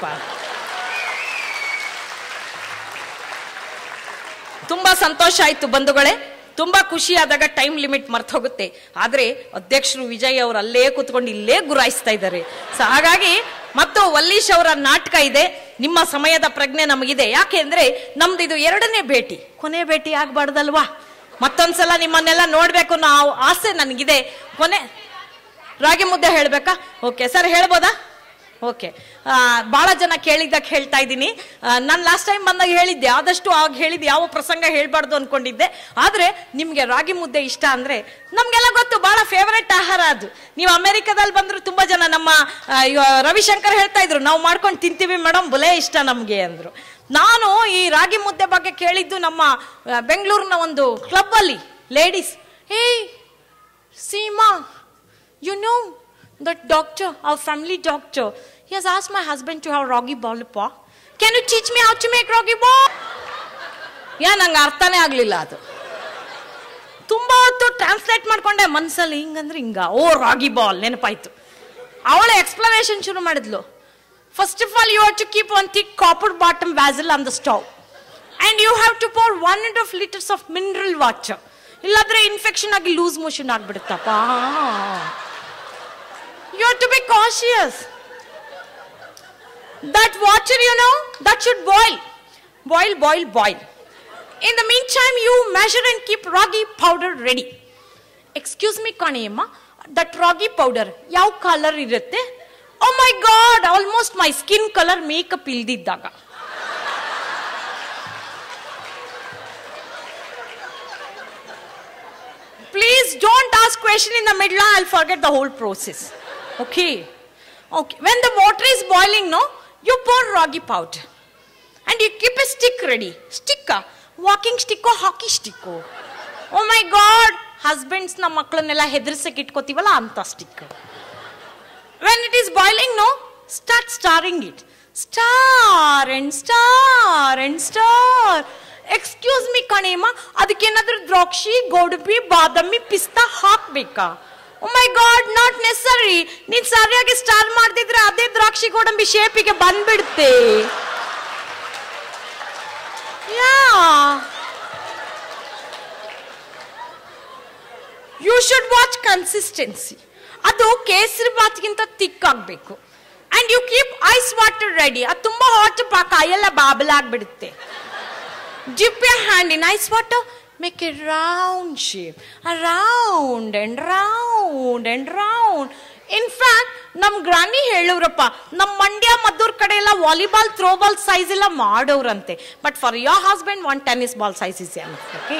ತುಂಬಾ ಸಂತೋಷ ಆಯ್ತು ಬಂಧುಗಳೇ ತುಂಬಾ ಖುಷಿ ಆದಾಗ ಟೈಮ್ ಲಿಮಿಟ್ ಮರ್ತ ಹೋಗುತ್ತೆ ಆದ್ರೆ ಅಧ್ಯಕ್ಷರು ವಿಜಯ್ ಅವರು ಅಲ್ಲೇ ಕೂತ್ಕೊಂಡು ಇಲ್ಲೇ ಗುರಾಯಿಸ್ತಾ ಇದ್ದಾರೆ ಸೊ ಹಾಗಾಗಿ ಮತ್ತು ವಲ್ಲೀಶ್ ಅವರ ನಾಟಕ ಇದೆ ನಿಮ್ಮ ಸಮಯದ ಪ್ರಜ್ಞೆ ನಮಗಿದೆ ಯಾಕೆ ಅಂದ್ರೆ ನಮ್ದು ಇದು ಎರಡನೇ ಭೇಟಿ ಕೊನೆ ಭೇಟಿ ಆಗ್ಬಾರ್ದಲ್ವಾ ಮತ್ತೊಂದ್ಸಲ ನಿಮ್ಮನ್ನೆಲ್ಲ ನೋಡ್ಬೇಕು ಅನ್ನೋ ಆ ಆಸೆ ನನಗಿದೆ ಕೊನೆ ರಾಗಿ ಮುದ್ದೆ ಹೇಳ್ಬೇಕಾ ಓಕೆ ಸರ್ ಹೇಳ್ಬೋದಾ ಓಕೆ ಭಾಳ ಜನ ಕೇಳಿದ್ದಕ್ಕೆ ಹೇಳ್ತಾ ಇದ್ದೀನಿ ನಾನು ಲಾಸ್ಟ್ ಟೈಮ್ ಬಂದಾಗ ಹೇಳಿದ್ದೆ ಆದಷ್ಟು ಆಗ ಹೇಳಿದ್ದು ಯಾವ ಪ್ರಸಂಗ ಹೇಳ್ಬಾರ್ದು ಅನ್ಕೊಂಡಿದ್ದೆ ಆದರೆ ನಿಮಗೆ ರಾಗಿ ಮುದ್ದೆ ಇಷ್ಟ ಅಂದರೆ ನಮಗೆಲ್ಲ ಗೊತ್ತು ಭಾಳ ಫೇವರೆಟ್ ಆಹಾರ ಅದು ನೀವು ಅಮೆರಿಕದಲ್ಲಿ ಬಂದರೂ ತುಂಬ ಜನ ನಮ್ಮ ಆ, ಇವ ರವಿಶಂಕರ್ ಹೇಳ್ತಾ ಇದ್ರು ನಾವು ಮಾಡ್ಕೊಂಡು ತಿಂತೀವಿ ಮೇಡಮ್ ಬುಲೇ ಇಷ್ಟ ನಮಗೆ ಅಂದರು ನಾನು ಈ ರಾಗಿ ಮುದ್ದೆ ಬಗ್ಗೆ ಕೇಳಿದ್ದು ನಮ್ಮ ಆ, ಬೆಂಗಳೂರಿನ ಒಂದು ಕ್ಲಬ್ಬಲ್ಲಿ ಲೇಡೀಸ್ ಏಯ್ Seema You know, that doctor, our family doctor, he has asked my husband to have ragi balapa. Can you teach me how to make ragi ball? ಯಾ ನಂಗೆ ಅರ್ಥನೇ ಆಗಲಿಲ್ಲ ಅದು ತುಂಬಾ ಹೊತ್ತು ಟ್ರಾನ್ಸ್ಲೇಟ್ ಮಾಡ್ಕೊಂಡೆ ಮನ್ಸಲ್ಲಿ ಹಿಂಗಂದ್ರೆ ಹಿಂಗ ಓ ರಾಗಿ ಬಾಲ್ ನೆನಪಾಯ್ತು ಅವಳ ಎಕ್ಸ್ಪ್ಲನೇಷನ್ ಶುರು ಮಾಡಿದ್ಲು first of all you have to keep one thick copper bottom vessel on the stove and you have to pour one and half litres of mineral water ಇಲ್ಲಾದ್ರೆ ಇನ್ಫೆಕ್ಷನ್ ಆಗಿ ಲೂಸ್ ಮೋಷನ್ ಆಗ್ಬಿಡುತ್ತಪ್ಪ You have to be cautious. That water, you know, that should boil. Boil, boil, boil. In the meantime, you measure and keep ragi powder ready. Excuse me, Kaniyamma, that ragi powder, ಯಾವ ಕಲರ್ ಇರುತ್ತೆ oh my God almost my skin colour makeup ಇಲ್ದಿದ್ದಾಗ Please don't ask question in the middle. I'll forget the whole process. Okay. Okay. When the water is boiling, no, you pour ragi powder. And you keep a stick ready. Stick. ಆ? Walking stick or hockey stick? Oh my God. Husbands ನಮ್ಮ ಮಕ್ಕಳನ್ನೆಲ್ಲ ಹೆದರ್ಸಕ್ಕೆ ಇಟ್ಕೋತೀವಲ್ಲ ಅಂತ stick when it is boiling no start starring it star and star and star excuse me ಕಣೇಮ ಅದಕ್ಕೇನಾದ್ರೂ ದ್ರಾಕ್ಷಿ ಗೋಡಂಬಿ ಬಾದಾಮಿ ಪಿಸ್ತಾ ಹಾಕ್ಬೇಕಾ ಓ ಮೈ ಗಾಡ್ ನಾಟ್ ನೆಸರಿ ನೀನ್ ಸರಿಯಾಗಿ ಸ್ಟಾರ್ ಮಾಡ್ತಿದ್ರೆ ಅದೇ ದ್ರಾಕ್ಷಿ ಗೋಡಂಬಿ ಶೇಪಿಗೆ ಬಂದ್ಬಿಡುತ್ತೆ ya you should watch consistency ಅದು ಕೇಸರಿ ಬಾತ್ಗಿಂತ ತಿಕ್ ಆಗಬೇಕು and you keep ice water ready ಅದು ತುಂಬಾ ಹಾಟ್ ಪಾ ಕೈಯೆಲ್ಲ ಬಾಬಲಾಗ್ಬಿಡುತ್ತೆ dip your hand in ice water make a round shape round and round and round in fact ನಮ್ ಗ್ರಾನಿ ಹೇಳವ್ರಪ್ಪ ನಮ್ಮ ಮಂಡ್ಯ ಮದ್ದೂರ್ ಕಡೆ ಎಲ್ಲ ವಾಲಿಬಾಲ್ ಥ್ರೋ ಬಾಲ್ ಸೈಜ್ ಎಲ್ಲ ಮಾಡೋರಂತೆ but for your husband one tennis ball size is okay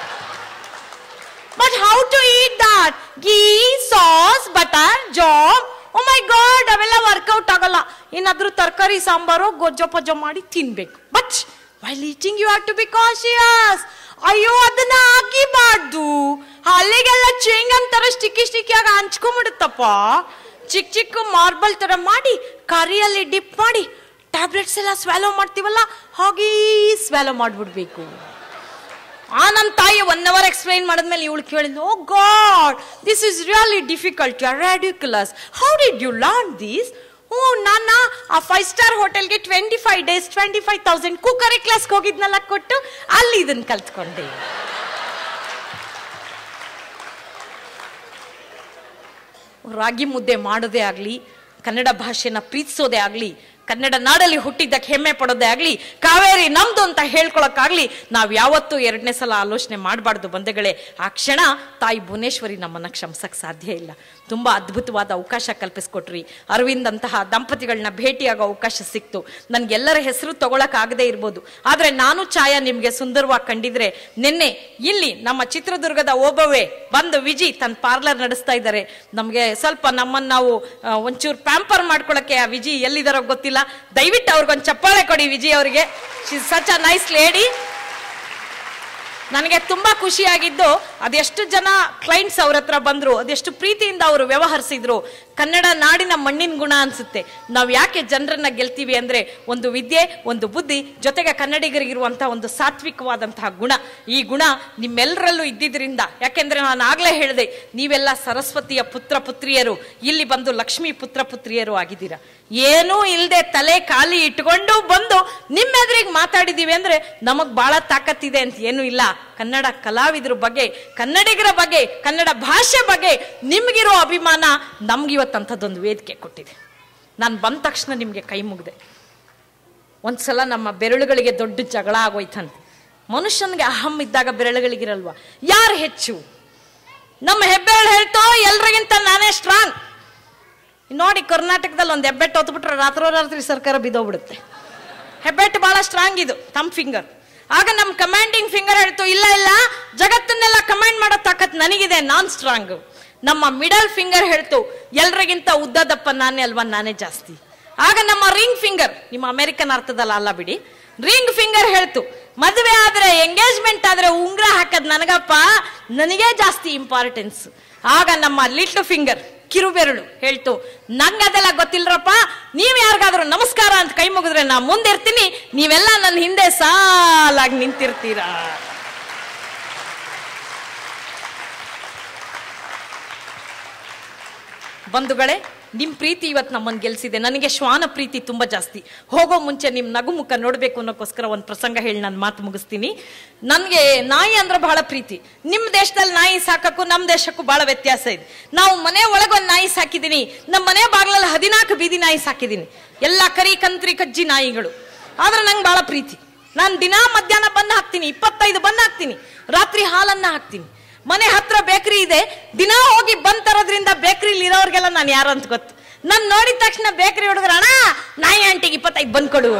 But how to eat that? Ghee, sauce, butter, jam. Oh my God ಅವೆಲ್ಲ ವರ್ಕೌಟ್ ಆಗಲ್ಲ ಏನಾದ್ರೂ ತರಕಾರಿ ಸಾಂಬಾರು ಗೊಜ್ಜೋ ಪಜ್ಜೋ ಮಾಡಿ ತಿನ್ಬೇಕು but while eating you have to be cautious ಅಯ್ಯೋ ಅದನ್ನ ಹಾಕಿಬಾರ್ದು ಅಲ್ಲಿಗೆಲ್ಲ ಚೇಂಗ್ ಅಂತಾರ ಸ್ಟಿಕ್ಕಿ ಸ್ಟಿಕ್ಕಿಯಾಗಿ ಹಂಚ್ಕೊಂಬಿಡುತ್ತಪ್ಪ ಚಿಕ್ಕ ಚಿಕ್ಕ ಮಾರ್ಬಲ್ ತರ ಮಾಡಿ ಕರಿಯಲ್ಲಿ ಡಿಪ್ ಮಾಡಿ ಟ್ಯಾಬ್ಲೆಟ್ಸ್ ಎಲ್ಲ ಸ್ವ್ಯಾಲೋ ಮಾಡ್ತೀವಲ್ಲ ಹಾಗೇ ಸ್ವ್ಯಾಲೋ ಮಾಡ್ಬಿಡ್ಬೇಕು ಆ ನನ್ನ ತಾಯಿ ಒನ್ ಅವರ್ ಎಕ್ಸ್ಪ್ಲೈನ್ ಮಾಡಿದ್ಮೇಲೆ ಇವಳು ಕೇಳಿದ್ಲು oh God this is really difficult you ridiculous how did you learn these oh ನಾನ ಆ ಫೈವ್ ಸ್ಟಾರ್ ಹೋಟೆಲ್ಗೆ twenty five days twenty five thousand cookery ಕ್ಲಾಸ್ಗೆ ಹೋಗಿದ್ನೆಲ್ಲ ಕೊಟ್ಟು ಅಲ್ಲಿ ಇದನ್ನ ಕಲ್ತ್ಕೊಂಡೆ ರಾಗಿ ಮುದ್ದೆ ಮಾಡೋದೇ ಆಗಲಿ ಕನ್ನಡ ಭಾಷೆನ ಪ್ರೀತಿಸೋದೇ ಆಗಲಿ ಕನ್ನಡ ನಾಡಲ್ಲಿ ಹುಟ್ಟಿದ್ದಕ್ಕೆ ಹೆಮ್ಮೆ ಪಡೋದೇ ಆಗಲಿ ಕಾವೇರಿ ನಮ್ದು ಅಂತ ಹೇಳ್ಕೊಳಕ್ಕಾಗ್ಲಿ ನಾವು ಯಾವತ್ತೂ ಎರಡನೇ ಸಲ ಆಲೋಚನೆ ಮಾಡಬಾರ್ದು ಬಂಧುಗಳೇ ಆ ಕ್ಷಣ ತಾಯಿ ಭುವನೇಶ್ವರಿ ನಮ್ಮನ್ನ ಕ್ಷಮಿಸಕ್ ಸಾಧ್ಯ ಇಲ್ಲ ತುಂಬಾ ಅದ್ಭುತವಾದ ಅವಕಾಶ ಕಲ್ಪಿಸ್ಕೊಟ್ರಿ ಅರವಿಂದ್ ಅಂತಹ ದಂಪತಿಗಳನ್ನ ಭೇಟಿಯಾಗೋ ಅವಕಾಶ ಸಿಕ್ತು ನನ್ಗೆಲ್ಲರ ಹೆಸರು ತಗೊಳಕ್ ಆಗದೆ ಇರ್ಬೋದು ಆದ್ರೆ ನಾನು ಛಾಯಾ ನಿಮ್ಗೆ ಸುಂದರವಾಗಿ ಕಂಡಿದ್ರೆ ನಿನ್ನೆ ಇಲ್ಲಿ ನಮ್ಮ ಚಿತ್ರದುರ್ಗದ ಓಬವ್ವೆ ಬಂದು ವಿಜಿ ತನ್ನ ಪಾರ್ಲರ್ ನಡೆಸ್ತಾ ಇದ್ದಾರೆ ನಮ್ಗೆ ಸ್ವಲ್ಪ ನಮ್ಮನ್ನ ನಾವು ಆ, ಒಂಚೂರು ಪ್ಯಾಂಪರ್ ಮಾಡ್ಕೊಳಕ್ಕೆ ಆ ವಿಜಿ ಎಲ್ಲಿದಾರೋ ಗೊತ್ತಿಲ್ಲ ದಯವಿಟ್ಟು ಅವ್ರಿಗೊಂದು ಚಪ್ಪಾಳೆ ಕೊಡಿ ವಿಜಿ ಅವರಿಗೆ ಸಚ್ ಅ ನೈಸ್ ಲೇಡಿ ನನಗೆ ತುಂಬಾ ಖುಷಿಯಾಗಿದ್ದು ಅದೆಷ್ಟು ಜನ ಕ್ಲೈಂಟ್ಸ್ ಅವ್ರ ಹತ್ರ ಬಂದ್ರು ಅದೆಷ್ಟು ಪ್ರೀತಿಯಿಂದ ಅವರು ವ್ಯವಹರಿಸಿದ್ರು ಕನ್ನಡ ನಾಡಿನ ಮಣ್ಣಿನ ಗುಣ ಅನ್ಸುತ್ತೆ ನಾವು ಯಾಕೆ ಜನರನ್ನ ಗೆಲ್ತೀವಿ ಅಂದ್ರೆ ಒಂದು ವಿದ್ಯೆ ಒಂದು ಬುದ್ಧಿ ಜೊತೆಗೆ ಕನ್ನಡಿಗರಿಗಿರುವಂತಹ ಒಂದು ಸಾತ್ವಿಕವಾದಂತಹ ಗುಣ ಈ ಗುಣ ನಿಮ್ಮೆಲ್ಲರಲ್ಲೂ ಇದ್ದಿದ್ರಿಂದ ಯಾಕೆಂದ್ರೆ ನಾನು ಆಗ್ಲೇ ಹೇಳಿದೆ ನೀವೆಲ್ಲ ಸರಸ್ವತಿಯ ಪುತ್ರ ಪುತ್ರಿಯರು ಇಲ್ಲಿ ಬಂದು ಲಕ್ಷ್ಮೀ ಪುತ್ರ ಪುತ್ರಿಯರು ಆಗಿದ್ದೀರಾ ಏನೂ ಇಲ್ಲದೆ ತಲೆ ಖಾಲಿ ಇಟ್ಕೊಂಡು ಬಂದು ನಿಮ್ಮೆದುರಿಗೆ ಮಾತಾಡಿದೀವಿ ಅಂದ್ರೆ ನಮಗ್ ಬಹಳ ತಾಕತ್ತಿದೆ ಅಂತ ಏನೂ ಇಲ್ಲ ಕನ್ನಡ ಕಲಾವಿದ್ರ ಬಗ್ಗೆ ಕನ್ನಡಿಗರ ಬಗ್ಗೆ ಕನ್ನಡ ಭಾಷೆ ಬಗ್ಗೆ ನಿಮ್ಗಿರೋ ಅಭಿಮಾನ ನಮ್ಗಿವತ್ತಂಥದ್ದೊಂದು ವೇದಿಕೆ ಕೊಟ್ಟಿದೆ ನಾನು ಬಂದ ತಕ್ಷಣ ನಿಮಗೆ ಕೈ ಮುಗ್ದೆ ಒಂದ್ಸಲ ನಮ್ಮ ಬೆರಳುಗಳಿಗೆ ದೊಡ್ಡ ಜಗಳ ಆಗೋಯ್ತಂತೆ ಮನುಷ್ಯನಿಗೆ ಅಹಂ ಇದ್ದಾಗ ಬೆರಳುಗಳಿಗಿರಲ್ವಾ ಯಾರು ಹೆಚ್ಚು ನಮ್ಮ ಹೆಬ್ಬೆರಳು ಹೇಳ್ತೋ ಎಲ್ರಿಗಿಂತ ನಾನೇ ಸ್ಟ್ರಾಂಗ್ ನೋಡಿ ಕರ್ನಾಟಕದಲ್ಲಿ ಒಂದು ಹೆಬ್ಬೆಟ್ಟು ಹೊತ್ಬಿಟ್ರೆ ರಾತ್ರೋರಾತ್ರಿ ಸರ್ಕಾರ ಬಿದ್ದೋಗ್ಬಿಡುತ್ತೆ ಹೆಬ್ಬೆಟ್ಟು ಬಹಳ ಸ್ಟ್ರಾಂಗ್ ಇದು ತಮ್ಮ ಫಿಂಗರ್ ಆಗ ನಮ್ಮ ಕಮಾಂಡಿಂಗ್ ಫಿಂಗರ್ ಹೇಳ್ತು ಇಲ್ಲ ಇಲ್ಲ ಜಗತ್ತನ್ನೆಲ್ಲ ಕಮಾಂಡ್ ಮಾಡೋ ತಾಕತ್ ನನಗಿದೆ ನಾನ್ ಸ್ಟ್ರಾಂಗ್ ನಮ್ಮ ಮಿಡಲ್ ಫಿಂಗರ್ ಹೇಳ್ತು ಎಲ್ರಿಗಿಂತ ಉದ್ದದಪ್ಪ ನಾನೇ ಅಲ್ವಾ ನಾನೇ ಜಾಸ್ತಿ ಆಗ ನಮ್ಮ ರಿಂಗ್ ಫಿಂಗರ್ ನಿಮ್ಮ ಅಮೆರಿಕನ್ ಅರ್ಥದಲ್ಲ ಅಲ್ಲ ಬಿಡಿ ರಿಂಗ್ ಫಿಂಗರ್ ಹೇಳ್ತು ಮದುವೆ ಆದ್ರೆ ಎಂಗೇಜ್ಮೆಂಟ್ ಆದ್ರೆ ಉಂಗ್ರ ಹಾಕದ್ ನನಗಪ್ಪ ನನಗೆ ಜಾಸ್ತಿ ಇಂಪಾರ್ಟೆನ್ಸ್ ಆಗ ನಮ್ಮ ಲಿಟ್ಲ್ ಫಿಂಗರ್ ಕಿರುಬೆರಳು ಹೇಳ್ತು ನಂಗೆ ಅದೆಲ್ಲ ಗೊತ್ತಿಲ್ರಪ್ಪ ನೀವ್ ಯಾರಿಗಾದ್ರೂ ನಮಸ್ಕಾರ ಅಂತ ಕೈ ಮುಗಿದ್ರೆ ನಾ ಮುಂದಿರ್ತೀನಿ ನೀವೆಲ್ಲ ನನ್ನ ಹಿಂದೆ ಸಾಲಾಗಿ ನಿಂತಿರ್ತೀರಾ ಬಂಧುಗಳೇ ನಿಮ್ ಪ್ರೀತಿ ಇವತ್ತು ನಮ್ಮನ್ನು ಗೆಲ್ಸಿದೆ ನನಗೆ ಶ್ವಾನ ಪ್ರೀತಿ ತುಂಬಾ ಜಾಸ್ತಿ ಹೋಗೋ ಮುಂಚೆ ನಿಮ್ ನಗು ಮುಖ ನೋಡ್ಬೇಕು ಅನ್ನೋಕ್ಕೋಸ್ಕರ ಒಂದು ಪ್ರಸಂಗ ಹೇಳಿ ನಾನು ಮಾತು ಮುಗಿಸ್ತೀನಿ ನನ್ಗೆ ನಾಯಿ ಅಂದ್ರೆ ಬಹಳ ಪ್ರೀತಿ ನಿಮ್ ದೇಶದಲ್ಲಿ ನಾಯಿ ಸಾಕಕ್ಕೂ ನಮ್ ದೇಶಕ್ಕೂ ಬಹಳ ವ್ಯತ್ಯಾಸ ಇದೆ ನಾವು ಮನೆ ಒಳಗೊಂದು ನಾಯಿ ಸಾಕಿದೀನಿ ನಮ್ಮ ಮನೆ ಬಾಗಿಲಲ್ಲಿ ಹದಿನಾಲ್ಕು ಬೀದಿ ನಾಯಿ ಸಾಕಿದೀನಿ ಎಲ್ಲ ಕರಿ ಕಂತ್ರಿ ಕಜ್ಜಿ ನಾಯಿಗಳು ಆದ್ರೆ ನಂಗೆ ಬಹಳ ಪ್ರೀತಿ ನಾನು ದಿನಾ ಮಧ್ಯಾಹ್ನ ಬಂದು ಹಾಕ್ತೀನಿ ಇಪ್ಪತ್ತೈದು ಬಂದು ಹಾಕ್ತೀನಿ ರಾತ್ರಿ ಹಾಲನ್ನ ಹಾಕ್ತೀನಿ ಮನೆ ಹತ್ರ ಬೇಕರಿ ಇದೆ ದಿನಾ ಹೋಗಿ ಬಂದ್ ತರೋದ್ರಿಂದ ಬೇಕರಿಲಿ ಇರೋರ್ಗೆಲ್ಲ ನಾನು ಯಾರು ಅಂತ ಗೊತ್ತು ನಾನು ನೋಡಿದ ತಕ್ಷಣ ಬೇಕರಿ ಹುಡುಗ್ರ ಅಣ್ಣ ನಾಯಿ ಆಂಟಿಗೆ ಇಪ್ಪತ್ತೈದು ಬಂದ್ ಕೊಡು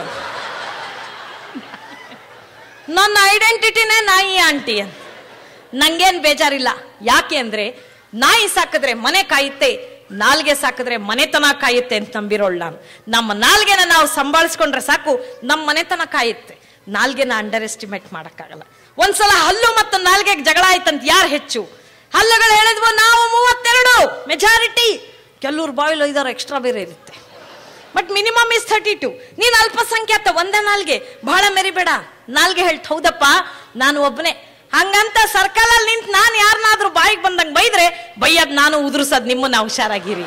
ನನ್ನ ಐಡೆಂಟಿಟಿನೇ ನಾಯಿ ಆಂಟಿ ಅಂತ ನಂಗೇನ್ ಬೇಜಾರಿಲ್ಲ ಯಾಕೆ ಅಂದ್ರೆ ನಾಯಿ ಸಾಕಿದ್ರೆ ಮನೆ ಕಾಯುತ್ತೆ ನಾಲ್ಗೆ ಸಾಕಿದ್ರೆ ಮನೆತನ ಕಾಯುತ್ತೆ ಅಂತ ನಂಬಿರೋಳು ನಾನು ನಮ್ಮ ನಾಲ್ಗೆನ ನಾವು ಸಂಭಾಳಿಸ್ಕೊಂಡ್ರೆ ಸಾಕು ನಮ್ಮ ಮನೆತನ ಕಾಯುತ್ತೆ ನಾಲ್ಗೆನ ಅಂಡರ್ ಎಸ್ಟಿಮೇಟ್ ಮಾಡಕ್ಕಾಗಲ್ಲ ಒಂದ್ಸಲ ಹಲ್ಲು ಮತ್ತು ನಾಲ್ಗೆಗೆ ಜಗಳ ಆಯ್ತಂತ ಯಾರು ಹೆಚ್ಚು ಹಲ್ಲುಗಳು ಹೇಳಿದ್ವು ನಾವು ಮೂವತ್ತೆರಡು ಮೆಜಾರಿಟಿ ಕೆಲವ್ರು ಬಾಯಿಲ್ ಐದಾರು ಎಕ್ಸ್ಟ್ರಾ ಬೇರೆ ಇರುತ್ತೆ but minimum is thirty two ನೀನ್ ಅಲ್ಪಸಂಖ್ಯಾತ ಒಂದೇ ನಾಲ್ಗೆ ಬಹಳ ಮೆರಿಬೇಡ ನಾಲ್ಗೆ ಹೇಳ್ತ ಹೌದಪ್ಪ ನಾನು ಒಬ್ಬನೇ ಹಂಗಂತ ಸರ್ಕಲಲ್ಲಿ ನಿಂತು ನಾನು ಯಾರನ್ನಾದ್ರೂ ಬಾಯಿಗೆ ಬಂದಂಗೆ ಬೈದ್ರೆ ಬೈಯದ್ ನಾನು ಉದುರಿಸೋದ್ ನಿಮ್ಮನ್ನ ಹುಷಾರಾಗಿರಿ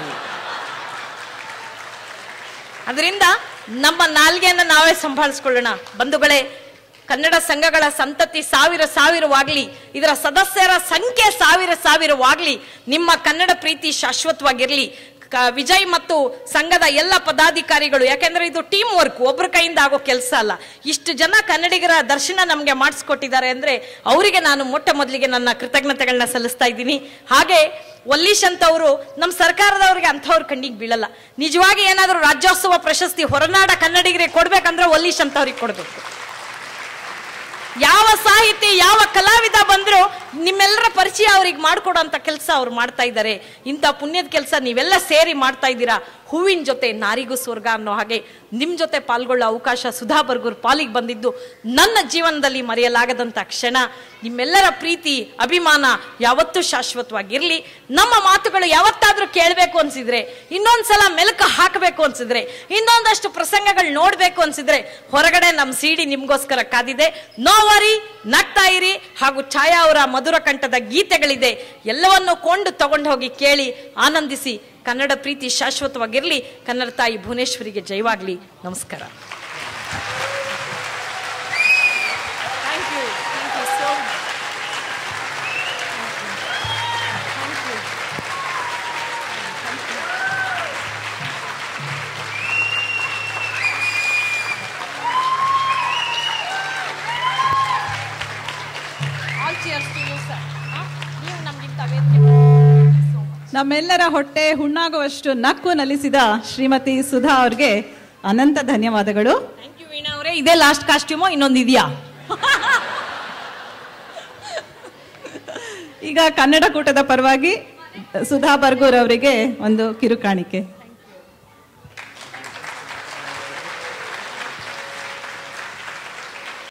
ಅದರಿಂದ ನಮ್ಮ ನಾಲ್ಗೆಯನ್ನ ನಾವೇ ಸಂಭಾಳಿಸ್ಕೊಳ್ಳೋಣ ಬಂಧುಗಳೇ ಕನ್ನಡ ಸಂಘಗಳ ಸಂತತಿ ಸಾವಿರ ಸಾವಿರವಾಗ್ಲಿ ಇದರ ಸದಸ್ಯರ ಸಂಖ್ಯೆ ಸಾವಿರ ಸಾವಿರವಾಗ್ಲಿ ನಿಮ್ಮ ಕನ್ನಡ ಪ್ರೀತಿ ಶಾಶ್ವತವಾಗಿರ್ಲಿ ಕ- ವಿಜಯ್ ಮತ್ತು ಸಂಘದ ಎಲ್ಲ ಪದಾಧಿಕಾರಿಗಳು ಯಾಕೆಂದ್ರೆ ಇದು ಟೀಮ್ ವರ್ಕ್ ಒಬ್ರ ಕೈಯಿಂದ ಆಗೋ ಕೆಲಸ ಅಲ್ಲ ಇಷ್ಟು ಜನ ಕನ್ನಡಿಗರ ದರ್ಶನ ನಮಗೆ ಮಾಡಿಸ್ಕೊಟ್ಟಿದ್ದಾರೆ ಅಂದ್ರೆ ಅವರಿಗೆ ನಾನು ಮೊಟ್ಟ ಮೊದಲಿಗೆ ನನ್ನ ಕೃತಜ್ಞತೆಗಳನ್ನ ಸಲ್ಲಿಸ್ತಾ ಇದ್ದೀನಿ ಹಾಗೆ ವಲ್ಲೀಶ್ ಅಂತವರು ನಮ್ಮ ಸರ್ಕಾರದವ್ರಿಗೆ ಅಂಥವ್ರ ಕಣ್ಣಿಗೆ ಬೀಳಲ್ಲ ನಿಜವಾಗಿ ಏನಾದರೂ ರಾಜ್ಯೋತ್ಸವ ಪ್ರಶಸ್ತಿ ಹೊರನಾಡ ಕನ್ನಡಿಗರಿಗೆ ಕೊಡ್ಬೇಕಂದ್ರೆ ವಲ್ಲೀಶ್ ಅಂತವ್ರಿಗೆ ಕೊಡ್ಬೇಕು ಯಾವ ಸಾಹಿತಿ ಯಾವ ಕಲಾವಿದ ಬಂದ್ರು ನಿಮ್ಮೆಲ್ಲರ ಪರಿಚಯ ಅವ್ರಿಗೆ ಮಾಡ್ಕೊಡೋಂಥ ಕೆಲಸ ಅವ್ರು ಮಾಡ್ತಾ ಇದ್ದಾರೆ ಇಂಥ ಪುಣ್ಯದ ಕೆಲಸ ನೀವೆಲ್ಲ ಸೇರಿ ಮಾಡ್ತಾ ಇದ್ದೀರಾ ಹೂವಿನ ಜೊತೆ ನಾರಿಗೂ ಸ್ವರ್ಗ ಅನ್ನೋ ಹಾಗೆ ನಿಮ್ ಜೊತೆ ಪಾಲ್ಗೊಳ್ಳೋ ಅವಕಾಶ ಸುಧಾ ಬರ್ಗೂರ್ ಪಾಲಿಗೆ ಬಂದಿದ್ದು ನನ್ನ ಜೀವನದಲ್ಲಿ ಮರೆಯಲಾಗದಂತ ಕ್ಷಣ ನಿಮ್ಮೆಲ್ಲರ ಪ್ರೀತಿ ಅಭಿಮಾನ ಯಾವತ್ತೂ ಶಾಶ್ವತವಾಗಿರ್ಲಿ ನಮ್ಮ ಮಾತುಗಳು ಯಾವತ್ತಾದ್ರೂ ಕೇಳಬೇಕು ಅನ್ಸಿದ್ರೆ ಇನ್ನೊಂದ್ಸಲ ಮೆಲುಕು ಹಾಕಬೇಕು ಅನ್ಸಿದ್ರೆ ಇನ್ನೊಂದಷ್ಟು ಪ್ರಸಂಗಗಳು ನೋಡ್ಬೇಕು ಅನ್ಸಿದ್ರೆ ಹೊರಗಡೆ ನಮ್ಮ ಸಿಡಿ ನಿಮ್ಗೋಸ್ಕರ ಕಾದಿದೆ ನೋವರಿ ನಗ್ತಾ ಇರಿ ಹಾಗೂ ಛಾಯಾ ಅವರ ಮಧುರ ಕಂಠದ ಗೀತೆಗಳಿದೆ ಎಲ್ಲವನ್ನು ಕೊಂಡು ತಗೊಂಡು ಹೋಗಿ ಕೇಳಿ ಆನಂದಿಸಿ ಕನ್ನಡ ಪ್ರೀತಿ ಶಾಶ್ವತವಾಗಿರ್ಲಿ ಕನ್ನಡ ತಾಯಿ ಭುವನೇಶ್ವರಿಗೆ ಜಯವಾಗ್ಲಿ ನಮಸ್ಕಾರ Thank you. Thank you so much. Thank you. All cheers to you, sir. ಹ? ನೀವು ನಮ್ಗಿಂತ ವೇದಿಕೆ Thank you so much. ನಮ್ಮೆಲ್ಲರ ಹೊಟ್ಟೆ ಹುಣ್ಣಾಗುವಷ್ಟು ನಕ್ಕು ನಲಿಸಿದ ಶ್ರೀಮತಿ ಸುಧಾ ಅವ್ರಿಗೆ ಅನಂತ ಧನ್ಯವಾದಗಳು ಥ್ಯಾಂಕ್ ಯು ವೀಣಾ ಅವರೇ ಇದೇ ಲಾಸ್ಟ್ ಕಾಸ್ಟ್ಯೂಮೋ ಇನ್ನೊಂದು ಇದೆಯಾ ಈಗ ಕನ್ನಡ ಕೂಟದ ಪರವಾಗಿ ಸುಧಾ ಬರ್ಗೂರ್ ಅವರಿಗೆ ಒಂದು ಕಿರುಕಾಣಿಕೆ